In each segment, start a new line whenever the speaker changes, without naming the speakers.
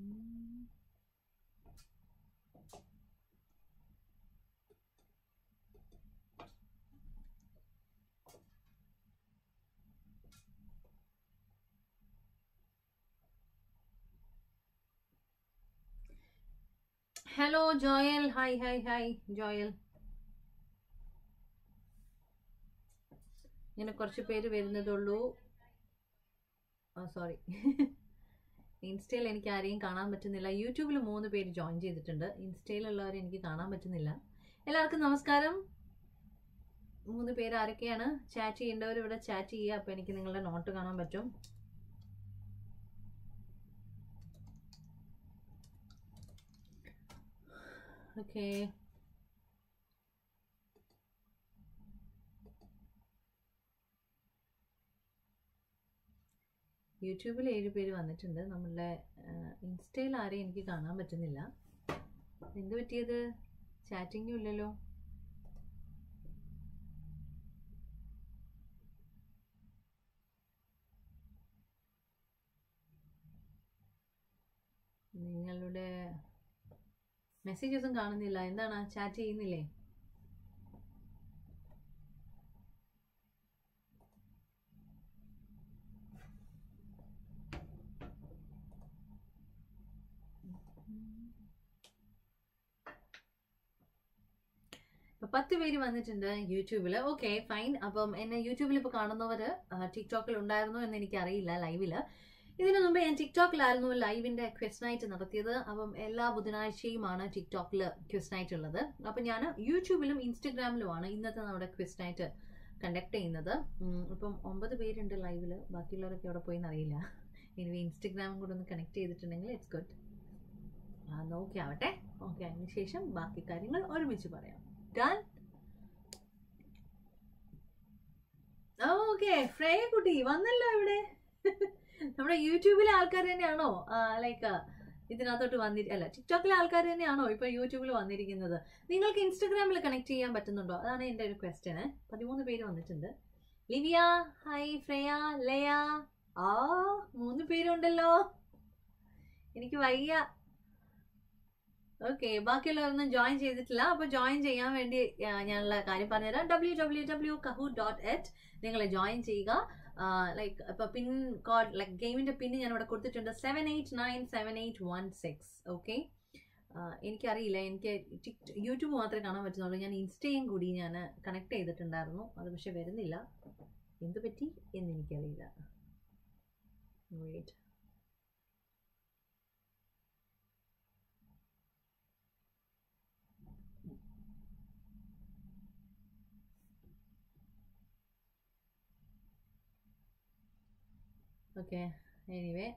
Hello Joel hi hi hi Joel ഇങ്ങനെ കുറച്ച് പേര് വരുന്നതുള്ളൂ ആ സോറി ഇൻസ്റ്റയിൽ എനിക്ക് ആരെയും കാണാൻ പറ്റുന്നില്ല യൂട്യൂബിൽ മൂന്ന് പേര് ജോയിൻ ചെയ്തിട്ടുണ്ട് ഇൻസ്റ്റയിലുള്ളവരെ എനിക്ക് കാണാൻ പറ്റുന്നില്ല എല്ലാവർക്കും നമസ്കാരം മൂന്ന് പേര് ആരൊക്കെയാണ് ചാറ്റ് ചെയ്യേണ്ടവർ ഇവിടെ ചാറ്റ് ചെയ്യുക അപ്പോൾ എനിക്ക് നിങ്ങളുടെ നോട്ട് കാണാൻ പറ്റും ഓക്കേ യൂട്യൂബിൽ ഏഴ് പേര് വന്നിട്ടുണ്ട് നമ്മളുടെ ഇൻസ്റ്റയിൽ ആരെയും എനിക്ക് കാണാൻ പറ്റുന്നില്ല എന്ത് പറ്റിയത് ചാറ്റിങ്ങും ഇല്ലല്ലോ നിങ്ങളുടെ മെസ്സേജസും കാണുന്നില്ല എന്താണ് ചാറ്റ് ചെയ്യുന്നില്ലേ ഇപ്പൊ പത്ത് പേര് വന്നിട്ടുണ്ട് യൂട്യൂബിൽ ഓക്കെ ഫൈൻ അപ്പം എന്നെ യൂട്യൂബിൽ ഇപ്പോൾ കാണുന്നവർ ടിക്ടോക്കിൽ ഉണ്ടായിരുന്നു എന്ന് എനിക്കറിയില്ല ലൈവില് ഇതിനു മുമ്പ് ഞാൻ ടിക്ടോക്കിലായിരുന്നു ലൈവിന്റെ ക്വസ്റ്റ് നൈറ്റ് നടത്തിയത് അപ്പം എല്ലാ ബുധനാഴ്ചയുമാണ് ടിക്ടോക്കിൽ ക്വസ്റ്റ് നൈറ്റ് ഉള്ളത് അപ്പം ഞാൻ യൂട്യൂബിലും ഇൻസ്റ്റഗ്രാമിലുമാണ് ഇന്നത്തെ നമ്മുടെ ക്വസ്റ്റ് നൈറ്റ് കണ്ടക്ട് ചെയ്യുന്നത് ഉം, ഇപ്പം ഒമ്പത് പേരുണ്ട് ലൈവില് ബാക്കിയുള്ളവരൊക്കെ എവിടെ പോയി അറിയില്ല ഇനി ഇൻസ്റ്റഗ്രാമും കൂടെ ഒന്ന് കണക്ട് ചെയ്തിട്ടുണ്ടെങ്കിൽ ഇറ്റ്സ് ഗുഡ് ഓക്കെ ആവട്ടെ ഓക്കെ അതിന് ശേഷം ബാക്കി കാര്യങ്ങൾ ഒരുമിച്ച് പറയാം ഡൺ ഓക്കെ ശ്രേയ കുട്ടി വന്നല്ലോ ഇവിടെ നമ്മുടെ യൂട്യൂബിലെ ആൾക്കാർ തന്നെയാണോ ലൈക്ക് ഇതിനകത്തോട്ട് വന്നിട്ട് അല്ല ടിക്ടോക്കിലെ ആൾക്കാർ തന്നെയാണോ ഇപ്പൊ യൂട്യൂബിൽ വന്നിരിക്കുന്നത് നിങ്ങൾക്ക് ഇൻസ്റ്റഗ്രാമിൽ കണക്ട് ചെയ്യാൻ പറ്റുന്നുണ്ടോ അതാണ് എൻ്റെ ഒരു ക്വസ്റ്റ്യന് പതിമൂന്ന് പേര് വന്നിട്ടുണ്ട് ലിവിയ ഹായ് ശ്രേയ ലയ ആ മൂന്ന് പേരുണ്ടല്ലോ എനിക്ക് വയ്യ ഓക്കെ ബാക്കിയുള്ളവരൊന്നും ജോയിൻ ചെയ്തിട്ടില്ല അപ്പോൾ ജോയിൻ ചെയ്യാൻ വേണ്ടി ആ, ഞാനുള്ള കാര്യം പറഞ്ഞുതരാം W W W കഹു dot it നിങ്ങൾ ജോയിൻ ചെയ്യുക ലൈക്ക് ഇപ്പോൾ പിൻ കോഡ് ലൈക്ക് ഗെയിമിൻ്റെ പിന്ന് ഞാൻ ഇവിടെ കൊടുത്തിട്ടുണ്ട് seven eight nine seven eight one six okay എനിക്കറിയില്ല എനിക്ക് ടിക് യൂട്യൂബ് മാത്രമേ കാണാൻ പറ്റുന്നുള്ളൂ ഞാൻ ഇൻസ്റ്റയും കൂടി ഞാൻ കണക്ട് ചെയ്തിട്ടുണ്ടായിരുന്നു അത് പക്ഷെ വരുന്നില്ല എന്ത് പറ്റി എന്ന് എനിക്കറിയില്ല വെയിറ്റ് ഓക്കെ എനിവേ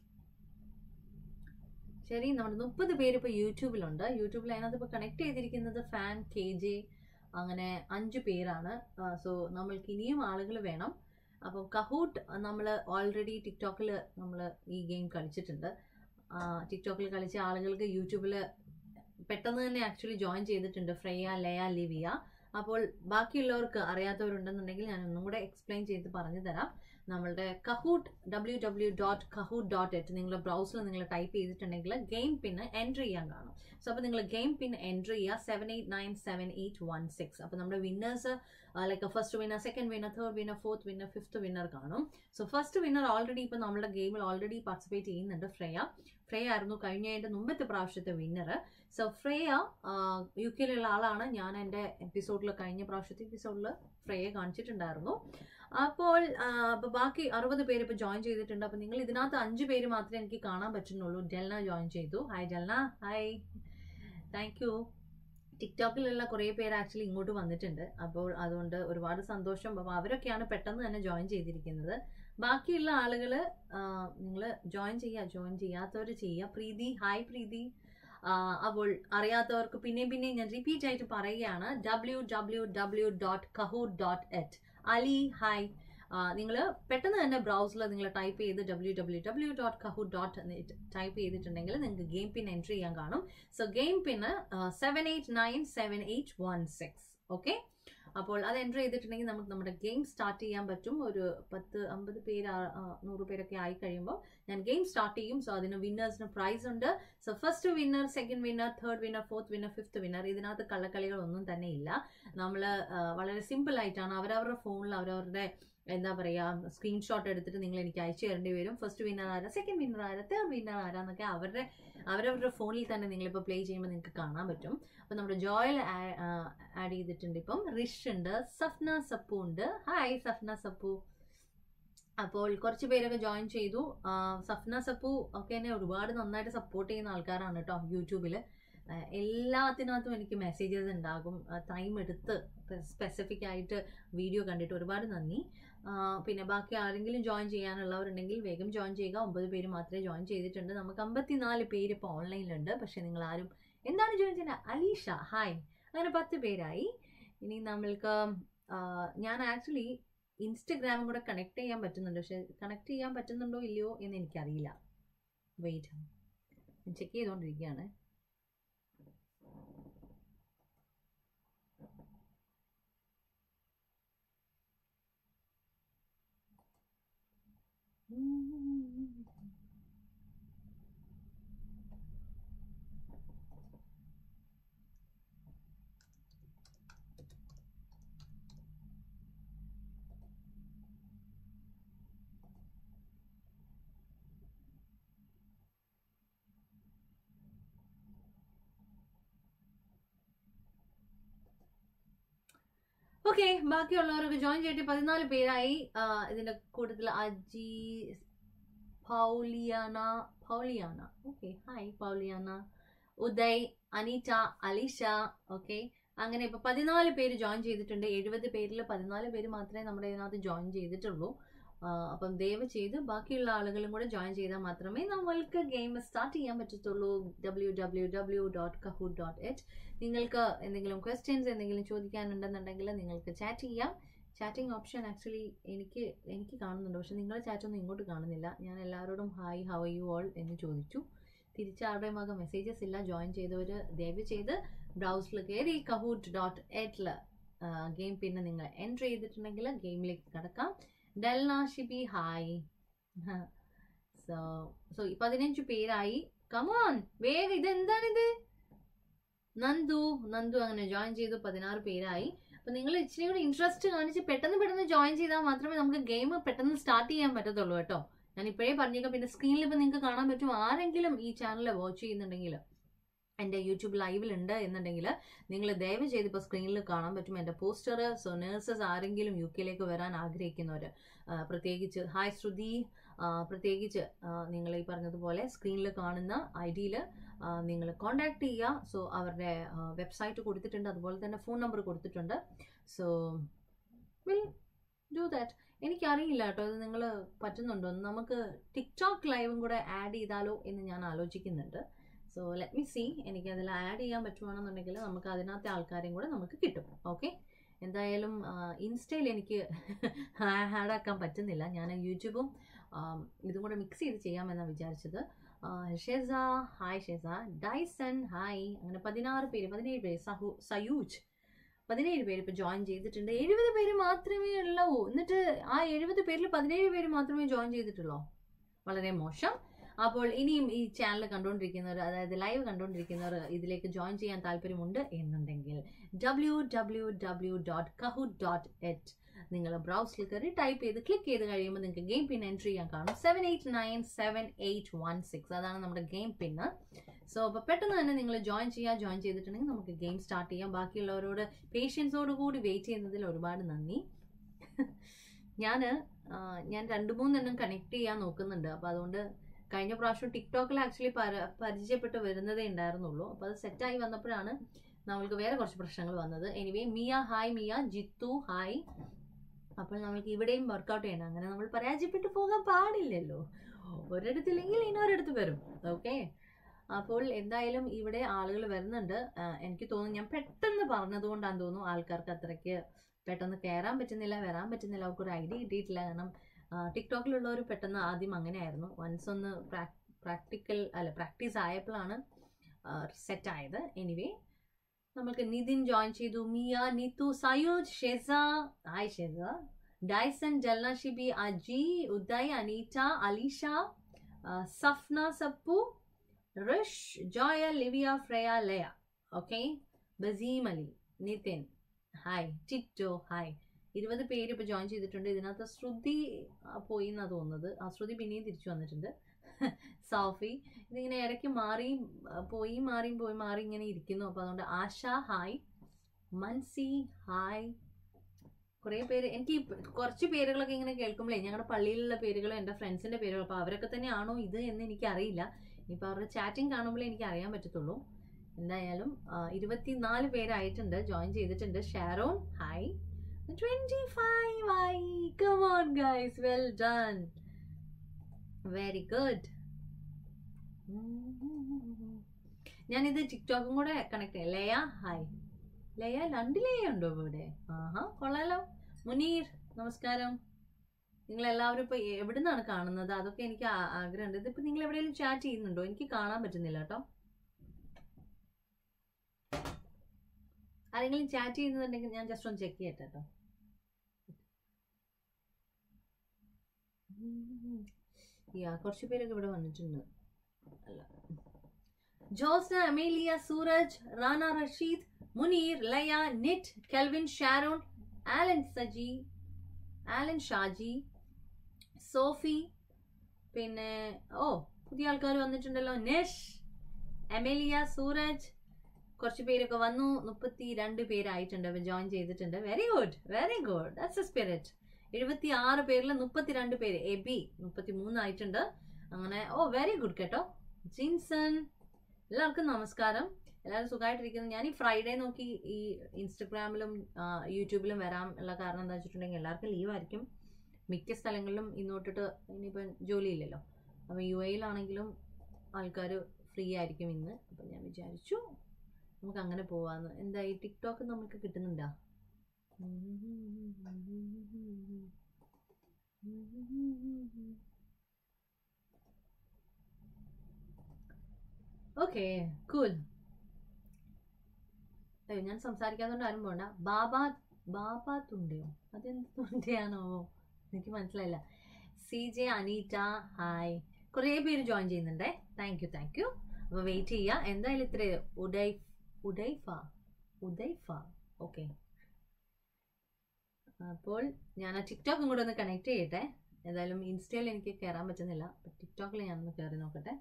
ശരി നമ്മുടെ മുപ്പത് പേര് ഇപ്പോൾ യൂട്യൂബിലുണ്ട് യൂട്യൂബിൽ അതിനകത്ത് ഇപ്പോൾ കണക്ട് ചെയ്തിരിക്കുന്നത് ഫാൻ കെ ജെ അങ്ങനെ അഞ്ച് പേരാണ് സോ നമ്മൾക്ക് ഇനിയും ആളുകൾ വേണം അപ്പോൾ കഹൂട്ട് നമ്മൾ ഓൾറെഡി ടിക്ടോക്കിൽ നമ്മൾ ഈ ഗെയിം കളിച്ചിട്ടുണ്ട് ടിക്ടോക്കിൽ കളിച്ച ആളുകൾക്ക് യൂട്യൂബിൽ പെട്ടെന്ന് തന്നെ ആക്ച്വലി ജോയിൻ ചെയ്തിട്ടുണ്ട് ഫ്രേയ ലയ ലിവിയ അപ്പോൾ ബാക്കിയുള്ളവർക്ക് അറിയാത്തവരുണ്ടെന്നുണ്ടെങ്കിൽ ഞാൻ ഒന്നും കൂടെ എക്സ്പ്ലെയിൻ ചെയ്ത് പറഞ്ഞു തരാം നമ്മളുടെ Kahoot W W dot Kahoot dot it നിങ്ങൾ ബ്രൗസറിൽ നിങ്ങൾ ടൈപ്പ് ചെയ്തിട്ടുണ്ടെങ്കിൽ ഗെയിം പിന്ന് എൻട്രി ചെയ്യാൻ കാണും സോ അപ്പോൾ നിങ്ങൾ ഗെയിം പിൻ എൻട്രി ചെയ്യുക seven eight nine seven eight one six അപ്പോൾ നമ്മുടെ winners like first winner second winner third winner fourth winner fifth winner കാണും സോ ഫസ്റ്റ് വിന്നർ ഓൾറെഡി ഇപ്പോൾ നമ്മുടെ ഗെയിമിൽ ഓൾറെഡി പാർട്ടിസിപ്പേറ്റ് ചെയ്യുന്നുണ്ട് ഫ്രേയ ഫ്രേയ ആയിരുന്നു കഴിഞ്ഞ എൻ്റെ മുമ്പത്തെ പ്രാവശ്യത്തെ വിന്നർ സോ ഫ്രേയ യു കെയിലുള്ള ആളാണ് ഞാൻ എൻ്റെ എപ്പിസോഡിൽ കഴിഞ്ഞ പ്രാവശ്യത്തെ എപ്പിസോഡിൽ ഫ്രേയെ കാണിച്ചിട്ടുണ്ടായിരുന്നു അപ്പോൾ അപ്പോൾ ബാക്കി അറുപത് പേര് ഇപ്പോൾ ജോയിൻ ചെയ്തിട്ടുണ്ട് അപ്പോൾ നിങ്ങൾ ഇതിനകത്ത് അഞ്ച് പേര് മാത്രമേ എനിക്ക് കാണാൻ പറ്റുന്നുള്ളൂ ഡെൽന ജോയിൻ ചെയ്തു hi Delna hi thank you ടിക്ടോക്കിലുള്ള കുറേ പേര് ആക്ച്വലി ഇങ്ങോട്ട് വന്നിട്ടുണ്ട് അപ്പോൾ അതുകൊണ്ട് ഒരുപാട് സന്തോഷം അപ്പോൾ അവരൊക്കെയാണ് പെട്ടെന്ന് തന്നെ ജോയിൻ ചെയ്തിരിക്കുന്നത് ബാക്കിയുള്ള ആളുകൾ നിങ്ങൾ ജോയിൻ ചെയ്യുക ജോയിൻ ചെയ്യാത്തവർ ചെയ്യുക പ്രീതി ഹായ് പ്രീതി ആ, അപ്പോൾ അറിയാത്തവർക്ക് പിന്നെയും പിന്നെയും ഞാൻ റിപ്പീറ്റ് ആയിട്ട് പറയുകയാണ് W W W dot Kahoot dot it Ali hi നിങ്ങൾ പെട്ടെന്ന് തന്നെ ബ്രൗസറിൽ നിങ്ങൾ ടൈപ്പ് ചെയ്ത് W W W dot Kahoot dot type ചെയ്തിട്ടുണ്ടെങ്കിൽ നിങ്ങൾക്ക് ഗെയിം പിൻ എൻട്രി ചെയ്യാൻ കാണും so game pin seven eight nine seven eight one six okay അപ്പോൾ അത് എൻ്റർ ചെയ്തിട്ടുണ്ടെങ്കിൽ നമുക്ക് നമ്മുടെ ഗെയിം സ്റ്റാർട്ട് ചെയ്യാൻ പറ്റും ഒരു പത്ത് അമ്പത് പേര് ആ- ആ, നൂറ് പേരൊക്കെ ആയി കഴിയുമ്പോൾ ഞാൻ ഗെയിം സ്റ്റാർട്ട് ചെയ്യും സോ അതിന് വിന്നേഴ്സിന് പ്രൈസ് ഉണ്ട് so first winner second winner third winner fourth winner fifth winner ഇതിനകത്ത് കള്ളക്കളികളൊന്നും തന്നെ ഇല്ല നമ്മൾ വളരെ സിമ്പിൾ ആയിട്ടാണ് അവരവരുടെ ഫോണിൽ അവരവരുടെ എന്താ പറയുക സ്ക്രീൻഷോട്ട് എടുത്തിട്ട് നിങ്ങൾ എനിക്ക് അയച്ചു തരേണ്ടി വരും ഫസ്റ്റ് വിന്നർ ആരാ സെക്കൻഡ് വിന്നർ ആരാ തേർഡ് വിന്നർ ആരാന്നൊക്കെ അവരുടെ അവരവരുടെ ഫോണിൽ തന്നെ നിങ്ങളിപ്പോൾ പ്ലേ ചെയ്യുമ്പോൾ നിങ്ങൾക്ക് കാണാൻ പറ്റും അപ്പോൾ നമ്മുടെ ജോയൽ ആഡ് ചെയ്തിട്ടുണ്ട് ഇപ്പം റിഷ് ഉണ്ട് സഫ്ന സപ്പു ഉണ്ട് ഹായ് സഫ്ന സപ്പു അപ്പോൾ കുറച്ച് പേരൊക്കെ ജോയിൻ ചെയ്തു ആ, സഫ്ന സപ്പു ഒക്കെ എന്നെ ഒരുപാട് നന്നായിട്ട് സപ്പോർട്ട് ചെയ്യുന്ന ആൾക്കാരാണ് കേട്ടോ യൂട്യൂബിൽ എല്ലാത്തിനകത്തും എനിക്ക് മെസ്സേജസ് ഉണ്ടാകും ടൈം എടുത്ത് സ്പെസിഫിക് ആയിട്ട് വീഡിയോ കണ്ടിട്ട് ഒരുപാട് നന്ദി ആ, പിന്നെ ബാക്കി ആരെങ്കിലും ജോയിൻ ചെയ്യാനുള്ളവരുണ്ടെങ്കിൽ വേഗം ജോയിൻ ചെയ്യുക ഒമ്പത് പേര് മാത്രമേ ജോയിൻ ചെയ്തിട്ടുണ്ട് നമുക്ക് അമ്പത്തിനാല് പേര് ഇപ്പോൾ ഓൺലൈനിലുണ്ട് പക്ഷേ നിങ്ങൾ ആരും എന്താണ് ജോയിൻ ചെയ്യുന്നത് അലീഷ ഹായ് അങ്ങനെ പത്ത് പേരായി ഇനി നമ്മൾക്ക് ആ, ഞാൻ ആക്ച്വലി ഇൻസ്റ്റഗ്രാമും കൂടെ കണക്ട് ചെയ്യാൻ പറ്റുന്നുണ്ട് പക്ഷെ കണക്ട് ചെയ്യാൻ പറ്റുന്നുണ്ടോ ഇല്ലയോ എന്ന് എനിക്കറിയില്ല വെയിറ്റ് ചെക്ക് ചെയ്തുകൊണ്ടിരിക്കുകയാണ് ഓക്കെ ബാക്കിയുള്ളവരൊക്കെ ജോയിൻ ചെയ്തിട്ട് പതിനാല് പേരായി ആ, ഇതിന്റെ കൂട്ടത്തിൽ Aji Pauliana Pauliana okay hi Pauliana Uday Aneeta Alisha okay അങ്ങനെ ഇപ്പൊ പതിനാല് പേര് ജോയിൻ ചെയ്തിട്ടുണ്ട് എഴുപത് പേരിൽ പതിനാല് പേര് മാത്രമേ നമ്മുടെ ഇതിനകത്ത് ജോയിൻ ചെയ്തിട്ടുള്ളൂ ആ, അപ്പം ദയവ് ചെയ്ത് ബാക്കിയുള്ള ആളുകളും കൂടെ ജോയിൻ ചെയ്താൽ മാത്രമേ നമ്മൾക്ക് ഗെയിം സ്റ്റാർട്ട് ചെയ്യാൻ പറ്റത്തുള്ളൂ W W W dot Kahoot dot H നിങ്ങൾക്ക് എന്തെങ്കിലും ക്വസ്റ്റ്യൻസ് എന്തെങ്കിലും ചോദിക്കാനുണ്ടെന്നുണ്ടെങ്കിൽ നിങ്ങൾക്ക് ചാറ്റ് ചെയ്യാം ചാറ്റിംഗ് ഓപ്ഷൻ ആക്ച്വലി എനിക്ക് എനിക്ക് കാണുന്നുണ്ട് പക്ഷെ നിങ്ങളുടെ ചാറ്റൊന്നും ഇങ്ങോട്ട് കാണുന്നില്ല ഞാൻ എല്ലാവരോടും ഹായ് ഹൗ യു ഓൾ എന്ന് ചോദിച്ചു തിരിച്ച് ആരുടെയും വക മെസ്സേജസ് ഇല്ല ജോയിൻ ചെയ്തവർ ദയവ് ചെയ്ത് ബ്രൗസറിൽ കയറി കഹൂട്ട് ഡോട്ട് എറ്റിൽ ഗെയിം പിന്നെ നിങ്ങൾ എൻട്രി ചെയ്തിട്ടുണ്ടെങ്കിൽ ഗെയിമിലേക്ക് കിടക്കാം Delna Shibi hi so so പതിനഞ്ച് പേരായി കമോൺ വേഗം ഇതെന്താണിത് നന്ദു നന്ദു അങ്ങനെ ജോയിൻ ചെയ്തു പതിനാറ് പേരായി അപ്പൊ നിങ്ങൾ ഇച്ചിരി കൂടി ഇൻട്രസ്റ്റ് കാണിച്ച് പെട്ടെന്ന് പെട്ടെന്ന് ജോയിൻ ചെയ്താൽ മാത്രമേ നമുക്ക് ഗെയിം പെട്ടെന്ന് സ്റ്റാർട്ട് ചെയ്യാൻ പറ്റത്തുള്ളൂ കേട്ടോ ഞാൻ ഇപ്പോഴേ പറഞ്ഞേക്കാം പിന്നെ സ്ക്രീനിൽ ഇപ്പൊ നിങ്ങൾക്ക് കാണാൻ പറ്റും ആരെങ്കിലും ഈ ചാനൽ വാച്ച് ചെയ്യുന്നുണ്ടെങ്കിൽ എൻ്റെ യൂട്യൂബ് ലൈവിലുണ്ട് എന്നുണ്ടെങ്കിൽ നിങ്ങൾ ദയവ് ചെയ്ത് ഇപ്പോൾ സ്ക്രീനിൽ കാണാൻ പറ്റും എൻ്റെ പോസ്റ്റർ സോ നേഴ്സസ് ആരെങ്കിലും യു കെയിലേക്ക് വരാൻ ആഗ്രഹിക്കുന്നവർ പ്രത്യേകിച്ച് ഹായ് ശ്രുതി ആ, പ്രത്യേകിച്ച് നിങ്ങൾ ഈ പറഞ്ഞതുപോലെ സ്ക്രീനിൽ കാണുന്ന ഐ ഡിയിൽ നിങ്ങൾ കോൺടാക്ട് ചെയ്യുക സോ അവരുടെ വെബ്സൈറ്റ് കൊടുത്തിട്ടുണ്ട് അതുപോലെ തന്നെ ഫോൺ നമ്പർ കൊടുത്തിട്ടുണ്ട് സോ വിൽ ഡു ദാറ്റ് എനിക്കറിയില്ല കേട്ടോ ഇത് നിങ്ങൾ പറ്റുന്നുണ്ടോ എന്ന് നമുക്ക് ടിക്ടോക്ക് ലൈവും കൂടെ ആഡ് ചെയ്താലോ എന്ന് ഞാൻ ആലോചിക്കുന്നുണ്ട് സോ ലെറ്റ് മി സി എനിക്ക് അതിൽ ആഡ് ചെയ്യാൻ പറ്റുവാണെന്നുണ്ടെങ്കിൽ നമുക്ക് അതിനകത്തെ ആൾക്കാരെയും കൂടെ നമുക്ക് കിട്ടും ഓക്കെ എന്തായാലും ഇൻസ്റ്റയിൽ എനിക്ക് ആഡ് ആക്കാൻ പറ്റുന്നില്ല ഞാൻ യൂട്യൂബും ആം, ഇതും കൂടെ മിക്സ് ചെയ്ത് ചെയ്യാമെന്നാണ് വിചാരിച്ചത് ആ, Sheza hi Sheza Dyson hi അങ്ങനെ പതിനാറ് പേര് പതിനേഴ് പേര് സഹു സയൂജ് പതിനേഴ് പേര് ഇപ്പോൾ ജോയിൻ ചെയ്തിട്ടുണ്ട് എഴുപത് പേര് മാത്രമേ ഉള്ളൂ എന്നിട്ട് ആ എഴുപത് പേരിൽ പതിനേഴ് പേര് മാത്രമേ ജോയിൻ ചെയ്തിട്ടുള്ളൂ വളരെ മോശം അപ്പോൾ ഇനിയും ഈ ചാനൽ കണ്ടുകൊണ്ടിരിക്കുന്നവർ അതായത് ലൈവ് കണ്ടുകൊണ്ടിരിക്കുന്നവർ ഇതിലേക്ക് ജോയിൻ ചെയ്യാൻ താല്പര്യമുണ്ട് എന്നുണ്ടെങ്കിൽ W W W dot Kahoot dot it നിങ്ങൾ ബ്രൗസിൽ കയറി ടൈപ്പ് ചെയ്ത് ക്ലിക്ക് ചെയ്ത് കഴിയുമ്പോൾ നിങ്ങൾക്ക് ഗെയിം പിൻ എൻട്രി ചെയ്യാൻ കാണും seven eight nine seven eight one six അതാണ് നമ്മുടെ ഗെയിം പിന്ന് സോ അപ്പോൾ പെട്ടെന്ന് തന്നെ നിങ്ങൾ ജോയിൻ ചെയ്യുക ജോയിൻ ചെയ്തിട്ടുണ്ടെങ്കിൽ നമുക്ക് ഗെയിം സ്റ്റാർട്ട് ചെയ്യാം ബാക്കിയുള്ളവരോട് പേഷ്യൻസോട് കൂടി വെയിറ്റ് ചെയ്യുന്നതിൽ ഒരുപാട് നന്ദി ഞാൻ ഞാൻ രണ്ട് മൂന്നെണ്ണം കണക്ട് ചെയ്യാൻ നോക്കുന്നുണ്ട് അപ്പോൾ അതുകൊണ്ട് കഴിഞ്ഞ പ്രാവശ്യം ടിക്ടോക്കിൽ ആക്ച്വലി പരിചയപ്പെട്ട് വരുന്നതേ ഉണ്ടായിരുന്നുള്ളൂ അപ്പോൾ അത് സെറ്റായി വന്നപ്പോഴാണ് നമ്മൾക്ക് വേറെ കുറച്ച് പ്രശ്നങ്ങൾ വന്നത് anyway Mia hi Mia Jithu hi അപ്പോൾ നമ്മൾക്ക് ഇവിടെയും വർക്കൗട്ട് ചെയ്യണം അങ്ങനെ നമ്മൾ പരാജയപ്പെട്ടു പോകാൻ പാടില്ലല്ലോ ഒരിടത്തില്ലെങ്കിൽ ഇന്നൊരിടത്ത് വരും ഓക്കെ അപ്പോൾ എന്തായാലും ഇവിടെ ആളുകൾ വരുന്നുണ്ട് ആ, എനിക്ക് തോന്നുന്നു ഞാൻ പെട്ടെന്ന് പറഞ്ഞതുകൊണ്ടാന്ന് തോന്നുന്നു ആൾക്കാർക്ക് അത്രയ്ക്ക് പെട്ടെന്ന് കയറാൻ പറ്റുന്നില്ല വരാൻ പറ്റുന്നില്ല അവർക്ക് ഒരു ഐഡിയ കിട്ടിയിട്ടില്ല കാരണം ടിക്ടോക്കിലുള്ളവർ പെട്ടെന്ന് ആദ്യം അങ്ങനെയായിരുന്നു വൺസ് ഒന്ന് പ്രാക്ടിക്കൽ അല്ല പ്രാക്ടീസ് ആയപ്പോഴാണ് സെറ്റ് ആയത് എനിവേ നമുക്ക് നിതിൻ ജോയിൻ ചെയ്തു Mia Nithu Sayoj Sheza hi Sheza Dyson Jelna Shibi Aji Uday Aneeta Alisha ആ, Safna Sappu Rish Joya Livia Freya Laya okay Baseem Ali Nithin hi Tito hi ഇരുപത് പേര് ഇപ്പോൾ ജോയിൻ ചെയ്തിട്ടുണ്ട് ഇതിനകത്ത് ശ്രുതി ആ, പോയി എന്നാണ് തോന്നുന്നത് ആ ശ്രുതി പിന്നെയും തിരിച്ചു വന്നിട്ടുണ്ട് സോഫി ഇതിങ്ങനെ ഇടയ്ക്ക് മാറിയും ആ, പോയി മാറിയും പോയി മാറി ഇങ്ങനെ ഇരിക്കുന്നു അപ്പോൾ അതുകൊണ്ട് ആശ ഹായ് മൻസി ഹായ് കുറേ പേര് എനിക്ക് ഈ കുറച്ച് പേരുകളൊക്കെ ഇങ്ങനെ കേൾക്കുമ്പോഴേ ഞങ്ങളുടെ പള്ളിയിലുള്ള പേരുകളും എൻ്റെ ഫ്രണ്ട്സിൻ്റെ പേരുകളും അപ്പോൾ അവരൊക്കെ തന്നെയാണോ ഇത് എന്ന് എനിക്കറിയില്ല ഇനിയിപ്പോൾ അവരുടെ ചാറ്റിംഗ് കാണുമ്പോഴേ എനിക്ക് അറിയാൻ പറ്റത്തുള്ളൂ എന്തായാലും ആ, ഇരുപത്തിനാല് പേരായിട്ടുണ്ട് ജോയിൻ ചെയ്തിട്ടുണ്ട് ഷാരോൺ ഹായ് ട്വൻറ്റി ഫൈവ് ആയി come on guys well done very good ഞാനിത് ടിക്ടോക്കും കൂടെ കണക്ട് ചെയ്യാം ലയ ഹായ് ലയ രണ്ട് ലയ ഉണ്ടോ ഇവിടെ ആഹാ കൊള്ളാലോ മുനീർ നമസ്കാരം നിങ്ങൾ എല്ലാവരും ഇപ്പൊ എവിടെ നിന്നാണ് കാണുന്നത് അതൊക്കെ എനിക്ക് ആ- ആഗ്രഹമുണ്ട് ഇതിപ്പോ നിങ്ങൾ എവിടെയെങ്കിലും ചാറ്റ് ചെയ്യുന്നുണ്ടോ എനിക്ക് കാണാൻ പറ്റുന്നില്ല കേട്ടോ ആരെങ്കിലും ചാറ്റ് ചെയ്യുന്നുണ്ടെങ്കിൽ ഞാൻ ജസ്റ്റ് ഒന്ന് ചെക്ക് ചെയ്യട്ടെ കേട്ടോ യാ കുറച്ച് പേരൊക്കെ ഇവിടെ വന്നിട്ടുണ്ട് അല്ല ജോസ്ന അമേലിയ സൂരജ് റാന റഷീദ് മുനീർ ലയ നിറ്റ് Kelvin Sharon Alan Saji Alan Shaji Sophie പിന്നെ ഓ പുതിയ ആൾക്കാർ വന്നിട്ടുണ്ടല്ലോ നെഷ് എമേലിയ സൂരജ് കുറച്ച് പേരൊക്കെ വന്നു മുപ്പത്തി രണ്ട് പേരായിട്ടുണ്ട് അവർ ജോയിൻ ചെയ്തിട്ടുണ്ട് very good very good that's a spirit എഴുപത്തി ആറ് പേരിൽ മുപ്പത്തിരണ്ട് പേര് എ ബി മുപ്പത്തി മൂന്നായിട്ടുണ്ട് അങ്ങനെ ഓ വെരി ഗുഡ് കേട്ടോ ജിൻസൺ എല്ലാവർക്കും നമസ്കാരം എല്ലാവരും സുഖമായിട്ടിരിക്കുന്നു ഞാൻ ഈ ഫ്രൈഡേ നോക്കി ഈ ഇൻസ്റ്റഗ്രാമിലും ആ, യൂട്യൂബിലും വരാൻ ഉള്ള കാരണം എന്താ വെച്ചിട്ടുണ്ടെങ്കിൽ എല്ലാവർക്കും ലീവായിരിക്കും മിക്ക സ്ഥലങ്ങളിലും ഇന്ന് തൊട്ടിട്ട് ഇനിയിപ്പം ജോലിയില്ലല്ലോ അപ്പം യു എയിലാണെങ്കിലും ആൾക്കാർ ഫ്രീ ആയിരിക്കും ഇന്ന് അപ്പം ഞാൻ വിചാരിച്ചു നമുക്ക് അങ്ങനെ പോവാന്ന് എന്താ ഈ ടിക്ടോക്ക് നമുക്ക് കിട്ടുന്നുണ്ടോ ഓക്കെ കൂൾ അയ്യോ ഞാൻ സംസാരിക്കാത്തതുകൊണ്ട് ആരും പോണ്ട ബാബ ബാബ തുണ്ടയോ അതെന്ത് തുണ്ടയാണോ എനിക്ക് മനസ്സിലായില്ല സി ജെ അനീറ്റ ഹായ് കുറേ പേര് ജോയിൻ ചെയ്യുന്നുണ്ടേ താങ്ക് യു താങ്ക് യു അപ്പോൾ വെയിറ്റ് ചെയ്യുക എന്തായാലും ഇത്ര ഉഡൈ ഉഡൈഫ ഉദൈഫ ഓക്കെ അപ്പോൾ ഞാൻ ആ ടിക്ടോക്കും കൂടെ ഒന്ന് കണക്ട് ചെയ്യട്ടെ ഏതായാലും ഇൻസ്റ്റയിൽ എനിക്ക് കയറാൻ പറ്റുന്നില്ല അപ്പോൾ ടിക്ടോക്കിൽ ഞാനൊന്ന് കയറി നോക്കട്ടെ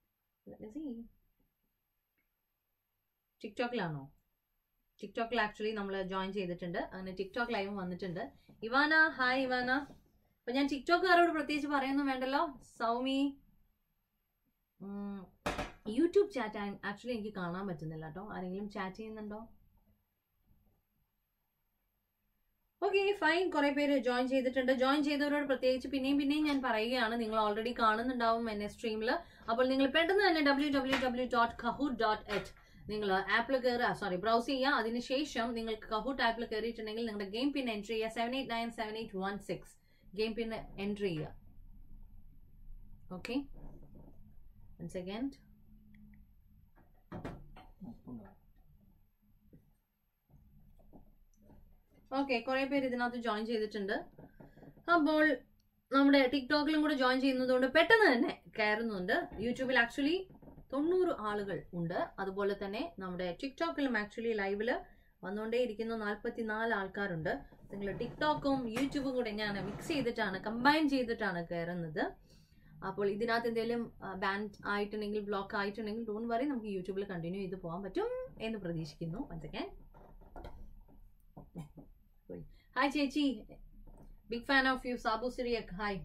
ടിക്ടോക്കിലാണോ ടിക്ടോക്കിൽ ആക്ച്വലി നമ്മൾ ജോയിൻ ചെയ്തിട്ടുണ്ട് അങ്ങനെ ടിക്ടോക്ക് ലൈവും വന്നിട്ടുണ്ട് ഇവാന ഹായ് ഇവാന അപ്പൊ ഞാൻ ടിക്ടോക്കുകാരോട് പ്രത്യേകിച്ച് പറയൊന്നും വേണ്ടല്ലോ സൗമി ഉം, യൂട്യൂബ് ചാറ്റ് ആക്ച്വലി എനിക്ക് കാണാൻ പറ്റുന്നില്ല കേട്ടോ ആരെങ്കിലും ചാറ്റ് ചെയ്യുന്നുണ്ടോ ഓക്കെ ഫൈൻ കുറെ പേര് ജോയിൻ ചെയ്തിട്ടുണ്ട് ജോയിൻ ചെയ്തവരോട് പ്രത്യേകിച്ച് പിന്നെയും പിന്നെയും ഞാൻ പറയുകയാണ് നിങ്ങൾ ഓൾറെഡി കാണുന്നുണ്ടാവും എന്നെ സ്ട്രീമിൽ അപ്പോൾ നിങ്ങൾ പെട്ടെന്ന് തന്നെ W W W dot Kahoot dot it നിങ്ങൾ ആപ്പിൽ കയറുക സോറി ബ്രൗസ് ചെയ്യുക അതിനുശേഷം നിങ്ങൾക്ക് കഹൂട്ട് ആപ്പിൽ കയറിയിട്ടുണ്ടെങ്കിൽ നിങ്ങളുടെ ഗെയിം പിൻ എൻട്രി ചെയ്യുക seven eight nine seven eight one six game pin entry ചെയ്യുക ഓക്കെ വൺ സെക്കൻഡ് ഓക്കെ കുറെ പേര് ഇതിനകത്ത് ജോയിൻ ചെയ്തിട്ടുണ്ട് അപ്പോൾ നമ്മുടെ ടിക്ടോക്കിലും കൂടെ ജോയിൻ ചെയ്യുന്നതുകൊണ്ട് പെട്ടെന്ന് തന്നെ കയറുന്നുണ്ട് യൂട്യൂബിൽ ആക്ച്വലി തൊണ്ണൂറ് ആളുകൾ ഉണ്ട് അതുപോലെ തന്നെ നമ്മുടെ ടിക്ടോക്കിലും ആക്ച്വലി ലൈവില് വന്നുകൊണ്ടേ ഇരിക്കുന്ന നാൽപ്പത്തി നാല് ആൾക്കാരുണ്ട് നിങ്ങൾ ടിക്ടോക്കും യൂട്യൂബും കൂടെ ഞാൻ മിക്സ് ചെയ്തിട്ടാണ് കമ്പൈൻ ചെയ്തിട്ടാണ് കയറുന്നത് അപ്പോൾ ഇതിനകത്ത് എന്തെങ്കിലും ബാൻഡ് ആയിട്ടുണ്ടെങ്കിൽ ബ്ലോക്ക് ആയിട്ടുണ്ടെങ്കിൽ ഡോൺ വറി നമുക്ക് യൂട്യൂബിൽ കണ്ടിന്യൂ ചെയ്ത് പോകാൻ പറ്റും എന്ന് പ്രതീക്ഷിക്കുന്നു വൺസ് ഹായ് ചേച്ചി big fan of you Sabu Cyriac hi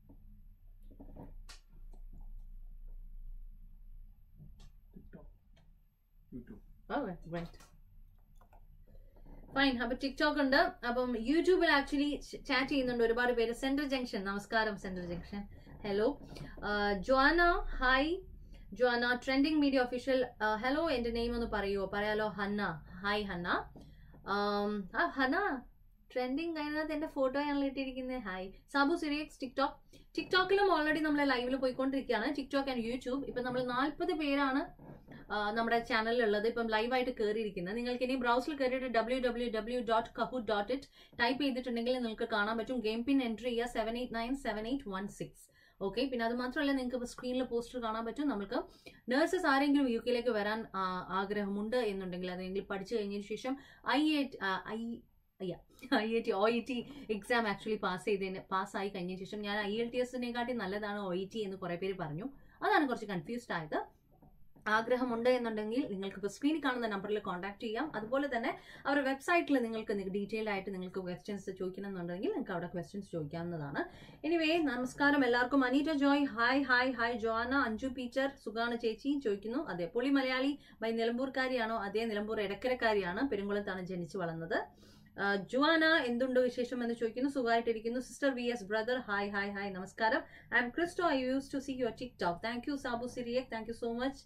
fine അപ്പൊ ടിക്ടോക്ക് ഉണ്ട് അപ്പം യൂട്യൂബിൽ ആക്ച്വലി ചാറ്റ് ചെയ്യുന്നുണ്ട് ഒരുപാട് പേര് സെൻട്രൽ ജംഗ്ഷൻ നമസ്കാരം central junction hello Jona hi Jona trending media official hello എന്റെ നെയിം ഒന്ന് പറയുമോ പറയാലോ ഹന്ന ഹായ് ഹന്ന ആം, ആ ഹന ട്രെൻഡിങ് അതിനകത്ത് എന്റെ ഫോട്ടോ ആണല്ലോ ഇട്ടിരിക്കുന്നത് ഹായ് സാബു സിറിയക്സ് ടിക്ടോക്ക് ടിക്ടോക്കിലും ഓൾറെഡി നമ്മൾ ലൈവിൽ പോയിക്കൊണ്ടിരിക്കുകയാണ് ടിക്ടോക്ക് ആൻഡ് യൂട്യൂബ് ഇപ്പൊ നമ്മൾ നാല്പത് പേരാണ് ആ, നമ്മുടെ ചാനലിലുള്ളത് ഇപ്പം ലൈവായിട്ട് കയറിയിരിക്കുന്നത് നിങ്ങൾക്ക് ഇനി ബ്രൗസിൽ കയറിയിട്ട് W W W dot Kahoot dot it type ചെയ്തിട്ടുണ്ടെങ്കിൽ നിങ്ങൾക്ക് കാണാൻ പറ്റും ഗെയിം പിൻ എൻട്രി ചെയ്യുക seven eight nine seven eight one six okay പിന്നെ അത് മാത്രമല്ല നിങ്ങൾക്ക് സ്ക്രീനിൽ പോസ്റ്റർ കാണാൻ പറ്റും നമുക്ക് നഴ്സസ് ആരെങ്കിലും യു കെയിലേക്ക് വരാൻ ആ, ആഗ്രഹമുണ്ട് എന്നുണ്ടെങ്കിൽ അതെങ്കിൽ പഠിച്ചു കഴിഞ്ഞതിന് ശേഷം ഐ എ ഐ അയ്യ I I T O E T exam actually pass ചെയ്തതിന് പാസ്സായി കഴിഞ്ഞ ശേഷം ഞാൻ ഐ എൽ ടി എസിനെക്കാട്ടി നല്ലതാണ് ഒ ഇ ടി എന്ന് കുറേ പേര് പറഞ്ഞു അതാണ് കുറച്ച് കൺഫ്യൂസ്ഡ് ആയത് ആഗ്രഹമുണ്ട് എന്നുണ്ടെങ്കിൽ നിങ്ങൾക്ക് ഇപ്പോൾ സ്ക്രീനിൽ കാണുന്ന നമ്പറിൽ കോൺടാക്ട് ചെയ്യാം അതുപോലെ തന്നെ അവരുടെ വെബ്സൈറ്റിൽ നിങ്ങൾക്ക് ഡീറ്റെയിൽ ആയിട്ട് നിങ്ങൾക്ക് ക്വസ്റ്റ്യൻസ് ചോദിക്കണമെന്നുണ്ടെങ്കിൽ നിങ്ങൾക്ക് അവിടെ ക്വസ്റ്റ്യൻസ് ചോദിക്കാവുന്നതാണ് എനിവേ നമസ്കാരം എല്ലാവർക്കും Aneeta Joy hi hi hi Jona Anju teacher സുഗാണ് ചേച്ചി ചോദിക്കുന്നു അതെ പൊളി മലയാളി ബൈ നിലമ്പൂർക്കാരിയാണോ അതേ നിലമ്പൂർ ഇടക്കരക്കാരിയാണ് പെരുങ്കുളത്താണ് ജനിച്ചു വളർന്നത് ആ, ജുവാന എന്തുണ്ട് വിശേഷം എന്ന് ചോദിക്കുന്നു സുഖമായിട്ടിരിക്കുന്നു sister V S brother hi hi hi നമസ്കാരം I'm Christo I use to see your TikTok thank you Sabu Cyriac thank you so much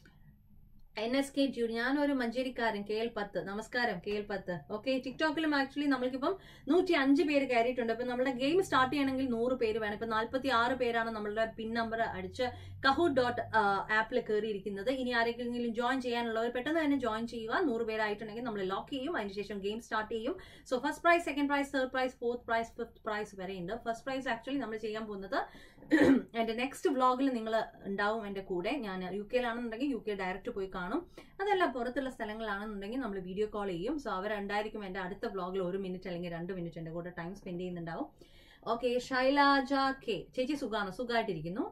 N S K ജു ഞാനൊരു മഞ്ചേരിക്കാരൻ കെ എൽ പത്ത് നമസ്കാരം കെ എൽ പത്ത് ഓക്കെ ടിക്ടോക്കിലും ആക്ച്വലി നമ്മൾക്കിപ്പം നൂറ്റി അഞ്ച് പേര് കയറിയിട്ടുണ്ട് അപ്പൊ നമ്മുടെ ഗെയിം സ്റ്റാർട്ട് ചെയ്യണമെങ്കിൽ നൂറ് പേര് വേണം ഇപ്പൊ നാല്പത്തി ആറ് പേരാണ് നമ്മളുടെ പിൻ നമ്പർ അടിച്ച് കഹു ഡോട്ട് ആപ്പിൽ കയറിയിരിക്കുന്നത് ഇനി ആരെങ്കിലും ജോയിൻ ചെയ്യാനുള്ളവർ പെട്ടെന്ന് തന്നെ ജോയിൻ ചെയ്യുക നൂറ് പേരായിട്ടുണ്ടെങ്കിൽ നമ്മൾ ലോക്ക് ചെയ്യും അതിനുശേഷം ഗെയിം സ്റ്റാർട്ട് ചെയ്യും so first prize second prize third prize fourth prize fifth prize വരെ ഉണ്ട് ഫസ്റ്റ് പ്രൈസ് ആക്ച്വലി നമ്മൾ ചെയ്യാൻ പോകുന്നത് എൻ്റെ നെക്സ്റ്റ് വ്ളോഗിൽ നിങ്ങൾ ഉണ്ടാവും എൻ്റെ കൂടെ ഞാൻ യു കെയിലാണെന്നുണ്ടെങ്കിൽ യു കെ ഡയറക്റ്റ് പോയി കാണും അതല്ല പുറത്തുള്ള സ്ഥലങ്ങളാണെന്നുണ്ടെങ്കിൽ നമ്മൾ വീഡിയോ കോൾ ചെയ്യും സോ അവരുണ്ടായിരിക്കും എൻ്റെ അടുത്ത വ്ളോഗിൽ ഒരു മിനിറ്റ് അല്ലെങ്കിൽ രണ്ട് മിനിറ്റ് എൻ്റെ കൂടെ ടൈം സ്പെൻഡ് ചെയ്യുന്നുണ്ടാവും ഓക്കെ ഷൈലാജ കെ ചേച്ചി സുഖാണ് സുഖമായിട്ടിരിക്കുന്നു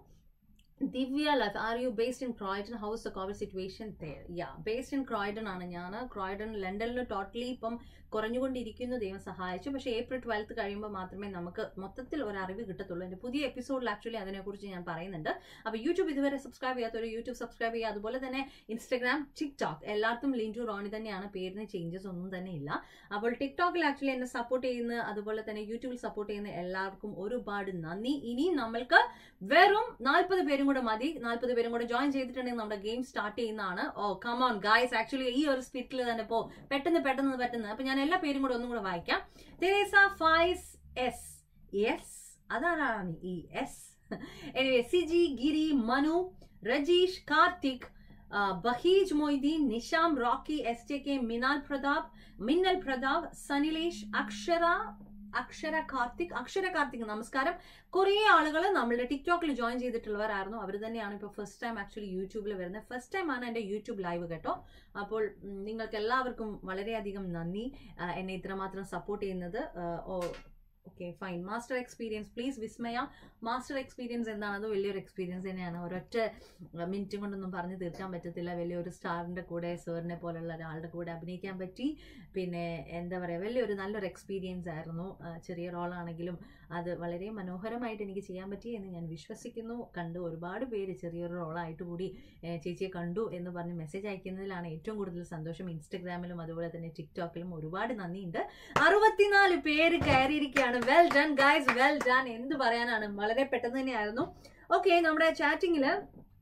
Divya life are you based in Croydon how's the covid situation there yeah based in Croydon ആണ് ഞാൻ ക്രോയിഡൻ ലണ്ടനിൽ ടോട്ടലി ഇപ്പം കുറഞ്ഞുകൊണ്ടിരിക്കുന്നു ദൈവം സഹായിച്ചു പക്ഷേ ഏപ്രിൽ ട്വൽത്ത് കഴിയുമ്പോൾ മാത്രമേ നമുക്ക് മൊത്തത്തിൽ ഒരു അറിവ് കിട്ടത്തുള്ളൂ എൻ്റെ പുതിയ എപ്പിസോഡിൽ ആക്ച്വലി അതിനെക്കുറിച്ച് ഞാൻ പറയുന്നുണ്ട് അപ്പോൾ യൂട്യൂബ് ഇതുവരെ സബ്സ്ക്രൈബ് ചെയ്യാത്തൊരു യൂട്യൂബ് സബ്സ്ക്രൈബ് ചെയ്യുക അതുപോലെ തന്നെ ഇൻസ്റ്റഗ്രാം ടിക്ടോക്ക് എല്ലായിടത്തും ലിൻറ്റു റോണി തന്നെയാണ് പേരിന് ചേഞ്ചസ് ഒന്നും തന്നെ ഇല്ല അപ്പോൾ ടിക്ടോക്കിൽ ആക്ച്വലി എന്നെ സപ്പോർട്ട് ചെയ്യുന്ന അതുപോലെ തന്നെ യൂട്യൂബിൽ സപ്പോർട്ട് ചെയ്യുന്ന എല്ലാവർക്കും ഒരുപാട് നന്ദി ഇനിയും നമ്മൾക്ക് വെറും നാൽപ്പത് പേരും കൂടെ മതി നാൽപ്പത് പേരും കൂടെ ജോയിൻ ചെയ്തിട്ടുണ്ടെങ്കിൽ നമ്മുടെ ഗെയിം സ്റ്റാർട്ട് ചെയ്യുന്നതാണ് ഓ കമോൺ ഗായ്സ് ആക്ച്വലി ഈ ഒരു സ്പീഡിൽ തന്നെ പോ പെട്ടെന്ന് പെട്ടെന്ന് പെട്ടെന്ന് അപ്പൊ ഞാൻ എല്ലാ പേരും കൂടെ ഒന്നും കൂടെ വായിക്കാം തെരേസ ഫൈസ് എസ് യെസ് അതാണ് ഈ എസ് എനിവേ സിജി ഗിരി മനു രജീഷ് കാർത്തിക് ആ, Baheej Moideen Nisham Rocky S J K Minal Pratap Minnal Pratap സനിലേഷ് അക്ഷര അക്ഷര കാർത്തിക് അക്ഷര കാർത്തിക് നമസ്കാരം കുറേ ആളുകൾ നമ്മളുടെ ടിക്ടോക്കിൽ ജോയിൻ ചെയ്തിട്ടുള്ളവരായിരുന്നു അവർ തന്നെയാണ് ഇപ്പോൾ ഫസ്റ്റ് ടൈം ആക്ച്വലി യൂട്യൂബിൽ വരുന്നത് ഫസ്റ്റ് ടൈം ആണ് എൻ്റെ യൂട്യൂബ് ലൈവ് കേട്ടോ അപ്പോൾ ഉം, നിങ്ങൾക്ക് എല്ലാവർക്കും വളരെയധികം നന്ദി ആ, എന്നെ ഇത്രമാത്രം സപ്പോർട്ട് ചെയ്യുന്നത് ആ, oh okay fine master experience please Vismaya master experience എന്താണ് അത് വലിയൊരു എക്സ്പീരിയൻസ് തന്നെയാണ് ഒരൊറ്റ മിനിറ്റ് കൊണ്ടൊന്നും പറഞ്ഞു തീർക്കാൻ പറ്റത്തില്ല വലിയൊരു സ്റ്റാറിൻ്റെ കൂടെ സാറിനെ പോലുള്ള ഒരാളുടെ കൂടെ അഭിനയിക്കാൻ പറ്റി പിന്നെ എന്താ പറയുക വലിയൊരു നല്ലൊരു എക്സ്പീരിയൻസ് ആയിരുന്നു ആ, ചെറിയ റോളാണെങ്കിലും അത് വളരെ മനോഹരമായിട്ട് എനിക്ക് ചെയ്യാൻ പറ്റി എന്ന് ഞാൻ വിശ്വസിക്കുന്നു കണ്ടു ഒരുപാട് പേര് ചെറിയൊരു റോളായിട്ട് കൂടി ഏ, ചേച്ചിയെ കണ്ടു എന്ന് പറഞ്ഞ് മെസ്സേജ് അയക്കുന്നതിലാണ് ഏറ്റവും കൂടുതൽ സന്തോഷം ഇൻസ്റ്റഗ്രാമിലും അതുപോലെ തന്നെ ടിക്ടോക്കിലും ഒരുപാട് നന്ദിയുണ്ട് അറുപത്തിനാല് പേര് കയറിയിരിക്കുകയാണ് well done guys well done എന്ത് പറയാനാണ് വളരെ പെട്ടെന്ന് തന്നെയായിരുന്നു ഓക്കെ നമ്മുടെ ചാറ്റിങ്ങില്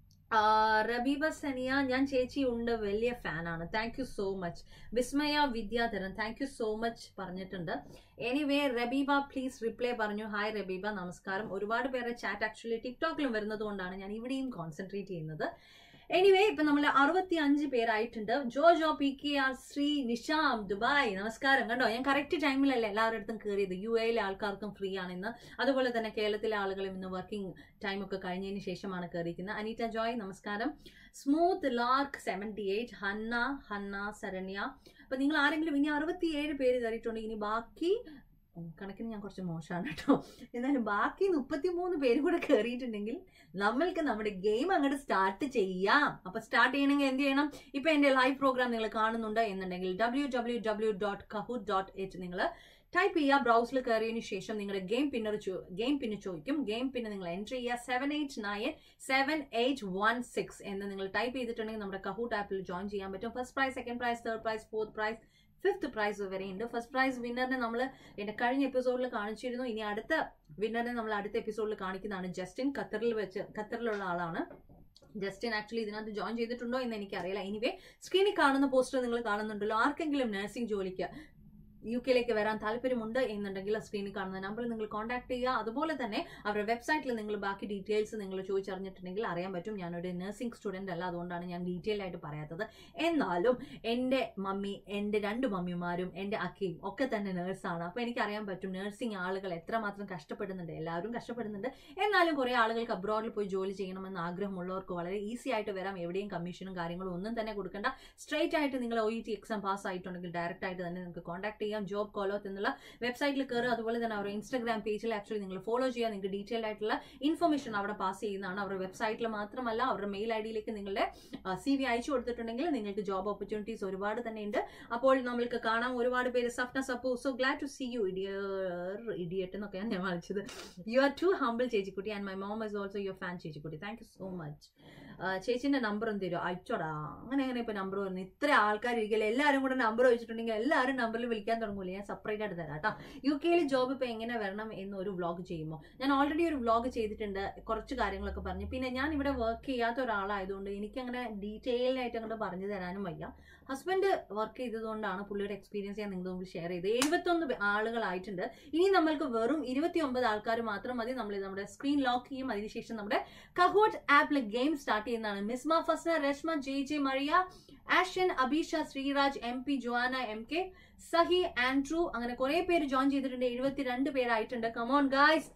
റബീബ സനിയ ഞാൻ ചേച്ചി ഉണ്ട് വലിയ ഫാനാണ് thank you so much Vismaya Vidyadharan thank you so much പറഞ്ഞിട്ടുണ്ട് എനിവേ റബീബ പ്ലീസ് റിപ്ലൈ പറഞ്ഞു ഹായ് റബീബ നമസ്കാരം ഒരുപാട് പേരെ ചാറ്റ് ആക്ച്വലി ടിക്ടോക്കിലും വരുന്നത് കൊണ്ടാണ് ഞാൻ ഇവിടെയും കോൺസെൻട്രേറ്റ് ചെയ്യുന്നത് എനിവേ ഇപ്പൊ നമ്മൾ അറുപത്തി അഞ്ച് പേരായിട്ടുണ്ട് Jo Jo P K R Sree Nisham Dubai നമസ്കാരം കണ്ടോ ഞാൻ കറക്റ്റ് ടൈമിലല്ല എല്ലാവരുടെ അടുത്തും കയറിയത് യു എയിലെ ആൾക്കാർക്കും ഫ്രീ ആണ് ഇന്ന് അതുപോലെ തന്നെ കേരളത്തിലെ ആളുകളും ഇന്ന് വർക്കിംഗ് ടൈം ഒക്കെ കഴിഞ്ഞതിന് ശേഷമാണ് കയറിയിരിക്കുന്നത് അനീറ്റ ജോയ് നമസ്കാരം smooth lark seventy eight Hanna Hanna Saranya അപ്പൊ നിങ്ങൾ ആരെങ്കിലും ഇനി അറുപത്തിയേഴ് പേര് കയറിയിട്ടുണ്ട് ഇനി ബാക്കി ഉം, കണക്കിന് ഞാൻ കുറച്ച് മോശമാണ് കേട്ടോ എന്നാലും ബാക്കി മുപ്പത്തിമൂന്ന് പേര് കൂടെ കയറിയിട്ടുണ്ടെങ്കിൽ നമ്മൾക്ക് നമ്മുടെ ഗെയിം അങ്ങോട്ട് സ്റ്റാർട്ട് ചെയ്യാം അപ്പൊ സ്റ്റാർട്ട് ചെയ്യണമെങ്കിൽ എന്ത് ചെയ്യണം ഇപ്പൊ എന്റെ ലൈവ് പ്രോഗ്രാം നിങ്ങൾ കാണുന്നുണ്ട് എന്നുണ്ടെങ്കിൽ W W W dot Kahoot dot it നിങ്ങൾ ടൈപ്പ് ചെയ്യുക ബ്രൗസിൽ കയറിയതിന് ശേഷം നിങ്ങളുടെ ഗെയിം പിന്നർ ഗെയിം പിന്ന് ചോദിക്കും ഗെയിം പിന്നെ നിങ്ങൾ എൻട്രി ചെയ്യുക seven eight nine seven eight one six എന്ന് നിങ്ങൾ ടൈപ്പ് ചെയ്തിട്ടുണ്ടെങ്കിൽ നമ്മുടെ കഹൂട്ട് ആപ്പിൽ ജോയിൻ ചെയ്യാൻ പറ്റും first prize second prize third prize fourth prize fifth prize വരെ ഉണ്ട് ഫസ്റ്റ് പ്രൈസ് വിന്നറിനെ നമ്മൾ എന്റെ കഴിഞ്ഞ എപ്പിസോഡിൽ കാണിച്ചിരുന്നു ഇനി അടുത്ത വിന്നറിനെ നമ്മൾ അടുത്ത എപ്പിസോഡിൽ കാണിക്കുന്നതാണ് ജസ്റ്റിൻ ഖത്തറിൽ വെച്ച് ഖത്തറിലുള്ള ആളാണ് ജസ്റ്റിൻ ആക്ച്വലി ഇതിനകത്ത് ജോയിൻ ചെയ്തിട്ടുണ്ടോ എന്ന് എനിക്കറിയില്ല എനിവേ സ്ക്രീനിൽ കാണുന്ന പോസ്റ്റർ നിങ്ങൾ കാണുന്നുണ്ടല്ലോ ആർക്കെങ്കിലും നഴ്സിംഗ് ജോലിക്ക് യു കെയിലേക്ക് വരാൻ താല്പര്യമുണ്ട് എന്നുണ്ടെങ്കിൽ സ്ക്രീനിൽ കാണുന്ന നമ്പറിൽ നിങ്ങൾ കോൺടാക്ട് ചെയ്യുക അതുപോലെ തന്നെ അവരുടെ വെബ്സൈറ്റിൽ നിങ്ങൾ ബാക്കി ഡീറ്റെയിൽസ് നിങ്ങൾ ചോദിച്ചറിഞ്ഞിട്ടുണ്ടെങ്കിൽ അറിയാൻ പറ്റും ഞാനൊരു നഴ്സിംഗ് സ്റ്റുഡൻ്റ് അല്ല അതുകൊണ്ടാണ് ഞാൻ ഡീറ്റെയിൽ ആയിട്ട് പറയാത്തത് എന്നാലും എൻ്റെ മമ്മി എൻ്റെ രണ്ട് മമ്മിമാരും എൻ്റെ അക്കയും ഒക്കെ തന്നെ നേഴ്സാണ് അപ്പോൾ എനിക്കറിയാൻ പറ്റും നഴ്സിംഗ് ആളുകൾ എത്രമാത്രം കഷ്ടപ്പെടുന്നുണ്ട് എല്ലാവരും കഷ്ടപ്പെടുന്നുണ്ട് എന്നാലും കുറേ ആളുകൾക്ക് അബ്രോഡിൽ പോയി ജോലി ചെയ്യണമെന്ന് ആഗ്രഹമുള്ളവർക്ക് വളരെ ഈസി ആയിട്ട് വരാം എവിടെയും കമ്മീഷനും കാര്യങ്ങളും ഒന്നും തന്നെ കൊടുക്കണ്ട സ്ട്രൈറ്റ് ആയിട്ട് നിങ്ങൾ O E T exam pass ആയിട്ടുണ്ടെങ്കിൽ ഡയറക്റ്റ് ആയിട്ട് തന്നെ നിങ്ങൾക്ക് കോൺടാക്ട് ചെയ്യാം ജോബ് കോലോത്ത് എന്നുള്ള വെബ്സൈറ്റിൽ കയറുക അതുപോലെ തന്നെ അവരുടെ ഇൻസ്റ്റാഗ്രാം പേജിൽ ആക്ച്വലി നിങ്ങൾ ഫോളോ ചെയ്യുക നിങ്ങൾക്ക് ഡീറ്റെയിൽ ആയിട്ടുള്ള ഇൻഫർമേഷൻ അവിടെ പാസ് ചെയ്യുന്നതാണ് അവരുടെ വെബ്സൈറ്റിൽ മാത്രമല്ല അവരുടെ മെയിൽ ഐ ഡിയിലേക്ക് നിങ്ങളുടെ സി വി അയച്ചു കൊടുത്തിട്ടുണ്ടെങ്കിൽ നിങ്ങൾക്ക് ജോബ് ഓപ്പർച്യൂണിറ്റീസ് ഒരുപാട് തന്നെ ഉണ്ട് അപ്പോൾ നമ്മൾക്ക് കാണാം ഒരുപാട് പേര് Safna Sappu so glad to see you idiot idiot എന്നൊക്കെയാണ് ഞാൻ വിളിച്ചത് യു ആർ ടു ഹംബിൾ ചേച്ചിക്കുട്ടി and my mom is also your fan ചേച്ചിക്കുട്ടി താങ്ക് യു സോ മച്ച് ചേച്ചിന്റെ നമ്പർ ഒന്ന് തരുമോ അയച്ചോടാ അങ്ങനെ അങ്ങനെ ഇപ്പൊ നമ്പർ വരുന്നത് ഇത്ര ആൾക്കാർ ഇരിക്കില്ല എല്ലാവരും കൂടെ നമ്പർ വെച്ചിട്ടുണ്ടെങ്കിൽ എല്ലാവരും നമ്പറിൽ വിളിക്കാൻ തുടങ്ങൂല ഞാൻ സെപ്പറേറ്റ് ആയിട്ട് തരാം കേട്ടോ യു കെയിൽ ജോബ് ഇപ്പൊ എങ്ങനെ വരണം എന്ന് ഒരു വ്ളോഗ് ചെയ്യുമ്പോൾ ഞാൻ ഓൾറെഡി ഒരു വ്ളോഗ് ചെയ്തിട്ടുണ്ട് കുറച്ച് കാര്യങ്ങളൊക്കെ പറഞ്ഞു പിന്നെ ഞാൻ ഇവിടെ വർക്ക് ചെയ്യാത്ത ഒരാളായതുകൊണ്ട് എനിക്ക് അങ്ങനെ ഡീറ്റെയിൽ ആയിട്ട് അങ്ങോട്ട് പറഞ്ഞു തരാനും വയ്യ ഹസ്ബൻഡ് വർക്ക് ചെയ്തതുകൊണ്ടാണ് പുള്ളിയുടെ എക്സ്പീരിയൻസ് ഞാൻ നിങ്ങളുടെ മുമ്പിൽ ഷെയർ ചെയ്തത് എഴുപത്തൊന്ന് ആളുകളായിട്ടുണ്ട് ഇനി നമ്മൾക്ക് വെറും ഇരുപത്തി ഒമ്പത് ആൾക്കാർ മാത്രം മതി നമ്മൾ നമ്മുടെ സ്ക്രീൻ ലോക്ക് ചെയ്യും അതിനുശേഷം നമ്മുടെ കഹോട്ട് ആപ്പിൽ ഗെയിം സ്റ്റാർട്ട് ചെയ്യുന്നതാണ് Misma Fasna Reshma J J Mariya Ashan Abeesha Sreeraj M P Jona M K Sahi Andrew അങ്ങനെ കുറെ പേര് ജോയിൻ ചെയ്തിട്ടുണ്ട് എഴുപത്തിരണ്ട് പേരായിട്ടുണ്ട് കമോൺ ഗായ്സ്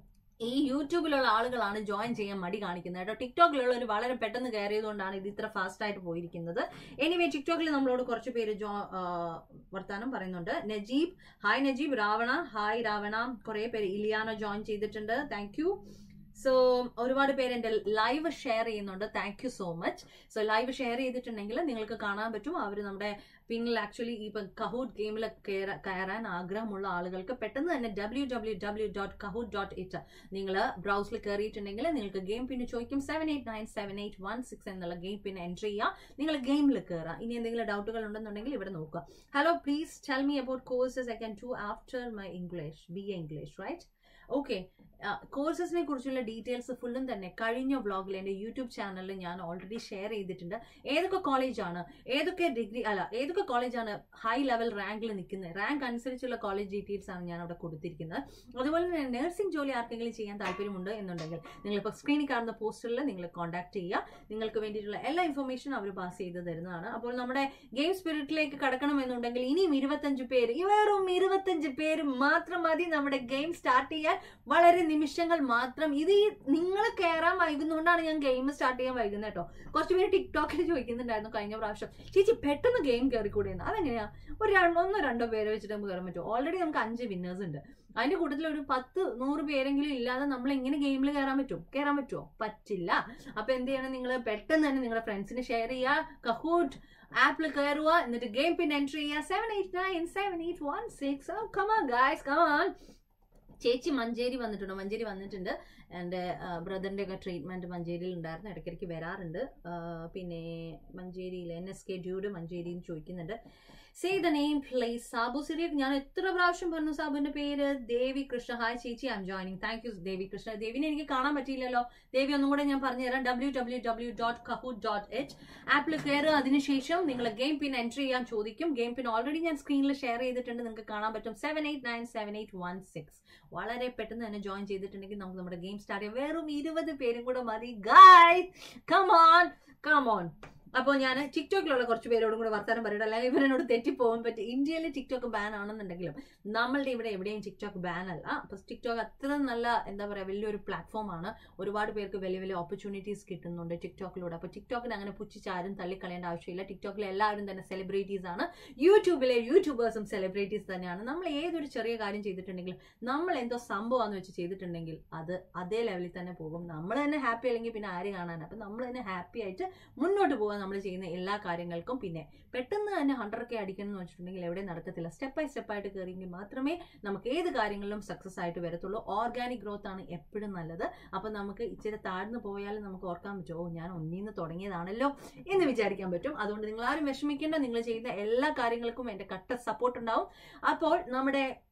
ഈ യൂട്യൂബിലുള്ള ആളുകളാണ് ജോയിൻ ചെയ്യാൻ മടി കാണിക്കുന്നത് കേട്ടോ ടിക്ടോക്കിലുള്ളവർ വളരെ പെട്ടെന്ന് കയറിയതുകൊണ്ടാണ് ഇത് ഇത്ര ഫാസ്റ്റ് ആയിട്ട് പോയിരിക്കുന്നത് എനിവേ ടിക്ടോക്കിൽ നമ്മളോട് കുറച്ച് പേര് ജോ വർത്താനം പറയുന്നുണ്ട് നജീബ് ഹായ് നജീബ് രാവണ ഹായ് രാവണ കുറെ പേര് ഇലിയാന ജോയിൻ ചെയ്തിട്ടുണ്ട് താങ്ക് യു സോ ഒരുപാട് പേര് എൻ്റെ ലൈവ് ഷെയർ ചെയ്യുന്നുണ്ട് thank you so much so live share ചെയ്തിട്ടുണ്ടെങ്കിൽ നിങ്ങൾക്ക് കാണാൻ പറ്റും അവർ നമ്മുടെ പിന്നിൽ ആക്ച്വലി ഈ കഹൂട്ട് ഗെയിമിൽ കയറാൻ ആഗ്രഹമുള്ള ആളുകൾക്ക് പെട്ടെന്ന് തന്നെ W W W dot Kahoot dot it നിങ്ങൾ ബ്രൗസിൽ കയറിയിട്ടുണ്ടെങ്കിൽ നിങ്ങൾക്ക് ഗെയിം പിന്നെ ചോദിക്കും seven eight nine seven eight one six എന്നുള്ള ഗെയിം പിന്നെ എൻട്രി ചെയ്യുക നിങ്ങൾ ഗെയിമിൽ കയറുക ഇനി എന്തെങ്കിലും ഡൗട്ടുകൾ ഉണ്ടെന്നുണ്ടെങ്കിൽ ഇവിടെ നോക്കുക hello please tell me about courses I can to after my English B A English right okay കോഴ്സസിനെ കുറിച്ചുള്ള ഡീറ്റെയിൽസ് ഫുള്ളും തന്നെ കഴിഞ്ഞ വ്ളോഗിൽ എൻ്റെ യൂട്യൂബ് ചാനലിൽ ഞാൻ ഓൾറെഡി ഷെയർ ചെയ്തിട്ടുണ്ട് ഏതൊക്കെ കോളേജാണ് ഏതൊക്കെ ഡിഗ്രി അല്ല ഏതൊക്കെ കോളേജാണ് ഹൈ ലെവൽ റാങ്കിൽ നിൽക്കുന്നത് റാങ്ക് അനുസരിച്ചുള്ള കോളേജ് ഡീറ്റെയിൽസ് ആണ് ഞാൻ അവിടെ കൊടുത്തിരിക്കുന്നത് അതുപോലെ തന്നെ നഴ്സിംഗ് ജോലി ആർക്കെങ്കിലും ചെയ്യാൻ താല്പര്യമുണ്ട് എന്നുണ്ടെങ്കിൽ നിങ്ങളിപ്പോൾ സ്ക്രീനിൽ കാണുന്ന പോസ്റ്ററിൽ നിങ്ങൾ കോൺടാക്ട് ചെയ്യുക നിങ്ങൾക്ക് വേണ്ടിയിട്ടുള്ള എല്ലാ ഇൻഫർമേഷനും അവർ പാസ് ചെയ്ത് തരുന്നതാണ് അപ്പോൾ നമ്മുടെ ഗെയിം സ്പിരിറ്റിലേക്ക് കടക്കണം എന്നുണ്ടെങ്കിൽ ഇനിയും ഇരുപത്തഞ്ച് പേര് വെറും ഇരുപത്തഞ്ച് പേര് മാത്രം മതി നമ്മുടെ ഗെയിം സ്റ്റാർട്ട് ചെയ്യാൻ വളരെ നിമിഷങ്ങൾ മാത്രം ഇത് ഈ നിങ്ങൾ കയറാൻ വൈകുന്നതുകൊണ്ടാണ് ഞാൻ ഗെയിം സ്റ്റാർട്ട് ചെയ്യാൻ വൈകുന്നത് കേട്ടോ കുറച്ച് പേര് ടിക്ടോക്കിൽ ചോദിക്കുന്നുണ്ടായിരുന്നു കഴിഞ്ഞ പ്രാവശ്യം ചേച്ചി പെട്ടെന്ന് ഗെയിം കയറിക്കൂടെയെന്ന് അതെങ്ങനെയാ ഒരു രണ്ട് ഒന്നോ രണ്ടോ പേരെ വെച്ചിട്ട് നമുക്ക് കയറാൻ പറ്റും ഓൾറെഡി നമുക്ക് അഞ്ച് വിന്നേഴ്സ് ഉണ്ട് അതിന്റെ കൂട്ടത്തിൽ ഒരു പത്ത് നൂറ് പേരെങ്കിലും ഇല്ലാതെ നമ്മൾ എങ്ങനെ ഗെയിമിൽ കയറാൻ പറ്റും കയറാൻ പറ്റുമോ പറ്റില്ല അപ്പൊ എന്ത് ചെയ്യണം നിങ്ങൾ പെട്ടെന്ന് തന്നെ നിങ്ങളുടെ ഫ്രണ്ട്സിന് ഷെയർ ചെയ്യുക കഹൂട്ട് ആപ്പിൽ കയറുക എന്നിട്ട് ഗെയിം പിൻ എൻട്രി ചെയ്യുക seven eight nine seven eight one six come on guys come on ചേച്ചി മഞ്ചേരി വന്നിട്ടുണ്ട് മഞ്ചേരി വന്നിട്ടുണ്ട് എൻ്റെ ബ്രദറിൻ്റെ ഒക്കെ ട്രീറ്റ്മെൻറ്റ് മഞ്ചേരിയിൽ ഉണ്ടായിരുന്നു ഇടയ്ക്കിടയ്ക്ക് വരാറുണ്ട് പിന്നെ മഞ്ചേരിയിൽ എൻ എസ് കെ ഡ്യൂഡ് മഞ്ചേരിയിൽ ചോദിക്കുന്നുണ്ട് say the name place Sabu Cyriac ഞാൻ എത്ര പ്രാവശ്യം പറഞ്ഞു സാബുവിന്റെ പേര് ദേവി കൃഷ്ണ ഹായ് ചേച്ചി I'm joining thank you Devi Krishna ദേവിനെ എനിക്ക് കാണാൻ പറ്റിയില്ലല്ലോ ദേവി ഒന്നും കൂടെ ഞാൻ പറഞ്ഞുതരാം W W W dot Kahoot dot H ആപ്പിൽ കയറുക അതിനുശേഷം നിങ്ങൾ ഗെയിം പിൻ എൻട്രി ചെയ്യാൻ ചോദിക്കും ഗെയിം പിൻ ഓൾറെഡി ഞാൻ സ്ക്രീനിൽ ഷെയർ ചെയ്തിട്ടുണ്ട് നിങ്ങൾക്ക് കാണാൻ പറ്റും seven eight nine seven eight one six വളരെ പെട്ടെന്ന് തന്നെ ജോയിൻ ചെയ്തിട്ടുണ്ടെങ്കിൽ നമുക്ക് നമ്മുടെ ഗെയിം സ്റ്റാർട്ട് ചെയ്യാം വെറും ഇരുപത് പേരും കൂടെ മതി ഗായ് കമോൺ കമോൺ അപ്പോൾ ഞാൻ ടിക്ടോക്കിലുള്ള കുറച്ച് പേരോടും കൂടെ വർത്തമാനം പറയട്ടെ അല്ലെങ്കിൽ ഇവരെന്നോട് തെറ്റിപ്പോകാൻ പറ്റും ഇന്ത്യയിൽ ടിക്ടോക്ക് ബാൻ ആണെന്നുണ്ടെങ്കിലും നമ്മളുടെ ഇവിടെ എവിടെയും ടിക്ടോക്ക് ബാൻ അല്ല അപ്പോൾ ടിക്ടോക്ക് അത്ര നല്ല എന്താ പറയുക വലിയൊരു പ്ലാറ്റ്ഫോമാണ് ഒരുപാട് പേർക്ക് വലിയ വലിയ ഓപ്പർച്യൂണിറ്റീസ് കിട്ടുന്നുണ്ട് ടിക്ടോക്കിലൂടെ അപ്പോൾ ടിക്ടോക്കിന് അങ്ങനെ പുച്ഛിച്ചാരും തള്ളിക്കളയേണ്ട ആവശ്യമില്ല ടിക്ടോക്കിൽ എല്ലാവരും തന്നെ സെലിബ്രിറ്റീസ് ആണ് യൂട്യൂബിലെ യൂട്യൂബേഴ്സും സെലിബ്രിറ്റീസ് തന്നെയാണ് നമ്മൾ ഏതൊരു ചെറിയ കാര്യം ചെയ്തിട്ടുണ്ടെങ്കിലും നമ്മൾ എന്തോ സംഭവമാണെന്ന് വെച്ച് ചെയ്തിട്ടുണ്ടെങ്കിൽ അത് അതേ ലെവലിൽ തന്നെ പോകും നമ്മൾ തന്നെ ഹാപ്പി അല്ലെങ്കിൽ പിന്നെ ആര് കാണാൻ അപ്പം നമ്മൾ തന്നെ ഹാപ്പി ആയിട്ട് മുന്നോട്ട് പോകാൻ നമ്മൾ ചെയ്യുന്ന എല്ലാ കാര്യങ്ങൾക്കും പിന്നെ പെട്ടെന്ന് തന്നെ ഹൺഡ്രഡ് കെ അടിക്കണം എന്ന് വെച്ചിട്ടുണ്ടെങ്കിൽ എവിടെ നടക്കത്തില്ല സ്റ്റെപ്പ് ബൈ സ്റ്റെപ്പ് ആയിട്ട് കയറിയെങ്കിൽ മാത്രമേ നമുക്ക് ഏത് കാര്യങ്ങളിലും സക്സസ് ആയിട്ട് വരത്തുള്ളൂ ഓർഗാനിക് ഗ്രോത്ത് ആണ് എപ്പോഴും നല്ലത് അപ്പം നമുക്ക് ഇച്ചിരി താഴ്ന്നു പോയാലും നമുക്ക് ഓർക്കാൻ പറ്റുമോ ഞാൻ ഒന്നീന്ന് തുടങ്ങിയതാണല്ലോ എന്ന് വിചാരിക്കാൻ പറ്റും അതുകൊണ്ട് നിങ്ങൾ ആരും വിഷമിക്കേണ്ട നിങ്ങൾ ചെയ്യുന്ന എല്ലാ കാര്യങ്ങൾക്കും എൻ്റെ കട്ട സപ്പോർട്ട് ഉണ്ടാവും അപ്പോൾ നമ്മുടെ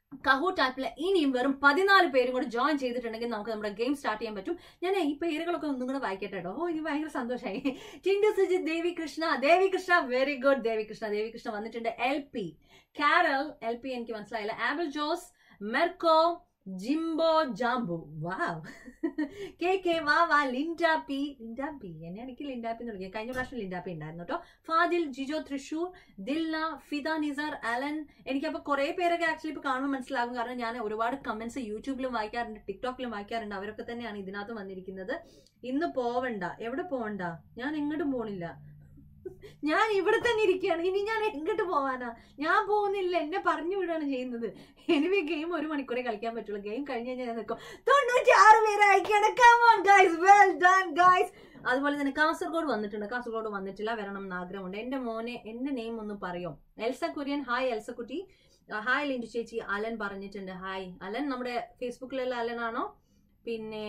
കഹൂട്ട് ആപ്പിൽ ഇനിയും വെറും പതിനാല് പേരും കൂടെ ജോയിൻ ചെയ്തിട്ടുണ്ടെങ്കിൽ നമുക്ക് നമ്മുടെ ഗെയിം സ്റ്റാർട്ട് ചെയ്യാൻ പറ്റും ഞാൻ ഈ പേരുകളൊക്കെ ഒന്നും കൂടെ വായിക്കട്ടെ കേട്ടോ ഓ ഇനി ഭയങ്കര സന്തോഷമായി ടിൻഡു സുജിത് ദേവി കൃഷ്ണ ദേവി കൃഷ്ണ വെരി ഗുഡ് ദേവി കൃഷ്ണ ദേവി കൃഷ്ണ വന്നിട്ടുണ്ട് L P Carol L P എനിക്ക് മനസ്സിലായില്ല ആബിൾ ജോസ് മെർക്കോ ജിംബോ ജാംബു വാവ് കെ കെ വാ വാ ലിൻഡ പി ലിൻഡ പി എന്നെ എനിക്ക് ലിൻഡ പി എന്ന് വിളിക്കാം കഴിഞ്ഞ പ്രാവശ്യം ലിൻഡ പി ഉണ്ടായിരുന്നു കേട്ടോ ഫാദിൽ ജിജോ തൃശൂർ ദിൽന ഫിദ നിസാർ അലൻ എനിക്കപ്പോൾ കുറേ പേരൊക്കെ ആക്ച്വലി ഇപ്പോൾ കാണുമ്പോൾ മനസ്സിലാകും കാരണം ഞാൻ ഒരുപാട് കമന്റ്സ് യൂട്യൂബിലും വായിക്കാറുണ്ട് ടിക്ടോക്കിലും വായിക്കാറുണ്ട് അവരൊക്കെ തന്നെയാണ് ഇതിനകത്ത് വന്നിരിക്കുന്നത് ഇന്ന് പോവണ്ട എവിടെ പോവണ്ട ഞാൻ എങ്ങോട്ടും പോണില്ല ഞാൻ ഇവിടെ തന്നെ ഇരിക്കുകയാണ് ഇനി ഞാൻ എങ്ങോട്ട് പോവാനാ ഞാൻ പോകുന്നില്ല എന്നെ പറഞ്ഞു വിടുകയാണ് ചെയ്യുന്നത് എനിവേ ഗെയിം ഒരു മണിക്കൂറേ കളിക്കാൻ പറ്റുള്ളൂ ഗെയിം കഴിഞ്ഞ് കഴിഞ്ഞാൽ ഞാൻ നിൽക്കും തൊണ്ണൂറ്റി ആറ് പേര് അയക്കാണ് come on guys well done guys അതുപോലെ തന്നെ കാസർഗോഡ് വന്നിട്ടുണ്ട് കാസർഗോഡ് വന്നിട്ടില്ല വരണം എന്ന് ആഗ്രഹമുണ്ട് എന്റെ മോനെ എന്റെ നെയിം ഒന്ന് പറയോ എൽസ കുര്യൻ ഹായ് എൽസ കുട്ടി ഹായ് ലിൻഡു ചേച്ചി അലൻ പറഞ്ഞിട്ടുണ്ട് ഹായ് അലൻ നമ്മുടെ ഫേസ്ബുക്കിലുള്ള അലൻ ആണോ പിന്നെ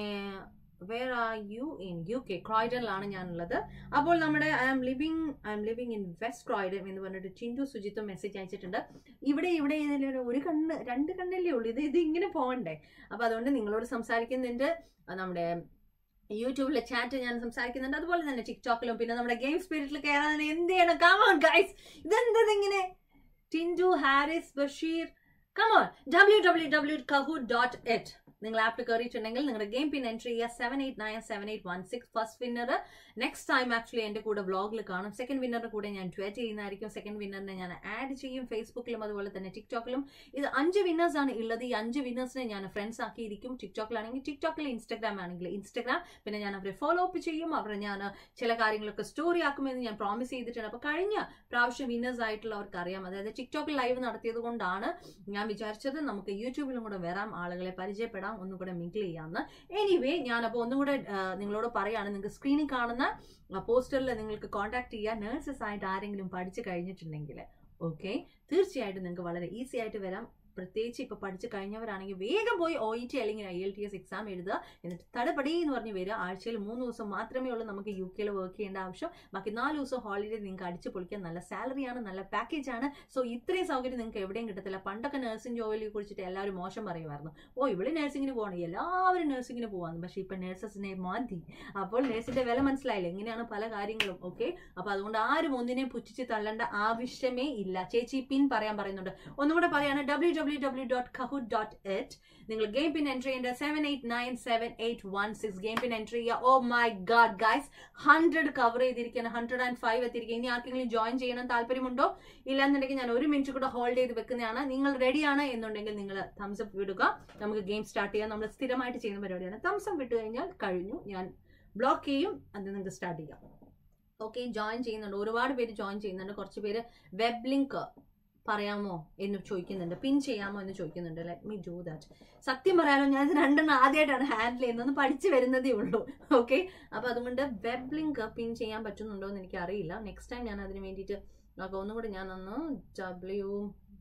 where are you in U K ക്രോയിഡനിലാണ് ഞാനുള്ളത് അപ്പോൾ നമ്മുടെ I am living I am living in West Croydon എന്ന് പറഞ്ഞിട്ട് ചിൻഡു സുജിത്തും മെസ്സേജ് അയച്ചിട്ടുണ്ട് ഇവിടെ ഇവിടെ ഇതിലൊരു ഒരു കണ്ണ് രണ്ട് കണ്ണല്ലേ ഉള്ളൂ ഇത് ഇത് ഇങ്ങനെ പോകണ്ടേ അപ്പോൾ അതുകൊണ്ട് നിങ്ങളോട് സംസാരിക്കുന്നുണ്ട് അത് നമ്മുടെ യൂട്യൂബിലെ ചാറ്റ് ഞാൻ സംസാരിക്കുന്നുണ്ട് അതുപോലെ തന്നെ ടിക്ടോക്കിലും പിന്നെ നമ്മുടെ ഗെയിം സ്പിരിറ്റിൽ കയറാൻ എന്ത് ചെയ്യണം കമോൺ ഗൈസ് ഇതെന്തത് ഇങ്ങനെ Tindu Haris Basheer come on W W W കഹു dot it നിങ്ങൾ ആപ്പിൽ കയറിയിട്ടുണ്ടെങ്കിൽ നിങ്ങളുടെ ഗെയിം പിൻ എൻട്രി ചെയ്യുക seven eight nine seven eight one six first winner next time actually എൻ്റെ കൂടെ വ്ളോഗിൽ കാണും സെക്കൻഡ് വിന്നറിന്റെ കൂടെ ഞാൻ ട്വീറ്റ് ചെയ്യുന്നതായിരിക്കും സെക്കൻഡ് വിന്നറിനെ ഞാൻ ആഡ് ചെയ്യും ഫേസ്ബുക്കിലും അതുപോലെ തന്നെ ടിക്ടോക്കിലും ഇത് അഞ്ച് വിന്നേഴ്സ് ആണ് ഉള്ളത് ഈ അഞ്ച് വിന്നേഴ്സിനെ ഞാൻ ഫ്രണ്ട്സ് ആക്കിയിരിക്കും ടിക്ടോക്കിലാണെങ്കിൽ ടിക്ടോക്കിൽ ഇൻസ്റ്റാഗ്രാം ആണെങ്കിൽ ഇൻസ്റ്റാഗ്രാം പിന്നെ ഞാൻ അവരെ ഫോളോ അപ്പ് ചെയ്യും അവരെ ഞാൻ ചില കാര്യങ്ങളൊക്കെ സ്റ്റോറി ആക്കുമെന്ന് ഞാൻ പ്രോമിസ് ചെയ്തിട്ടുണ്ട് അപ്പോൾ കഴിഞ്ഞ പ്രാവശ്യം വിന്നേഴ്സ് ആയിട്ടുള്ളവർക്ക് അറിയാം അതായത് ടിക്ടോക്കിൽ ലൈവ് നടത്തിയത് കൊണ്ടാണ് ഞാൻ വിചാരിച്ചത് നമുക്ക് യൂട്യൂബിലും കൂടെ വരാം ആളുകളെ പരിചയപ്പെടാം ഒന്നും കൂടെ മിങ്കിൾ ചെയ്യാമെന്ന് എനിവേ ഞാനപ്പോൾ ഒന്നും കൂടെ ആ, നിങ്ങളോട് പറയാണ് നിങ്ങൾക്ക് സ്ക്രീനിൽ കാണുന്ന പോസ്റ്ററിൽ നിങ്ങൾക്ക് കോൺടാക്ട് ചെയ്യുക നഴ്സസ് ആയിട്ട് ആരെങ്കിലും പഠിച്ചു കഴിഞ്ഞിട്ടുണ്ടെങ്കിൽ ഓക്കെ തീർച്ചയായിട്ടും നിങ്ങൾക്ക് വളരെ ഈസി ആയിട്ട് വരാം പ്രത്യേകിച്ച് ഇപ്പോൾ പഠിച്ചു കഴിഞ്ഞവരാണെങ്കിൽ വേഗം പോയി ഒ ഇ ടി അല്ലെങ്കിൽ I L T S exam എഴുതുക എന്നിട്ട് തടപടി എന്ന് പറഞ്ഞ് വരിക ആഴ്ചയിൽ മൂന്ന് ദിവസം മാത്രമേ ഉള്ളൂ നമുക്ക് യു കെയിൽ വർക്ക് ചെയ്യേണ്ട ആവശ്യം ബാക്കി നാല് ദിവസം ഹോളിഡേ നിങ്ങൾക്ക് അടിച്ച് പൊളിക്കാൻ നല്ല സാലറിയാണ് നല്ല പാക്കേജ് ആണ് സോ ഇത്രയും സൗകര്യം നിങ്ങൾക്ക് എവിടെയും കിട്ടത്തില്ല പണ്ടൊക്കെ നഴ്സിംഗ് ജോലിയെ കുറിച്ചിട്ട് എല്ലാവരും മോശം പറയുമായിരുന്നു ഓ ഇവിടെ നഴ്സിങ്ങിന് പോകണം എല്ലാവരും നഴ്സിങ്ങിന് പോകാന്ന് പക്ഷേ ഇപ്പം നഴ്സസിനെ മതി അപ്പോൾ നഴ്സിന്റെ വില മനസ്സിലായില്ല എങ്ങനെയാണ് പല കാര്യങ്ങളും ഓക്കെ അപ്പോൾ അതുകൊണ്ട് ആരും ഒന്നിനെയും പുച്ഛിച്ച് തള്ളേണ്ട ആവശ്യമേ ഇല്ല ചേച്ചി പിൻ പറയാൻ പറയുന്നുണ്ട് ഒന്നുകൂടെ പറയാണ് W W W dot kahoot dot it നിങ്ങൾ ഗെയിം പിൻ എൻട്രി ചെയ്യേണ്ട seven eight nine seven eight one six game pin entry ചെയ്യുക oh my god guys hundred cover ചെയ്തിരിക്കുകയാണ് ഹൺഡ്രഡ് ആൻഡ് ഫൈവ് എത്തിയിരിക്കുക ഇനി ആർക്കെങ്കിലും ജോയിൻ ചെയ്യണം താല്പര്യമുണ്ടോ ഇല്ലാന്നുണ്ടെങ്കിൽ ഞാൻ ഒരു മിനിറ്റ് കൂടെ ഹോൾഡ് ചെയ്ത് വെക്കുന്നതാണ് നിങ്ങൾ റെഡിയാണ് എന്നുണ്ടെങ്കിൽ നിങ്ങൾ തംസ് അപ്പ് വിടുക നമുക്ക് ഗെയിം സ്റ്റാർട്ട് ചെയ്യാം നമ്മൾ സ്ഥിരമായിട്ട് ചെയ്യുന്ന പരിപാടിയാണ് തംസ് അപ്പ് വിട്ട് കഴിഞ്ഞാൽ കഴിഞ്ഞു ഞാൻ ബ്ലോക്ക് ചെയ്യും അത് നിങ്ങൾക്ക് സ്റ്റാർട്ട് ചെയ്യാം ഓക്കെ ജോയിൻ ചെയ്യുന്നുണ്ട് ഒരുപാട് പേര് ജോയിൻ ചെയ്യുന്നുണ്ട് കുറച്ച് പേര് വെബ് ലിങ്ക് പറയാമോ എന്ന് ചോദിക്കുന്നുണ്ട് പിൻ ചെയ്യാമോ എന്ന് ചോദിക്കുന്നുണ്ട് ലെറ്റ് മീ ഡു ദാറ്റ് സത്യം പറയാനോ ഞാൻ ഇത് രണ്ടെണ്ണം ആദ്യമായിട്ടാണ് ഹാൻഡിൽ ചെയ്യുന്നത് ഒന്ന് പഠിച്ചു വരുന്നതേ ഉള്ളൂ ഓക്കെ അപ്പൊ അതുകൊണ്ട് വെബ് ലിങ്ക് പിൻ ചെയ്യാൻ പറ്റുന്നുണ്ടോ എന്ന് എനിക്ക് അറിയില്ല നെക്സ്റ്റ് ടൈം ഞാൻ അതിന് വേണ്ടിയിട്ട് നോക്കാം ഒന്നും കൂടി ഞാൻ ഒന്ന് ഡബ്ല്യു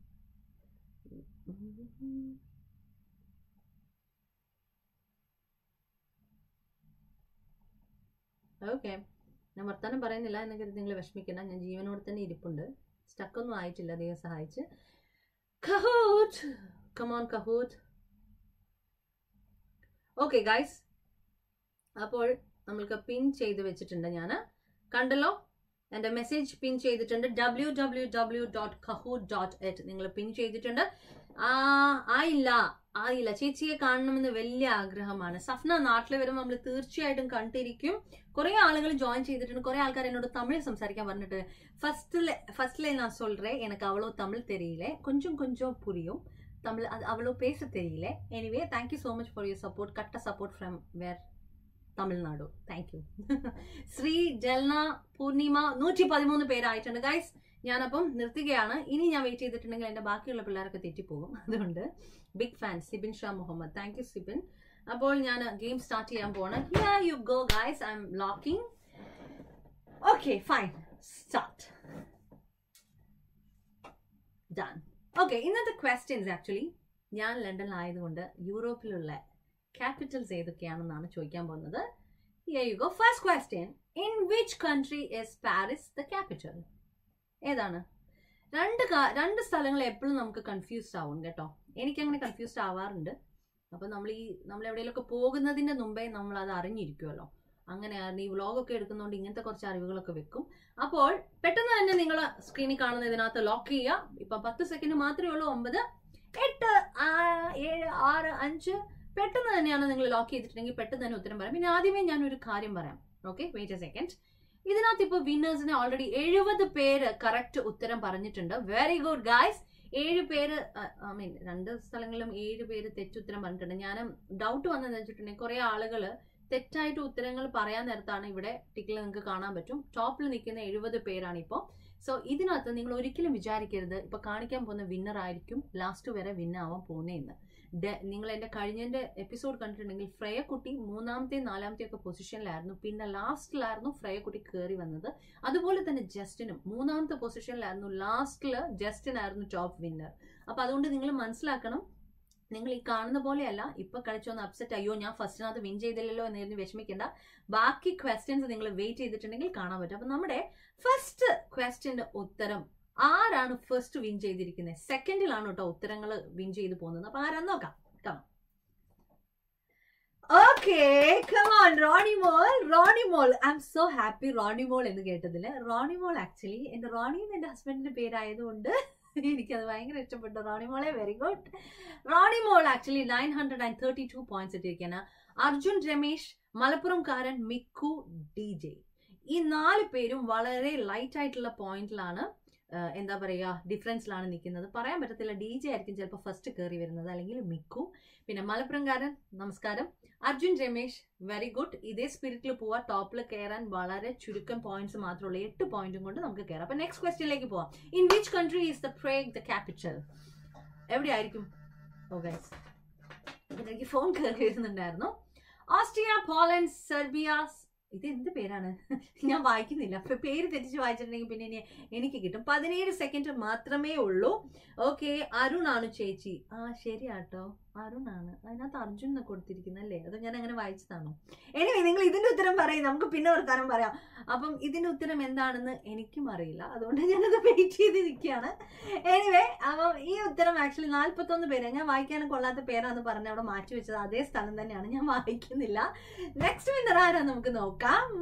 ഓക്കെ ഞാൻ വർത്താനം പറയുന്നില്ല എന്ന് കരുതി നിങ്ങൾ വിഷമിക്കണ്ട ഞാൻ ജീവനോട് തന്നെ ഇരിപ്പുണ്ട് സ്റ്റക്കൊന്നും ആയിട്ടില്ല ദൈവം സഹായിച്ച് Kahoot come on Kahoot okay guys അപ്പോൾ നമ്മൾക്ക് പിൻ ചെയ്ത് വെച്ചിട്ടുണ്ട് ഞാൻ കണ്ടല്ലോ എൻ്റെ മെസ്സേജ് പിൻ ചെയ്തിട്ടുണ്ട് W W W dot Kahoot dot it നിങ്ങൾ പിൻ ചെയ്തിട്ടുണ്ട് ആ ആയില്ല ആയില്ല ചേച്ചിയെ കാണണമെന്ന് വലിയ ആഗ്രഹമാണ് സഫ്ന നാട്ടിൽ വരുമ്പോൾ നമ്മൾ തീർച്ചയായിട്ടും കണ്ടിരിക്കും കുറെ ആളുകൾ ജോയിൻ ചെയ്തിട്ടുണ്ട് കുറെ ആൾക്കാർ എന്നോട് തമിഴ് സംസാരിക്കാൻ പറഞ്ഞിട്ട് ഫസ്റ്റില് ഫസ്റ്റിലെ ഞാൻ சொல்றேன் எனக்கு அவ்வளோ தமிழ் தெரியல கொஞ்சம் கொஞ்சம் புரியும் தமிழ் அது அவ்வளோ பேச தெரியல anyway thank you so much for your support கட்ட support from where Tamil Nadu thank you Sree Jalna Poornima നൂറ്റി പതിമൂന്ന് പേരായിട്ടുണ്ട് ഗൈസ് ഞാനപ്പം നിർത്തുകയാണ് ഇനി ഞാൻ വെയിറ്റ് ചെയ്തിട്ടുണ്ടെങ്കിൽ എൻ്റെ ബാക്കിയുള്ള പിള്ളേരൊക്കെ തെറ്റിപ്പോകും അതുകൊണ്ട് big fan Sibin Shah Muhammad thank you Sibin അപ്പോൾ ഞാൻ ഗെയിം സ്റ്റാർട്ട് ചെയ്യാൻ പോവാണ് here you go guys I'm locking okay fine start done okay ഇന്നത്തെ ക്വസ്റ്റ്യൻസ് ആക്ച്വലി ഞാൻ ലണ്ടനിലായതുകൊണ്ട് യൂറോപ്പിലുള്ള ക്യാപിറ്റൽസ് ഏതൊക്കെയാണെന്നാണ് ചോദിക്കാൻ പോകുന്നത് here you go first question in which country is Paris the capital ഏതാണ് രണ്ട് കാ- രണ്ട് സ്ഥലങ്ങൾ എപ്പോഴും നമുക്ക് കൺഫ്യൂസ്ഡ് ആവും കേട്ടോ എനിക്കങ്ങനെ കൺഫ്യൂസ്ഡ് ആവാറുണ്ട് അപ്പം നമ്മൾ ഈ നമ്മൾ എവിടെയെങ്കിലുമൊക്കെ പോകുന്നതിൻ്റെ മുമ്പേ നമ്മൾ അത് അറിഞ്ഞിരിക്കുമല്ലോ അങ്ങനെയാണ് ഈ വ്ളോഗൊക്കെ എടുക്കുന്നതുകൊണ്ട് ഇങ്ങനത്തെ കുറച്ച് അറിവുകളൊക്കെ വെക്കും അപ്പോൾ പെട്ടെന്ന് തന്നെ നിങ്ങൾ സ്ക്രീനിൽ കാണുന്ന ഇതിനകത്ത് ലോക്ക് ചെയ്യുക ഇപ്പം പത്ത് സെക്കൻഡ് മാത്രമേ ഉള്ളൂ ഒമ്പത് എട്ട് ആ, ഏഴ് ആറ് അഞ്ച് പെട്ടെന്ന് തന്നെയാണ് നിങ്ങൾ ലോക്ക് ചെയ്തിട്ടുണ്ടെങ്കിൽ പെട്ടെന്ന് തന്നെ ഉത്തരം പറയാം പിന്നെ ആദ്യമേ ഞാൻ ഒരു കാര്യം പറയാം ഓക്കെ വെയിറ്റ് എ സെക്കൻഡ് ഇതിനകത്ത് ഇപ്പോൾ വിന്നേഴ്സിനെ ഓൾറെഡി എഴുപത് പേര് കറക്റ്റ് ഉത്തരം പറഞ്ഞിട്ടുണ്ട് വെരി ഗുഡ് ഗായ്സ് ഏഴ് പേര് ഐ മീൻ രണ്ട് സ്ഥലങ്ങളിലും ഏഴ് പേര് തെറ്റുത്തരം പറഞ്ഞിട്ടുണ്ട് ഞാൻ ഡൗട്ട് വന്നതെന്ന് വെച്ചിട്ടുണ്ടെങ്കിൽ കുറെ ആളുകൾ തെറ്റായിട്ട് ഉത്തരങ്ങൾ പറയാൻ നേരത്താണ് ഇവിടെ ടിക്കിൽ നിങ്ങൾക്ക് കാണാൻ പറ്റും ടോപ്പിൽ നിൽക്കുന്ന എഴുപത് പേരാണ് ഇപ്പോൾ സോ ഇതിനകത്ത് നിങ്ങൾ ഒരിക്കലും വിചാരിക്കരുത് ഇപ്പൊ കാണിക്കാൻ പോകുന്ന വിന്നർ ആയിരിക്കും ലാസ്റ്റ് വരെ വിൻ ആവാൻ പോകുന്നതെന്ന് നിങ്ങൾ എൻ്റെ കഴിഞ്ഞതിൻ്റെ എപ്പിസോഡ് കണ്ടിട്ടുണ്ടെങ്കിൽ ഫ്രയക്കുട്ടി മൂന്നാമത്തെ നാലാമത്തെ ഒക്കെ പൊസിഷനിലായിരുന്നു പിന്നെ ലാസ്റ്റിലായിരുന്നു ഫ്രയക്കുട്ടി കയറി വന്നത് അതുപോലെ തന്നെ ജസ്റ്റിനും മൂന്നാമത്തെ പൊസിഷനിലായിരുന്നു ലാസ്റ്റിൽ ജസ്റ്റിനായിരുന്നു ടോപ്പ് വിന്നർ അപ്പോൾ അതുകൊണ്ട് നിങ്ങൾ മനസ്സിലാക്കണം നിങ്ങൾ ഈ കാണുന്ന പോലെയല്ല ഇപ്പൊ കളിച്ചൊന്ന് അപ്സെറ്റ് അയ്യോ ഞാൻ ഫസ്റ്റിനകത്ത് വിൻ ചെയ്തില്ലല്ലോ എന്ന് കരുതി വിഷമിക്കേണ്ട ബാക്കി ക്വസ്റ്റ്യൻസ് നിങ്ങൾ വെയിറ്റ് ചെയ്തിട്ടുണ്ടെങ്കിൽ കാണാൻ പറ്റും അപ്പൊ നമ്മുടെ ഫസ്റ്റ് ക്വസ്റ്റ്യന്റെ ഉത്തരം ആരാണ് ഫസ്റ്റ് വിൻ ചെയ്തിരിക്കുന്നത് സെക്കൻഡിലാണ് കേട്ടോ ഉത്തരങ്ങൾ വിൻ ചെയ്ത് പോകുന്നത് അപ്പൊ ആരാന്ന് നോക്കാം കമാ ഓക്കെ കമാൺ റോണി മോൾ റോണി മോൾ I'm so happy Rony മോൾ എന്ന് കേട്ടതില് റോണി മോൾ ആക്ച്വലി എന്റെ റോണിയും എന്റെ ഹസ്ബൻഡിന്റെ പേരായതുകൊണ്ട് എനിക്കത് ഭയങ്കര ഇഷ്ടപ്പെട്ടു റോണി മോളെ വെരി ഗുഡ് റോണി മോൾ actually nine hundred and thirty two points ഇട്ടിരിക്കുകയാണ് അർജുൻ രമേശ് മലപ്പുറംകാരൻ മിക്കു ഡി ജെ ഈ നാല് പേരും വളരെ ലൈറ്റ് ആയിട്ടുള്ള പോയിന്റിലാണ് എന്താ പറയുക ഡിഫറൻസിലാണ് നിൽക്കുന്നത് പറയാൻ പറ്റത്തില്ല ഡി ജെ ആയിരിക്കും ചിലപ്പോൾ ഫസ്റ്റ് കയറി വരുന്നത് അല്ലെങ്കിൽ മിക്കു പിന്നെ മലപ്പുറംകാരൻ നമസ്കാരം അർജുൻ രമേശ് വെരി ഗുഡ് ഇതേ സ്പിരിറ്റിൽ പോവാ ടോപ്പിൽ കയറാൻ വളരെ ചുരുക്കം പോയിന്റ്സ് മാത്രമുള്ള എട്ട് പോയിന്റും കൊണ്ട് നമുക്ക് കയറാം അപ്പൊ നെക്സ്റ്റ് ക്വസ്റ്റ്യനിലേക്ക് പോവാം in which country is the Prague the capital എവിടെയായിരിക്കും ഓ ഗൈസ് എനിക്ക് ഫോൺ കയറി വരുന്നുണ്ടായിരുന്നു ഓസ്ട്രിയ പോളണ്ട് സെർബിയ ഇത് എന്ത് പേരാണ് ഞാൻ വായിക്കുന്നില്ല അപ്പൊ പേര് തെറ്റിച്ച് വായിച്ചിട്ടുണ്ടെങ്കിൽ പിന്നെ ഇനി എനിക്ക് കിട്ടും പതിനേഴ് സെക്കൻഡ് മാത്രമേ ഉള്ളൂ ഓക്കെ അരുൺ ആണ് ചേച്ചി ആ ശരിയാട്ടോ അരുൺ ആണ് അതിനകത്ത് അർജുൻ എന്ന് കൊടുത്തിരിക്കുന്നത് അല്ലേ അത് ഞാൻ അങ്ങനെ വായിച്ചതാണോ എനിവേ നിങ്ങൾ ഇതിന്റെ ഉത്തരം പറയും നമുക്ക് പിന്നെ വർത്താനം പറയാം അപ്പം ഇതിന്റെ ഉത്തരം എന്താണെന്ന് എനിക്കും അറിയില്ല അതുകൊണ്ട് ഞാനത് വെയിറ്റ് ചെയ്ത് നിൽക്കുകയാണ് എനിവേ അപ്പം ഈ ഉത്തരം ആക്ച്വലി നാല്പത്തൊന്ന് പേര് ഞാൻ വായിക്കാൻ കൊള്ളാത്ത പേരാന്ന് പറഞ്ഞ് അവിടെ മാറ്റി വെച്ചത് അതേ സ്ഥലം തന്നെയാണ് ഞാൻ വായിക്കുന്നില്ല നെക്സ്റ്റ് വിന്നർ ആരാ നമുക്ക് നോക്കാം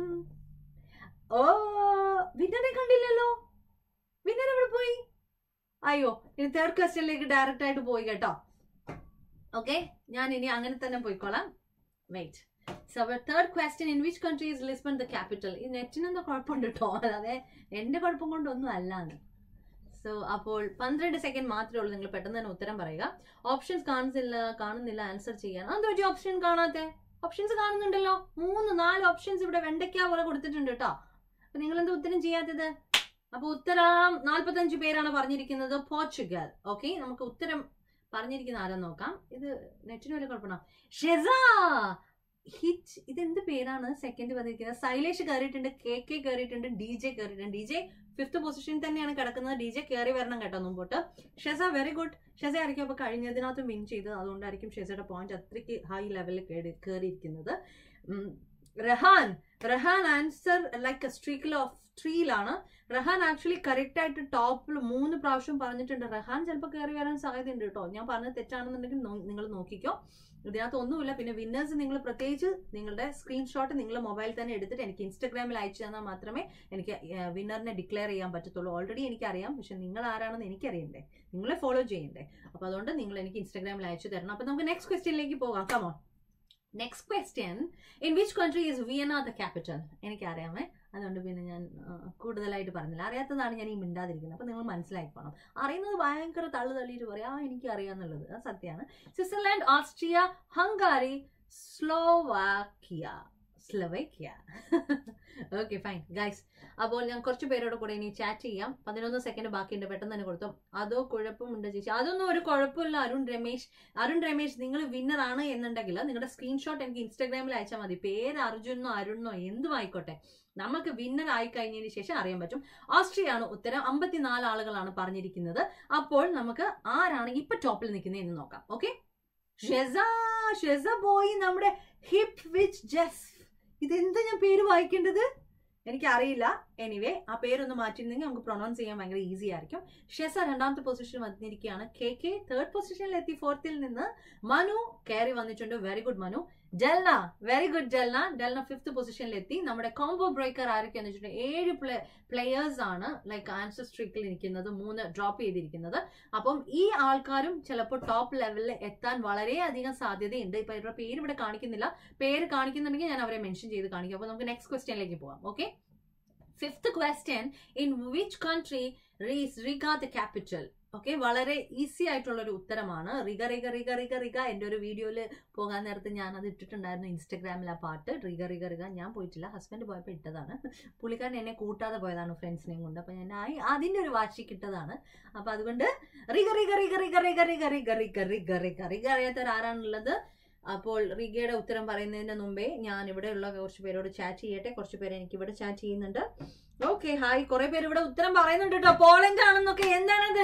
ഓ വിന്നറെ കണ്ടില്ലല്ലോ വിന്നർ എവിടെ പോയി അയ്യോ ഇനി തേർഡ് ക്വസ്റ്റ്യനിലേക്ക് ഡയറക്റ്റ് ആയിട്ട് പോയി കേട്ടോ ഓക്കെ ഞാൻ ഇനി അങ്ങനെ തന്നെ പോയിക്കോളാം wait so third question in which country is Lisbon the capital ഈ നെറ്റിനെന്തോ കുഴപ്പമുണ്ട് കേട്ടോ അതെ എന്റെ കുഴപ്പം കൊണ്ടൊന്നും അല്ലാന്ന് സോ അപ്പോൾ പന്ത്രണ്ട് സെക്കൻഡ് മാത്രമേ ഉള്ളൂ നിങ്ങൾ പെട്ടെന്ന് തന്നെ ഉത്തരം പറയുക ഓപ്ഷൻസ് കാണുന്നില്ല കാണുന്നില്ല ആൻസർ ചെയ്യാൻ അതെന്താ പറ്റി ഓപ്ഷൻ കാണാത്തെ ഓപ്ഷൻസ് കാണുന്നുണ്ടല്ലോ മൂന്ന് നാല് ഓപ്ഷൻസ് ഇവിടെ വെണ്ടയ്ക്ക പോലെ കൊടുത്തിട്ടുണ്ട് കേട്ടോ അപ്പൊ നിങ്ങൾ എന്താ ഉത്തരം ചെയ്യാത്തത് അപ്പൊ ഉത്തരം നാൽപ്പത്തഞ്ച് പേരാണ് പറഞ്ഞിരിക്കുന്നത് പോർച്ചുഗൽ ഓക്കെ നമുക്ക് ഉത്തരം പറഞ്ഞിരിക്കുന്ന ആരാ നോക്കാം ഇത് നെറ്റിന് വല്ല കുഴപ്പമാണോ ഷെസ ഹിറ്റ് ഇത് എന്ത് പേരാണ് സെക്കൻഡ് വന്നിരിക്കുന്നത് സൈലേഷ് കയറിയിട്ടുണ്ട് കെ കെ കയറിയിട്ടുണ്ട് ഡി ജെ കയറിയിട്ടുണ്ട് ഡി ജെ ഫിഫ്ത്ത് പൊസിഷനിൽ തന്നെയാണ് കിടക്കുന്നത് ഡി ജെ കയറി വരണം കേട്ടോ മുമ്പോട്ട് ഷെസ വെരി ഗുഡ് ഷെസ ആയിരിക്കും അപ്പൊ കഴിഞ്ഞതിനകത്ത് വിൻ ചെയ്തത് അതുകൊണ്ടായിരിക്കും ഷെസയുടെ പോയിന്റ് അത്രയ്ക്ക് ഹൈ ലെവലിൽ കയറിയിരിക്കുന്നത് റഹാൻ റഹാൻ ആൻസർ ലൈക്ക് സ്ട്രീക്കിൽ ഓഫ് ത്രീയിലാണ് റഹാൻ ആക്ച്വലി കറക്റ്റ് ആയിട്ട് ടോപ്പിൽ മൂന്ന് പ്രാവശ്യം പറഞ്ഞിട്ടുണ്ട് റഹാൻ ചിലപ്പോൾ കയറി വരാൻ സാധ്യതയുണ്ട് കേട്ടോ ഞാൻ പറഞ്ഞത് തെറ്റാണെന്നുണ്ടെങ്കിൽ നിങ്ങൾ നോക്കിക്കോ ഇതിനകത്ത് ഒന്നുമില്ല പിന്നെ വിന്നേഴ്സ് നിങ്ങൾ പ്രത്യേകിച്ച് നിങ്ങളുടെ സ്ക്രീൻഷോട്ട് നിങ്ങൾ മൊബൈൽ തന്നെ എടുത്തിട്ട് എനിക്ക് ഇൻസ്റ്റാഗ്രാമിൽ അയച്ചു തന്നാൽ മാത്രമേ എനിക്ക് വിന്നറിനെ ഡിക്ലെയർ ചെയ്യാൻ പറ്റത്തുള്ളൂ ഓൾറെഡി എനിക്കറിയാം പക്ഷെ നിങ്ങൾ ആരാണെന്ന് എനിക്കറിയണ്ടേ നിങ്ങളെ ഫോളോ ചെയ്യണ്ടേ അപ്പോൾ അതുകൊണ്ട് നിങ്ങൾ എനിക്ക് ഇൻസ്റ്റാഗ്രാമിൽ അയച്ചു തരണം അപ്പോൾ നമുക്ക് നെക്സ്റ്റ് ക്വസ്റ്റ്യനിലേക്ക് പോകാം come on next question in which country is Vienna the capital എനിക്കറിയാമേ അതുകൊണ്ട് പിന്നെ ഞാൻ കൂടുതലായിട്ട് പറഞ്ഞില്ല അറിയാത്തതാണ് ഞാൻ ഈ മിണ്ടാതിരിക്കുന്നത് അപ്പം നിങ്ങൾ മനസ്സിലാക്കിക്കോണം അറിയുന്നത് ഭയങ്കര തള്ളു തള്ളിയിട്ട് പറയാം ആ എനിക്ക് അറിയാന്നുള്ളത് അത് സത്യമാണ് Switzerland Austria Hungary Slovakia Slovakia okay fine guys അപ്പോൾ ഞാൻ കുറച്ച് പേരോട് കൂടെ ഇനി ചാറ്റ് ചെയ്യാം പതിനൊന്ന് സെക്കൻഡ് ബാക്കിയുണ്ട് പെട്ടെന്ന് തന്നെ കൊടുത്തു അതോ കുഴപ്പമുണ്ട് ചേച്ചി അതൊന്നും ഒരു കുഴപ്പമില്ല അരുൺ രമേശ് അരുൺ രമേശ് നിങ്ങൾ വിന്നർ ആണ് എന്നുണ്ടെങ്കിൽ നിങ്ങളുടെ സ്ക്രീൻഷോട്ട് എനിക്ക് ഇൻസ്റ്റാഗ്രാമിൽ അയച്ചാൽ മതി പേര് അർജുനോ അരുണോ എന്തും ആയിക്കോട്ടെ നമുക്ക് വിന്നർ ആയി കഴിഞ്ഞതിന് ശേഷം അറിയാൻ പറ്റും ഓസ്ട്രിയ ആണ് ഉത്തരം അമ്പത്തിനാല് ആളുകളാണ് പറഞ്ഞിരിക്കുന്നത് അപ്പോൾ നമുക്ക് ആരാണ് ഇപ്പൊ ടോപ്പിൽ നിൽക്കുന്നത് എന്ന് നോക്കാം ഓക്കെ ഷെസ ഷെസ പോയി നമ്മുടെ ഹിപ്പ് വിച്ച് ജെസ് ഇതെന്താ ഞാൻ പേര് വായിക്കേണ്ടത് എനിക്കറിയില്ല എനിവേ ആ പേരൊന്ന് മാറ്റിയിരുന്നെങ്കിൽ നമുക്ക് പ്രൊണൗൺസ് ചെയ്യാൻ ഭയങ്കര ഈസി ആയിരിക്കും ഷെസ രണ്ടാമത്തെ പൊസിഷൻ വന്നിരിക്കുകയാണ് കെ കെ തേർഡ് പൊസിഷനിൽ എത്തി ഫോർത്തിൽ നിന്ന് മനു കയറി വന്നിട്ടുണ്ട് very good Manu Jalna very good Jalna Jalna fifth പൊസിഷനിൽ എത്തി നമ്മുടെ കോംബോ ബ്രേക്കർ ആരൊക്കെയാന്ന് വെച്ചിട്ടുണ്ടെങ്കിൽ ഏഴ് പ്ലെയേഴ്സ് ആണ് ലൈക്ക് ആൻസർ സ്ട്രിക്കിൽ ഇരിക്കുന്നത് മൂന്ന് ഡ്രോപ്പ് ചെയ്തിരിക്കുന്നത് അപ്പം ഈ ആൾക്കാരും ചിലപ്പോൾ ടോപ്പ് ലെവലിൽ എത്താൻ വളരെയധികം സാധ്യതയുണ്ട് ഇപ്പൊ ഇവരുടെ പേര് ഇവിടെ കാണിക്കുന്നില്ല പേര് കാണിക്കുന്നുണ്ടെങ്കിൽ ഞാൻ അവരെ മെൻഷൻ ചെയ്ത് കാണിക്കും അപ്പൊ നമുക്ക് നെക്സ്റ്റ് ക്വസ്റ്റ്യനിലേക്ക് പോവാം okay fifth question in which country is Riga the capital okay വളരെ ഈസി ആയിട്ടുള്ള ഒരു ഉത്തരമാണ് റിഗ റിഗ റിഗ റിഗ റിഗ എൻ്റെ ഒരു വീഡിയോയിൽ പോകാൻ നേരത്ത് ഞാൻ അത് ഇട്ടിട്ടുണ്ടായിരുന്നു ഇൻസ്റ്റഗ്രാമിൽ ആ പാട്ട് റിഗ റിഗ റിഗ ഞാൻ പോയിട്ടില്ല ഹസ്ബൻഡ് പോയപ്പോൾ ഇട്ടതാണ് പുള്ളിക്കാരൻ എന്നെ കൂട്ടാതെ പോയതാണ് ഫ്രണ്ട്സിനെയും കൊണ്ട് അപ്പം ഞാൻ ആ- അതിൻ്റെ ഒരു വാശിക്ക് ഇട്ടതാണ് അപ്പം അതുകൊണ്ട് റിഗ റിഗ റിഗ റിഗ റിഗ റിഗ റിഗ റിഗ റിഗ റിഗ റിഗ അറിയാത്തവർ ആരാണുള്ളത് അപ്പോൾ റിഗയുടെ ഉത്തരം പറയുന്നതിന് മുമ്പേ ഞാൻ ഇവിടെയുള്ള കുറച്ച് പേരോട് ചാറ്റ് ചെയ്യട്ടെ കുറച്ച് പേര് എനിക്ക് ഇവിടെ ചാറ്റ് ചെയ്യുന്നുണ്ട് ഓക്കെ ഹായ് കുറെ പേര് ഇവിടെ ഉത്തരം പറയുന്നുണ്ട് കേട്ടോ പോളണ്ട് ആണെന്നൊക്കെ എന്താണത്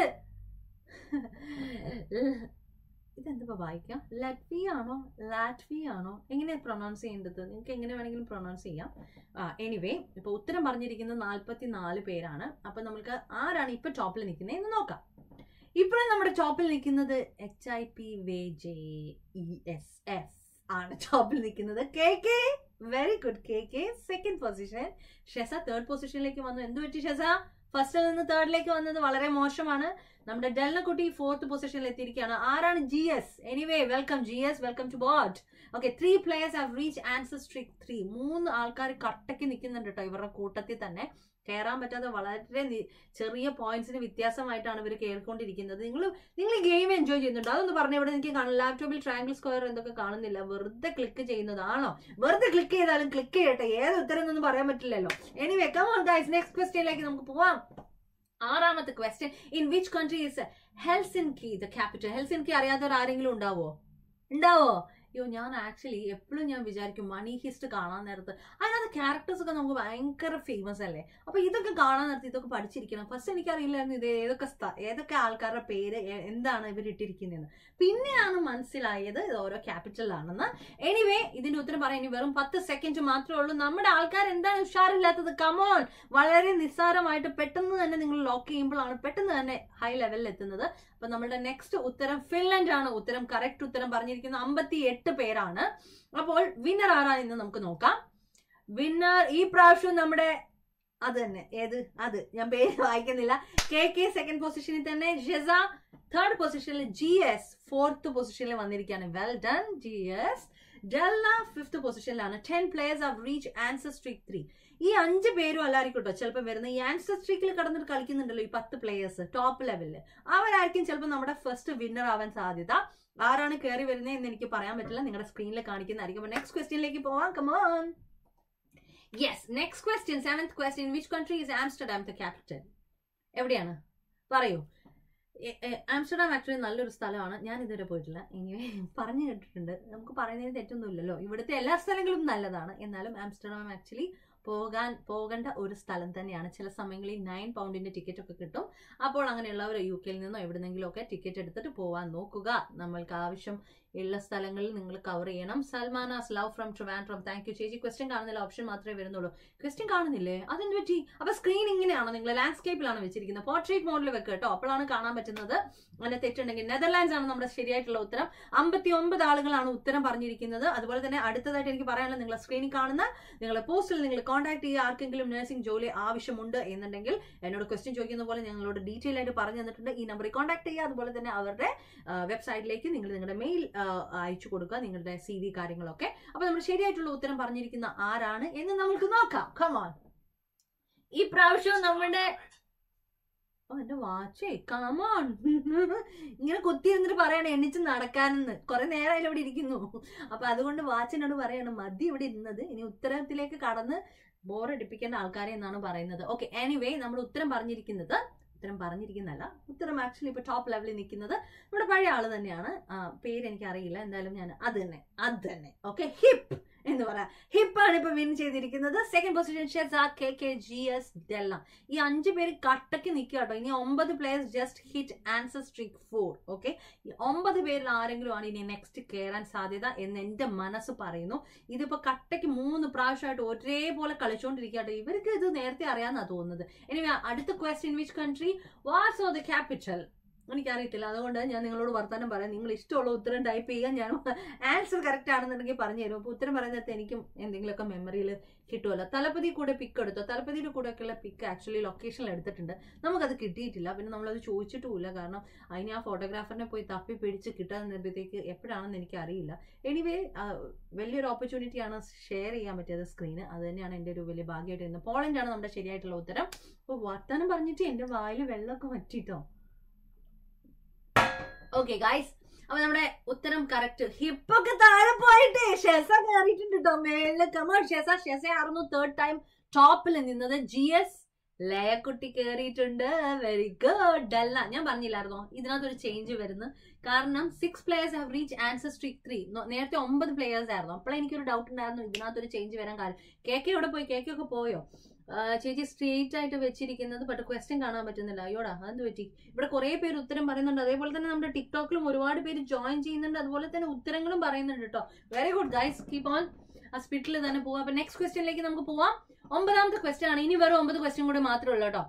ഇതെന്താ വായിക്കാം ലറ്റ്വി ആണോ ലാറ്റ്വി ആണോ എങ്ങനെ പ്രൊണൗൺസ് ചെയ്യേണ്ടത് നിങ്ങൾക്ക് എങ്ങനെ വേണമെങ്കിലും പ്രൊണൗൺസ് ചെയ്യാം ആ എനിവേ ഇപ്പൊ ഉത്തരം പറഞ്ഞിരിക്കുന്നത് നാൽപ്പത്തി നാല് പേരാണ് അപ്പൊ നമുക്ക് ആരാണ് ഇപ്പൊ ടോപ്പിൽ നിൽക്കുന്നത് എന്ന് നോക്കാം ഇപ്പോഴും നമ്മുടെ ടോപ്പിൽ നിൽക്കുന്നത് എച്ച് ഐ പി വേ ജെ ഇ എസ് എഫ് ആണ് ടോപ്പിൽ നിൽക്കുന്നത് K K very good K K second position ഷെസ തേർഡ് പൊസിഷനിലേക്ക് വന്നു എന്ത് പറ്റി ഷെസ ഫസ്റ്റിൽ നിന്ന് തേർഡിലേക്ക് വന്നത് വളരെ മോശമാണ് നമ്മുടെ ഡെൽനക്കുട്ടി ഫോർത്ത് പൊസിഷനിൽ എത്തിയിരിക്കുകയാണ് ആരാണ് G S anyway welcome G S welcome to boat okay three players have reach answer streak three മൂന്ന് ആൾക്കാർ കട്ടയ്ക്ക് നിൽക്കുന്നുണ്ട് കേട്ടോ ഇവരുടെ കൂട്ടത്തിൽ തന്നെ കയറാൻ പറ്റാതെ വളരെ നി- ചെറിയ പോയിന്റ്സിന് വ്യത്യാസമായിട്ടാണ് ഇവർ കയറിക്കൊണ്ടിരിക്കുന്നത് നിങ്ങൾ നിങ്ങൾ ഈ ഗെയിം എൻജോയ് ചെയ്യുന്നുണ്ടോ അതൊന്ന് പറഞ്ഞ ഇവിടെ എനിക്ക് കാണാം ലാപ്ടോപ്പിൽ ട്രയാങ്കിൾ സ്ക്വയർ എന്തൊക്കെ കാണുന്നില്ല വെറുതെ ക്ലിക്ക് ചെയ്യുന്നതാണോ വെറുതെ ക്ലിക്ക് ചെയ്താലും ക്ലിക്ക് ചെയ്യട്ടെ ഏത് ഉത്തരം എന്നൊന്നും പറയാൻ പറ്റില്ലല്ലോ എനിവേ കമോൺ ഗൈസ് നെക്സ്റ്റ് ക്വസ്റ്റ്യനിലേക്ക് നമുക്ക് പോവാം ആറാമത്തെ question in which country is Helsinki the capital Helsinki അറിയാത്തവർ ആരെങ്കിലും ഉണ്ടാവോ ഉണ്ടാവോ അയ്യോ ഞാൻ ആക്ച്വലി എപ്പോഴും ഞാൻ വിചാരിക്കും മണി ഹിസ്റ്റ് കാണാൻ നേരത്ത് അതിനകത്ത് ക്യാരക്ടേഴ്സ് ഒക്കെ നമുക്ക് ഭയങ്കര ഫേമസ് അല്ലേ അപ്പൊ ഇതൊക്കെ കാണാൻ നേരത്ത് ഇതൊക്കെ പഠിച്ചിരിക്കണം ഫസ്റ്റ് എനിക്കറിയില്ലായിരുന്നു ഇത് ഏതൊക്കെ സ്ഥ ഏതൊക്കെ ആൾക്കാരുടെ പേര് എ- എന്താണ് ഇവർ ഇട്ടിരിക്കുന്നതെന്ന് പിന്നെയാണ് മനസ്സിലായത് ഇത് ഓരോ ക്യാപിറ്റലാണെന്ന് എനിവേ ഇതിന്റെ ഉത്തരം പറയാൻ ഇനി വെറും പത്ത് സെക്കൻഡ് മാത്രമേ ഉള്ളൂ നമ്മുടെ ആൾക്കാർ എന്താണ് ഉഷാറില്ലാത്തത് കമോൺ വളരെ നിസ്സാരമായിട്ട് പെട്ടെന്ന് തന്നെ നിങ്ങൾ ലോക്ക് ചെയ്യുമ്പോഴാണ് പെട്ടെന്ന് തന്നെ ഹൈ ലെവലിൽ എത്തുന്നത് അപ്പൊ നമ്മുടെ നെക്സ്റ്റ് ഉത്തരം ഫിൻലൻഡ് ആണ് ഉത്തരം കറക്റ്റ് ഉത്തരം പറഞ്ഞിരിക്കുന്ന അമ്പത്തി എട്ട് പേരാണ് അപ്പോൾ വിന്നർ ആരാണെന്ന് നമുക്ക് നോക്കാം വിന്നർ ഈ പ്രാവശ്യം നമ്മുടെ അത് തന്നെ ഏത് അത് ഞാൻ പേര് വായിക്കുന്നില്ല കെ കെ സെക്കൻഡ് പൊസിഷനിൽ തന്നെ ഷെസ തേർഡ് പൊസിഷനിൽ ജി എസ് ഫോർത്ത് പൊസിഷനിൽ വന്നിരിക്കുകയാണ് well done G S Della fifth പൊസിഷനിലാണ് ten players have reach answer streak three ഈ അഞ്ച് പേരും അല്ലായിരിക്കും കേട്ടോ ചിലപ്പോൾ വരുന്ന ഈ ആൻസർ സ്ട്രീക്കിൽ കടന്നിട്ട് കളിക്കുന്നുണ്ടല്ലോ ഈ പത്ത് പ്ലേയേഴ്സ് ടോപ്പ് ലെവലിൽ അവരായിരിക്കും ചിലപ്പോൾ നമ്മുടെ ഫസ്റ്റ് വിന്നർ ആവാൻ സാധ്യത ആരാണ് കയറി വരുന്നത് എന്ന് എനിക്ക് പറയാൻ പറ്റില്ല നിങ്ങളുടെ സ്ക്രീനിൽ കാണിക്കുന്നതായിരിക്കും നെക്സ്റ്റ് ക്വസ്റ്റ്യനിലേക്ക് പോവാം come on yes next question seventh question which country is Amsterdam the capital എവിടെയാണ് പറയൂ എ- എ- ആംസ്റ്റർഡാം ആക്ച്വലി നല്ലൊരു സ്ഥലമാണ് ഞാൻ ഇതുവരെ പോയിട്ടില്ല ഇനി പറഞ്ഞു കേട്ടിട്ടുണ്ട് നമുക്ക് പറയുന്നതിന് തെറ്റൊന്നുമില്ലല്ലോ ഇവിടുത്തെ എല്ലാ സ്ഥലങ്ങളും നല്ലതാണ് എന്നാലും ആംസ്റ്റർഡാം ആക്ച്വലി പോകാൻ പോകേണ്ട ഒരു സ്ഥലം തന്നെയാണ് ചില സമയങ്ങളിൽ നയൻ പൗണ്ടിന്റെ ടിക്കറ്റ് ഒക്കെ കിട്ടും അപ്പോൾ അങ്ങനെയുള്ളവർ യു കെയിൽ നിന്നോ എവിടെന്നെങ്കിലും ഒക്കെ ടിക്കറ്റ് എടുത്തിട്ട് പോവാൻ നോക്കുക നമ്മൾക്ക് ആവശ്യം ഉള്ള സ്ഥലങ്ങളിൽ നിങ്ങൾ കവർ ചെയ്യണം സൽമാനാസ് love from Trivandrum thank you ചേച്ചി ക്വസ്റ്റ്യൻ കാണുന്നില്ല ഓപ്ഷൻ മാത്രമേ വരുന്നുള്ളൂ ക്വസ്റ്റ്യൻ കാണുന്നില്ലേ അതെന്ത് പറ്റി അപ്പൊ സ്ക്രീൻ ഇങ്ങനെയാണോ നിങ്ങൾ ലാൻഡ്സ്കേപ്പിലാണ് വെച്ചിരിക്കുന്നത് പോർട്രേറ്റ് മോഡിൽ വെക്കുക കേട്ടോ അപ്പോഴാണ് കാണാൻ പറ്റുന്നത് അങ്ങനെ തെറ്റുണ്ടെങ്കിൽ നെതർലാൻഡ്സ് ആണ് നമ്മുടെ ശരിയായിട്ടുള്ള ഉത്തരം അമ്പത്തി ഒമ്പത് ആളുകളാണ് ഉത്തരം പറഞ്ഞിരിക്കുന്നത് അതുപോലെ തന്നെ അടുത്തതായിട്ട് എനിക്ക് പറയാനുള്ളത് നിങ്ങളെ സ്ക്രീനിൽ കാണുന്ന നിങ്ങളെ പോസ്റ്റിൽ നിങ്ങൾ കോൺടാക്ട് ചെയ്യുക ആർക്കെങ്കിലും നഴ്സിംഗ് ജോലി ആവശ്യമുണ്ട് എന്നുണ്ടെങ്കിൽ എന്നോട് ക്വസ്റ്റ്യൻ ചോദിക്കുന്ന പോലെ ഞങ്ങളോട് ഡീറ്റെയിൽ ആയിട്ട് പറഞ്ഞു തന്നിട്ടുണ്ട് ഈ നമ്പറിൽ കോൺടാക്ട് ചെയ്യുക അതുപോലെ തന്നെ അവരുടെ വെബ്സൈറ്റിലേക്ക് നിങ്ങൾ നിങ്ങളുടെ മെയിൽ അയച്ചു കൊടുക്കുക നിങ്ങളുടെ സി വി കാര്യങ്ങളൊക്കെ അപ്പൊ നമ്മൾ ശരിയായിട്ടുള്ള ഉത്തരം പറഞ്ഞിരിക്കുന്ന ആരാണ് എന്ന് നമുക്ക് നോക്കാം കമോൺ ഈ പ്രാവശ്യം നമ്മുടെ ഓ എന്റെ വാച്ചേ കമോൺ ഇങ്ങനെ കുത്തിയിരുന്നിട്ട് പറയണം എണ്ണിച്ച് നടക്കാനെന്ന് കുറെ നേരമായാലും ഇവിടെ ഇരിക്കുന്നു അപ്പൊ അതുകൊണ്ട് വാച്ചിനോട് പറയാണ് മതി ഇവിടെ ഇരുന്നത് ഇനി ഉത്തരത്തിലേക്ക് കടന്ന് ബോറടിപ്പിക്കേണ്ട ആൾക്കാരെ എന്നാണ് പറയുന്നത് ഓക്കെ എനിവേ നമ്മൾ ഉത്തരം പറഞ്ഞിരിക്കുന്നത് ഉത്തരം പറഞ്ഞിരിക്കുന്നല്ല ഉത്തരം ആക്ച്വലി ഇപ്പൊ ടോപ്പ് ലെവലിൽ നിൽക്കുന്നത് നമ്മുടെ പഴയ ആള് തന്നെയാണ് ആ, പേര് എനിക്ക് അറിയില്ല എന്തായാലും ഞാൻ അത് തന്നെ അത് തന്നെ ഓക്കെ ഹിപ്പ് എന്ന് പറയാം ഹിപ്പാണ് ഇപ്പൊ വിൻ ചെയ്തിരിക്കുന്നത് സെക്കൻഡ് പൊസിഷൻ ഷെസ K K G S Della ഈ അഞ്ചു പേര് കട്ടക്ക് നിൽക്കുക കേട്ടോ ഇനി ഒമ്പത് players just hit answer streak four okay ഒമ്പത് പേരിൽ ആരെങ്കിലും ആണ് ഇനി നെക്സ്റ്റ് കയറാൻ സാധ്യത എന്ന് എന്റെ മനസ്സ് പറയുന്നു ഇതിപ്പോ കട്ടയ്ക്ക് മൂന്ന് പ്രാവശ്യമായിട്ട് ഒരേപോലെ കളിച്ചുകൊണ്ടിരിക്കട്ടെ ഇവർക്ക് ഇത് നേരത്തെ അറിയാന്നാ തോന്നുന്നത് ഇനി അടുത്ത question which country what's oh the capital എനിക്കറിയത്തില്ല അതുകൊണ്ട് ഞാൻ നിങ്ങളോട് വർത്തമാനം പറയാം നിങ്ങൾ ഇഷ്ടമുള്ള ഉത്തരം ടൈപ്പ് ചെയ്യുക ഞാൻ ആൻസർ കറക്റ്റ് ആണെന്നുണ്ടെങ്കിൽ പറഞ്ഞു തരും അപ്പോൾ ഉത്തരം പറയുന്നത് എനിക്കും എന്തെങ്കിലുമൊക്കെ മെമ്മറിയിൽ കിട്ടുമല്ലോ തലപ്പതി കൂടെ പിക്ക് എടുത്തോ തലപ്പതിയുടെ കൂടെയൊക്കെയുള്ള പിക്ക് ആക്ച്വലി ലൊക്കേഷനിൽ എടുത്തിട്ടുണ്ട് നമുക്കത് കിട്ടിയിട്ടില്ല പിന്നെ നമ്മളത് ചോദിച്ചിട്ടുമില്ല കാരണം അതിന് ആ ഫോട്ടോഗ്രാഫറിനെ പോയി തപ്പി പിടിച്ച് കിട്ടാൻ എപ്പോഴാണെന്ന് എനിക്ക് അറിയില്ല എനിവേ വലിയൊരു ഓപ്പർച്യൂണിറ്റിയാണ് ഷെയർ ചെയ്യാൻ പറ്റിയത് സ്ക്രീന് അത് തന്നെയാണ് എൻ്റെ ഒരു വലിയ ഭാഗ്യമായിട്ട് ഇരുന്നത് പോളണ്ടാണ് നമ്മുടെ ശരിയായിട്ടുള്ള ഉത്തരം അപ്പോൾ വർത്തമാനം പറഞ്ഞിട്ട് എൻ്റെ വായിൽ വെള്ളമൊക്കെ വറ്റിട്ടോ ഓക്കെ ഗൈസ് അപ്പൊ നമ്മുടെ ഉത്തരം കറക്റ്റ് ഹിപ്പൊക്കെ താഴെ പോയിട്ട് ഷെസ കയറിയിട്ടുണ്ട് കേട്ടോ മേളില് കമോൺ ഷെസ ഷെസ ആയിരുന്നു തേർഡ് ടൈം ടോപ്പിൽ നിന്നത് ജി എസ് ലയക്കുട്ടി കയറിയിട്ടുണ്ട് വെരി ഗുഡ് ഡല്ല ഞാൻ പറഞ്ഞില്ലായിരുന്നോ ഇതിനകത്തൊരു ചേഞ്ച് വരുന്നു കാരണം six players have reach answer streak three നേരത്തെ ഒമ്പത് പ്ലേയേഴ്സ് ആയിരുന്നു അപ്പോൾ എനിക്കൊരു ഡൗട്ട് ഉണ്ടായിരുന്നു ഇതിനകത്തൊരു ചേഞ്ച് വരാൻ കാര്യം കേക്ക് എവിടെ പോയി കേക്ക് ഒക്കെ പോയോ ചേച്ചി സ്ട്രേറ്റ് ആയിട്ട് വെച്ചിരിക്കുന്നത് ബട്ട് ക്വസ്റ്റ്യൻ കാണാൻ പറ്റുന്നില്ല അയ്യോടാ അതെന്ത് പറ്റി ഇവിടെ കുറെ പേര് ഉത്തരം പറയുന്നുണ്ട് അതേപോലെ തന്നെ നമ്മുടെ ടിക്ടോക്കിലും ഒരുപാട് പേര് ജോയിൻ ചെയ്യുന്നുണ്ട് അതുപോലെ തന്നെ ഉത്തരങ്ങളും പറയുന്നുണ്ട് കേട്ടോ very good guys keep on ആ സ്പിറ്റിൽ തന്നെ പോവാം അപ്പൊ നെക്സ്റ്റ് ക്വസ്റ്റ്യനിലേക്ക് നമുക്ക് പോവാം ഒമ്പതാമത്തെ ക്വസ്റ്റ്യൻ ആണ് ഇനി വെറും ഒമ്പത് ക്വസ്റ്റ്യൻ കൂടെ മാത്രമേ ഉള്ളൂ കേട്ടോ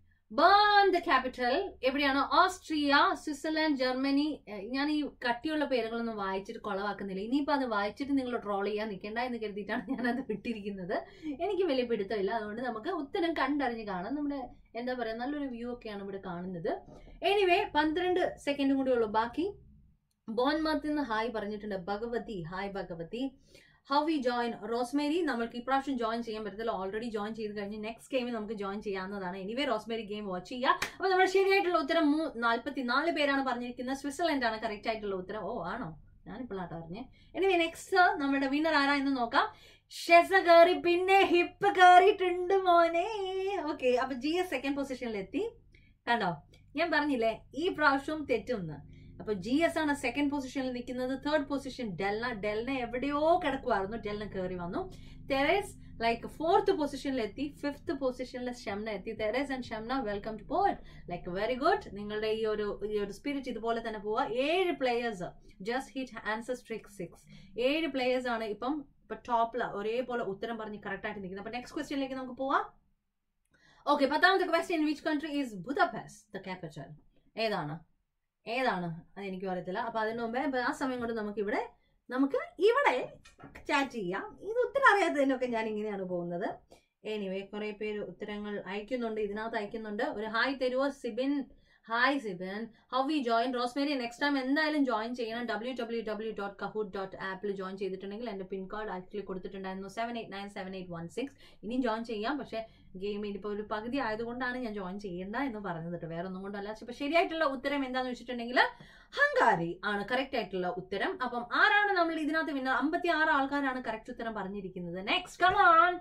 ബേൺ ദ ക്യാപിറ്റൽ എവിടെയാണ് ഓസ്ട്രിയ സ്വിറ്റ്സർലാൻഡ് ജർമ്മനി ഞാൻ ഈ കട്ടിയുള്ള പേരുകളൊന്നും വായിച്ചിട്ട് കൊളവാക്കുന്നില്ല ഇനിയിപ്പോൾ അത് വായിച്ചിട്ട് നിങ്ങൾ ട്രോൾ ചെയ്യാൻ നിൽക്കേണ്ട എന്ന് കരുതിയിട്ടാണ് ഞാനത് വിട്ടിരിക്കുന്നത് എനിക്ക് വലിയ പിടുത്തമില്ല അതുകൊണ്ട് നമുക്ക് ഉത്തരം കണ്ടറിഞ്ഞ് കാണാം നമ്മുടെ എന്താ പറയുക നല്ലൊരു വ്യൂ ഒക്കെയാണ് ഇവിടെ കാണുന്നത് എനിവേ പന്ത്രണ്ട് സെക്കൻഡും കൂടി ഉള്ളൂ ബാക്കി ബോൺമത്തിൽ നിന്ന് ഹായ് പറഞ്ഞിട്ടുണ്ട് Bhagavathi hi Bhagavathi how we join Rosemary നമ്മൾക്ക് ഇപ്രാവശ്യം ജോയിൻ ചെയ്യാൻ പറ്റത്തില്ല ഓൾറെഡി ജോയിൻ ചെയ്ത് കഴിഞ്ഞ് നെക്സ്റ്റ് ഗെയിമിൽ നമുക്ക് ജോയിൻ ചെയ്യാവുന്നതാണ് എനിവേ റോസ്മേരി ഗെയിം വാച്ച് ചെയ്യുക അപ്പൊ നമ്മുടെ ശരിയായിട്ടുള്ള ഉത്തരം നാൽപ്പത്തി നാല് പേരാണ് പറഞ്ഞിരിക്കുന്നത് സ്വിറ്റ്സർലൻഡ് ആണ് കറക്റ്റ് ആയിട്ടുള്ള ഉത്തരം ഓ ആണോ ഞാനിപ്പോഴാട്ടോ അറിഞ്ഞേ എനിവേ നെക്സ്റ്റ് നമ്മുടെ വിന്നർ ആരാ എന്ന് നോക്കാം ഷെസ കയറി പിന്നെ ഹിപ്പ് കയറിയിട്ടുണ്ട് മോനെ ഓക്കെ അപ്പൊ ജി എസ് സെക്കൻഡ് പൊസിഷനിലെത്തി കണ്ടോ ഞാൻ പറഞ്ഞില്ലേ ഈ പ്രാവശ്യവും തെറ്റുമെന്ന് അപ്പൊ ജി എസ് ആണ് സെക്കൻഡ് പൊസിഷനിൽ നിൽക്കുന്നത് തേർഡ് പൊസിഷൻ ഡെൽന ഡെൽന എവിടെയോ കിടക്കുമായിരുന്നു ഡെൽന കയറി വന്നു തെരേസ് ലൈക്ക് ഫോർത്ത് പൊസിഷനിൽ എത്തി ഫിഫ്ത്ത് പൊസിഷനിൽ ഷംന എത്തി Therese and Shamna welcome to point like very good നിങ്ങളുടെ ഈ ഒരു ഈ ഒരു സ്പിരിറ്റ് ഇതുപോലെ തന്നെ പോവുക ഏഴ് players just hit answer streak six ഏഴ് പ്ലേയേഴ്സ് ആണ് ഇപ്പം ഇപ്പൊ ടോപ്പിൽ ഒരേപോലെ ഉത്തരം പറഞ്ഞ് കറക്റ്റ് ആയിട്ട് നിൽക്കുന്നത് അപ്പൊ നെക്സ്റ്റ് ക്വസ്റ്റ്യനിലേക്ക് നമുക്ക് പോവാം ഓക്കെ പത്താമത്തെ question which country is Budapest the capital ഏതാണ് ഏതാണ് അത് എനിക്കും അറിയത്തില്ല അപ്പൊ അതിനു മുമ്പേ ആ സമയം കൊണ്ട് നമുക്ക് ഇവിടെ നമുക്ക് ഇവിടെ ചാറ്റ് ചെയ്യാം ഇത് ഉത്തരം അറിയാത്തതിനൊക്കെ ഞാൻ ഇങ്ങനെയാണ് പോകുന്നത് എനിവേ കുറെ പേര് ഉത്തരങ്ങൾ അയക്കുന്നുണ്ട് ഇതിനകത്ത് അയക്കുന്നുണ്ട് ഒരു ഹായ് തരുവോ Sibin hi Sibin how we join Rosemary next time എന്തായാലും ജോയിൻ ചെയ്യണം W W W dot Kahoot dot ആപ്പിൽ ജോയിൻ ചെയ്തിട്ടുണ്ടെങ്കിൽ എൻ്റെ പിൻ കോഡ് ആക്ച്വലി കൊടുത്തിട്ടുണ്ടായിരുന്നു seven eight nine seven eight one six ഇനിയും ജോയിൻ ചെയ്യാം പക്ഷേ ഗെയിമിൽ ഇപ്പോൾ ഒരു പകുതി ആയതുകൊണ്ടാണ് ഞാൻ ജോയിൻ ചെയ്യേണ്ട എന്ന് പറഞ്ഞത് കേട്ടോ വേറെ ഒന്നും കൊണ്ടല്ല ഇപ്പൊ ശരിയായിട്ടുള്ള ഉത്തരം എന്താണെന്ന് വെച്ചിട്ടുണ്ടെങ്കിൽ ഹംഗാരി ആണ് കറക്റ്റ് ആയിട്ടുള്ള ഉത്തരം അപ്പം ആരാണ് നമ്മൾ ഇതിനകത്ത് വിന്നർ അമ്പത്തി ആറ് ആൾക്കാരാണ് കറക്റ്റ് ഉത്തരം പറഞ്ഞിരിക്കുന്നത് നെക്സ്റ്റ് കമാൺ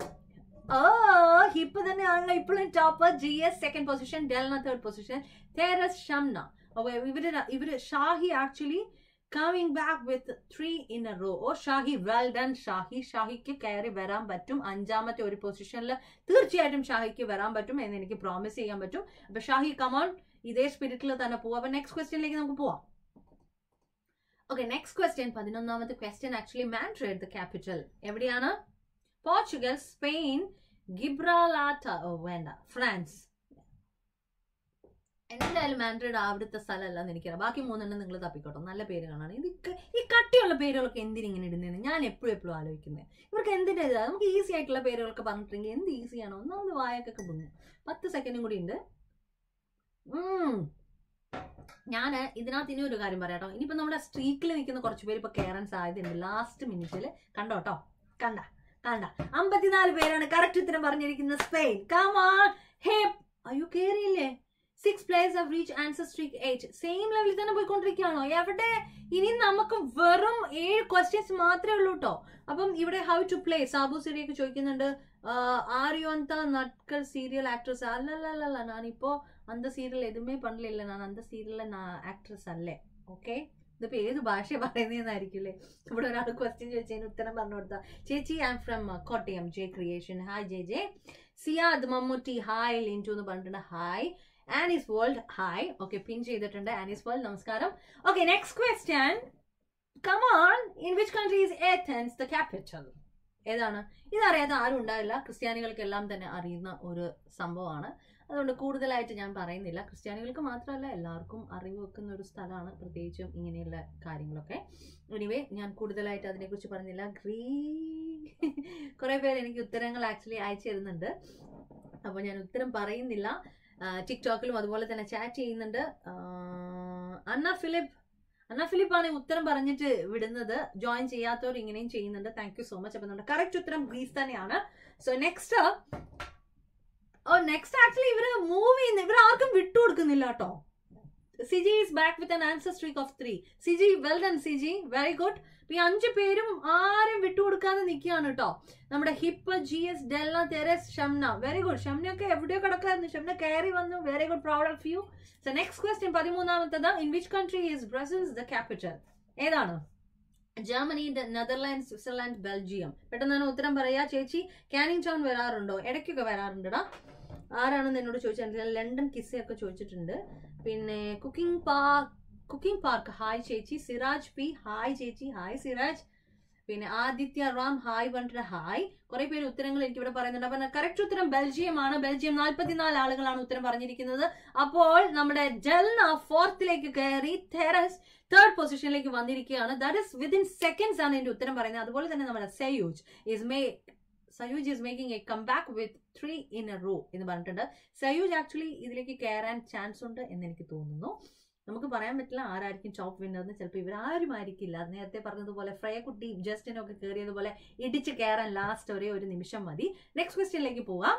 ഓ ഹിപ്പ് തന്നെയാണല്ലോ ഇപ്പോഴും top G S second position Delna third position Therese Shamna ഇവര് ഇവര് Shahi actually coming back with three in a row oh Shahi well done Shahi ഷാഹിക്ക് കയറി വരാൻ പറ്റും അഞ്ചാമത്തെ ഒരു പൊസിഷനിൽ തീർച്ചയായിട്ടും ഷാഹിക്ക് വരാൻ പറ്റും എന്ന് എനിക്ക് പ്രോമിസ് ചെയ്യാൻ പറ്റും അപ്പൊ ഷാഹി കമോൺ ഇതേ സ്പിരിറ്റിൽ തന്നെ പോവാം അപ്പൊ നെക്സ്റ്റ് ക്വസ്റ്റ്യനിലേക്ക് നമുക്ക് പോവാം ഓക്കെ നെക്സ്റ്റ് ക്വസ്റ്റ്യൻ പതിനൊന്നാമത്തെ question actually Madrid the capital എവിടെയാണ് പോർച്ചുഗൽ സ്പെയിൻ ഗിബ്രാലാറ്റ ഓ വേണ്ട ഫ്രാൻസ് എന്തായാലും മാൻഡ്രിഡ് അവിടുത്തെ സ്ഥലമല്ലെന്ന് എനിക്കറിയാം ബാക്കി മൂന്നെണ്ണം നിങ്ങൾ തപ്പിക്കോട്ടോ നല്ല പേരുകളാണ് ഇത് ഈ കട്ടിയുള്ള പേരുകളൊക്കെ എന്തിനിങ്ങനെ ഇടുന്നതെന്ന് ഞാൻ എപ്പോഴും എപ്പോഴും ആലോചിക്കുന്നത് ഇവർക്ക് എന്തിൻ്റെ ഇതാ നമുക്ക് ഈസി ആയിട്ടുള്ള പേരുകളൊക്കെ പറഞ്ഞിട്ടുണ്ടെങ്കിൽ എന്ത് ഈസിയാണോ ഒന്നാമത് വായൊക്കെ പൊങ്ങും പത്ത് സെക്കൻഡും കൂടി ഉണ്ട് ഞാൻ ഇതിനകത്ത് ഇനി ഒരു കാര്യം പറയാട്ടോ ഇനിയിപ്പോ നമ്മുടെ സ്ട്രീക്കിൽ നിൽക്കുന്ന കുറച്ച് പേര് ഇപ്പൊ കയറാൻ സാധ്യതയുണ്ട് ലാസ്റ്റ് മിനിറ്റിൽ കണ്ടോട്ടോ കണ്ട കണ്ട അമ്പത്തിനാല് പേരാണ് കറക്റ്റ് ഉത്തരം പറഞ്ഞിരിക്കുന്നത് സ്പെയിൻ കമാൺ ഹേപ്പ് അയ്യോ കേറിയില്ലേ six players have reach answer streak eight same ലെവലിൽ തന്നെ പോയിക്കൊണ്ടിരിക്കുകയാണോ എവിടെ ഇനി നമുക്ക് വെറും ഏഴ് ക്വസ്റ്റ്യൻസ് മാത്രമേ ഉള്ളൂ കേട്ടോ അപ്പം ഇവിടെ ഹൗ ടു പ്ലേ സാബു സിറിയൊക്കെ ചോദിക്കുന്നുണ്ട് ആര്യോ ಅಂತ നട്കൽ സീരിയൽ ആക്ട്രസ് അല്ലല്ലല്ല ഞാനിപ്പോ அந்த சீரியல் எதுவுமே பண்ணல நான் அந்த சீரியல்ல நான் ஆக்ட்ரஸ் அல்ல ஓகே ഇതിപ്പോ ഏത് ഭാഷ പറയുന്നതെന്നായിരിക്കില്ലേ ഇവിടെ ഒരാൾ ക്വസ്റ്റ്യൻ ചോദിച്ചതിന് ഉത്തരം പറഞ്ഞു കൊടുത്താ ചേച്ചി I'm from Kottayam J creation hi J J Siyad Mammootty hi Lintu എന്ന് പറഞ്ഞിട്ടുണ്ട് hi Annie's world hi okay pin ചെയ്തിട്ടുണ്ട് ആനീസ് വേൾഡ് നമസ്കാരം okay next question come on in which country is Athens the capital ഏതാണ് ഇതറിയാത്ത ആരും ഉണ്ടാവില്ല ക്രിസ്ത്യാനികൾക്കെല്ലാം തന്നെ അറിയുന്ന ഒരു സംഭവമാണ് അതുകൊണ്ട് കൂടുതലായിട്ട് ഞാൻ പറയുന്നില്ല ക്രിസ്ത്യാനികൾക്ക് മാത്രമല്ല എല്ലാവർക്കും അറിവ് വെക്കുന്ന ഒരു സ്ഥലമാണ് പ്രത്യേകിച്ചും ഇങ്ങനെയുള്ള കാര്യങ്ങളൊക്കെ എനിവേ ഞാൻ കൂടുതലായിട്ട് അതിനെക്കുറിച്ച് പറഞ്ഞില്ല ഗ്രീ കുറേ പേര് എനിക്ക് ഉത്തരങ്ങൾ ആക്ച്വലി അയച്ചു തരുന്നുണ്ട് അപ്പോൾ ഞാൻ ഉത്തരം പറയുന്നില്ല ടിക്ടോക്കിലും അതുപോലെ തന്നെ ചാറ്റ് ചെയ്യുന്നുണ്ട് ആ, അന്ന ഫിലിപ്പ് അന്ന ഫിലിപ്പ് ആണ് ഈ ഉത്തരം പറഞ്ഞിട്ട് വിടുന്നത് ജോയിൻ ചെയ്യാത്തവർ ഇങ്ങനെയും ചെയ്യുന്നുണ്ട് താങ്ക് യു സോ മച്ച് അപ്പൊ നമ്മുടെ കറക്റ്റ് ഉത്തരം ഗ്രീസ് തന്നെയാണ് so next oh next actually ഇവര് മൂവ് ചെയ്യുന്ന ഇവർ ആർക്കും വിട്ടുകൊടുക്കുന്നില്ല കേട്ടോ Siji is back with an answer streak of three Siji well done Siji very good ഈ അഞ്ച് പേരും ആരും വിട്ടുകൊടുക്കാതെ നിൽക്കുകയാണ് കേട്ടോ നമ്മുടെ hip G S Della Therese Shamna very good ഷംനയൊക്കെ എവിടെയോ കിടക്കായിരുന്നു ഷംന കയറി വന്നു very good proud of you so next question പതിമൂന്നാമത്തത് in which country is Brussels the capital ഏതാണ് ജർമ്മനി നെതർലാൻഡ് സ്വിറ്റ്സർലാൻഡ് ബെൽജിയം പെട്ടെന്ന് തന്നെ ഉത്തരം പറയാ ചേച്ചി കാനിങ് ടൗൺ വരാറുണ്ടോ ഇടയ്ക്കൊക്കെ വരാറുണ്ടടാ ആരാണെന്ന് എന്നോട് ചോദിച്ചാൽ ലണ്ടൻ കിസ്സയൊക്കെ ചോദിച്ചിട്ടുണ്ട് പിന്നെ കുക്കിംഗ് പാ കുക്കിംഗ് പാർക്ക് ഹായ് ചേച്ചി സിറാജ് പി ഹായ് ചേച്ചി ഹായ് സിറാജ് പിന്നെ ആദിത്യ റാം ഹായ് പറഞ്ഞിട്ട് ഹായ് കുറെ പേര് ഉത്തരങ്ങൾ എനിക്ക് ഇവിടെ പറയുന്നുണ്ട് അപ്പൊ കറക്റ്റ് ഉത്തരം ബെൽജിയം ആണ് ബെൽജിയം നാൽപ്പത്തിനാല് ആളുകളാണ് ഉത്തരം പറഞ്ഞിരിക്കുന്നത് അപ്പോൾ നമ്മുടെ ജൽന ഫോർത്തിലേക്ക് കയറി തെറസ് തേർഡ് പൊസിഷനിലേക്ക് വന്നിരിക്കുകയാണ് ദാറ്റ് ഇസ് വിതിൻ സെക്കൻഡ്സ് ആണ് എന്റെ ഉത്തരം പറയുന്നത് അതുപോലെ തന്നെ നമ്മുടെ സയൂജ് ഇസ് മേ Sayuj is making a come back with three in a row എന്ന് പറഞ്ഞിട്ടുണ്ട് സയൂജ് ആക്ച്വലി ഇതിലേക്ക് കയറാൻ ചാൻസ് ഉണ്ട് എന്ന് എനിക്ക് തോന്നുന്നു നമുക്ക് പറയാൻ പറ്റില്ല ആരായിരിക്കും ടോപ്പ് വിന്നർ എന്ന് ചിലപ്പോൾ ഇവരാരും ആയിരിക്കില്ല നേരത്തെ പറഞ്ഞതുപോലെ ഫ്രയക്കുട്ടി ജസ്റ്റിനൊക്കെ കയറിയതുപോലെ ഇടിച്ച് കയറാൻ ലാസ്റ്റ് ഒരേ ഒരു നിമിഷം മതി നെക്സ്റ്റ് ക്വസ്റ്റ്യനിലേക്ക് പോവാം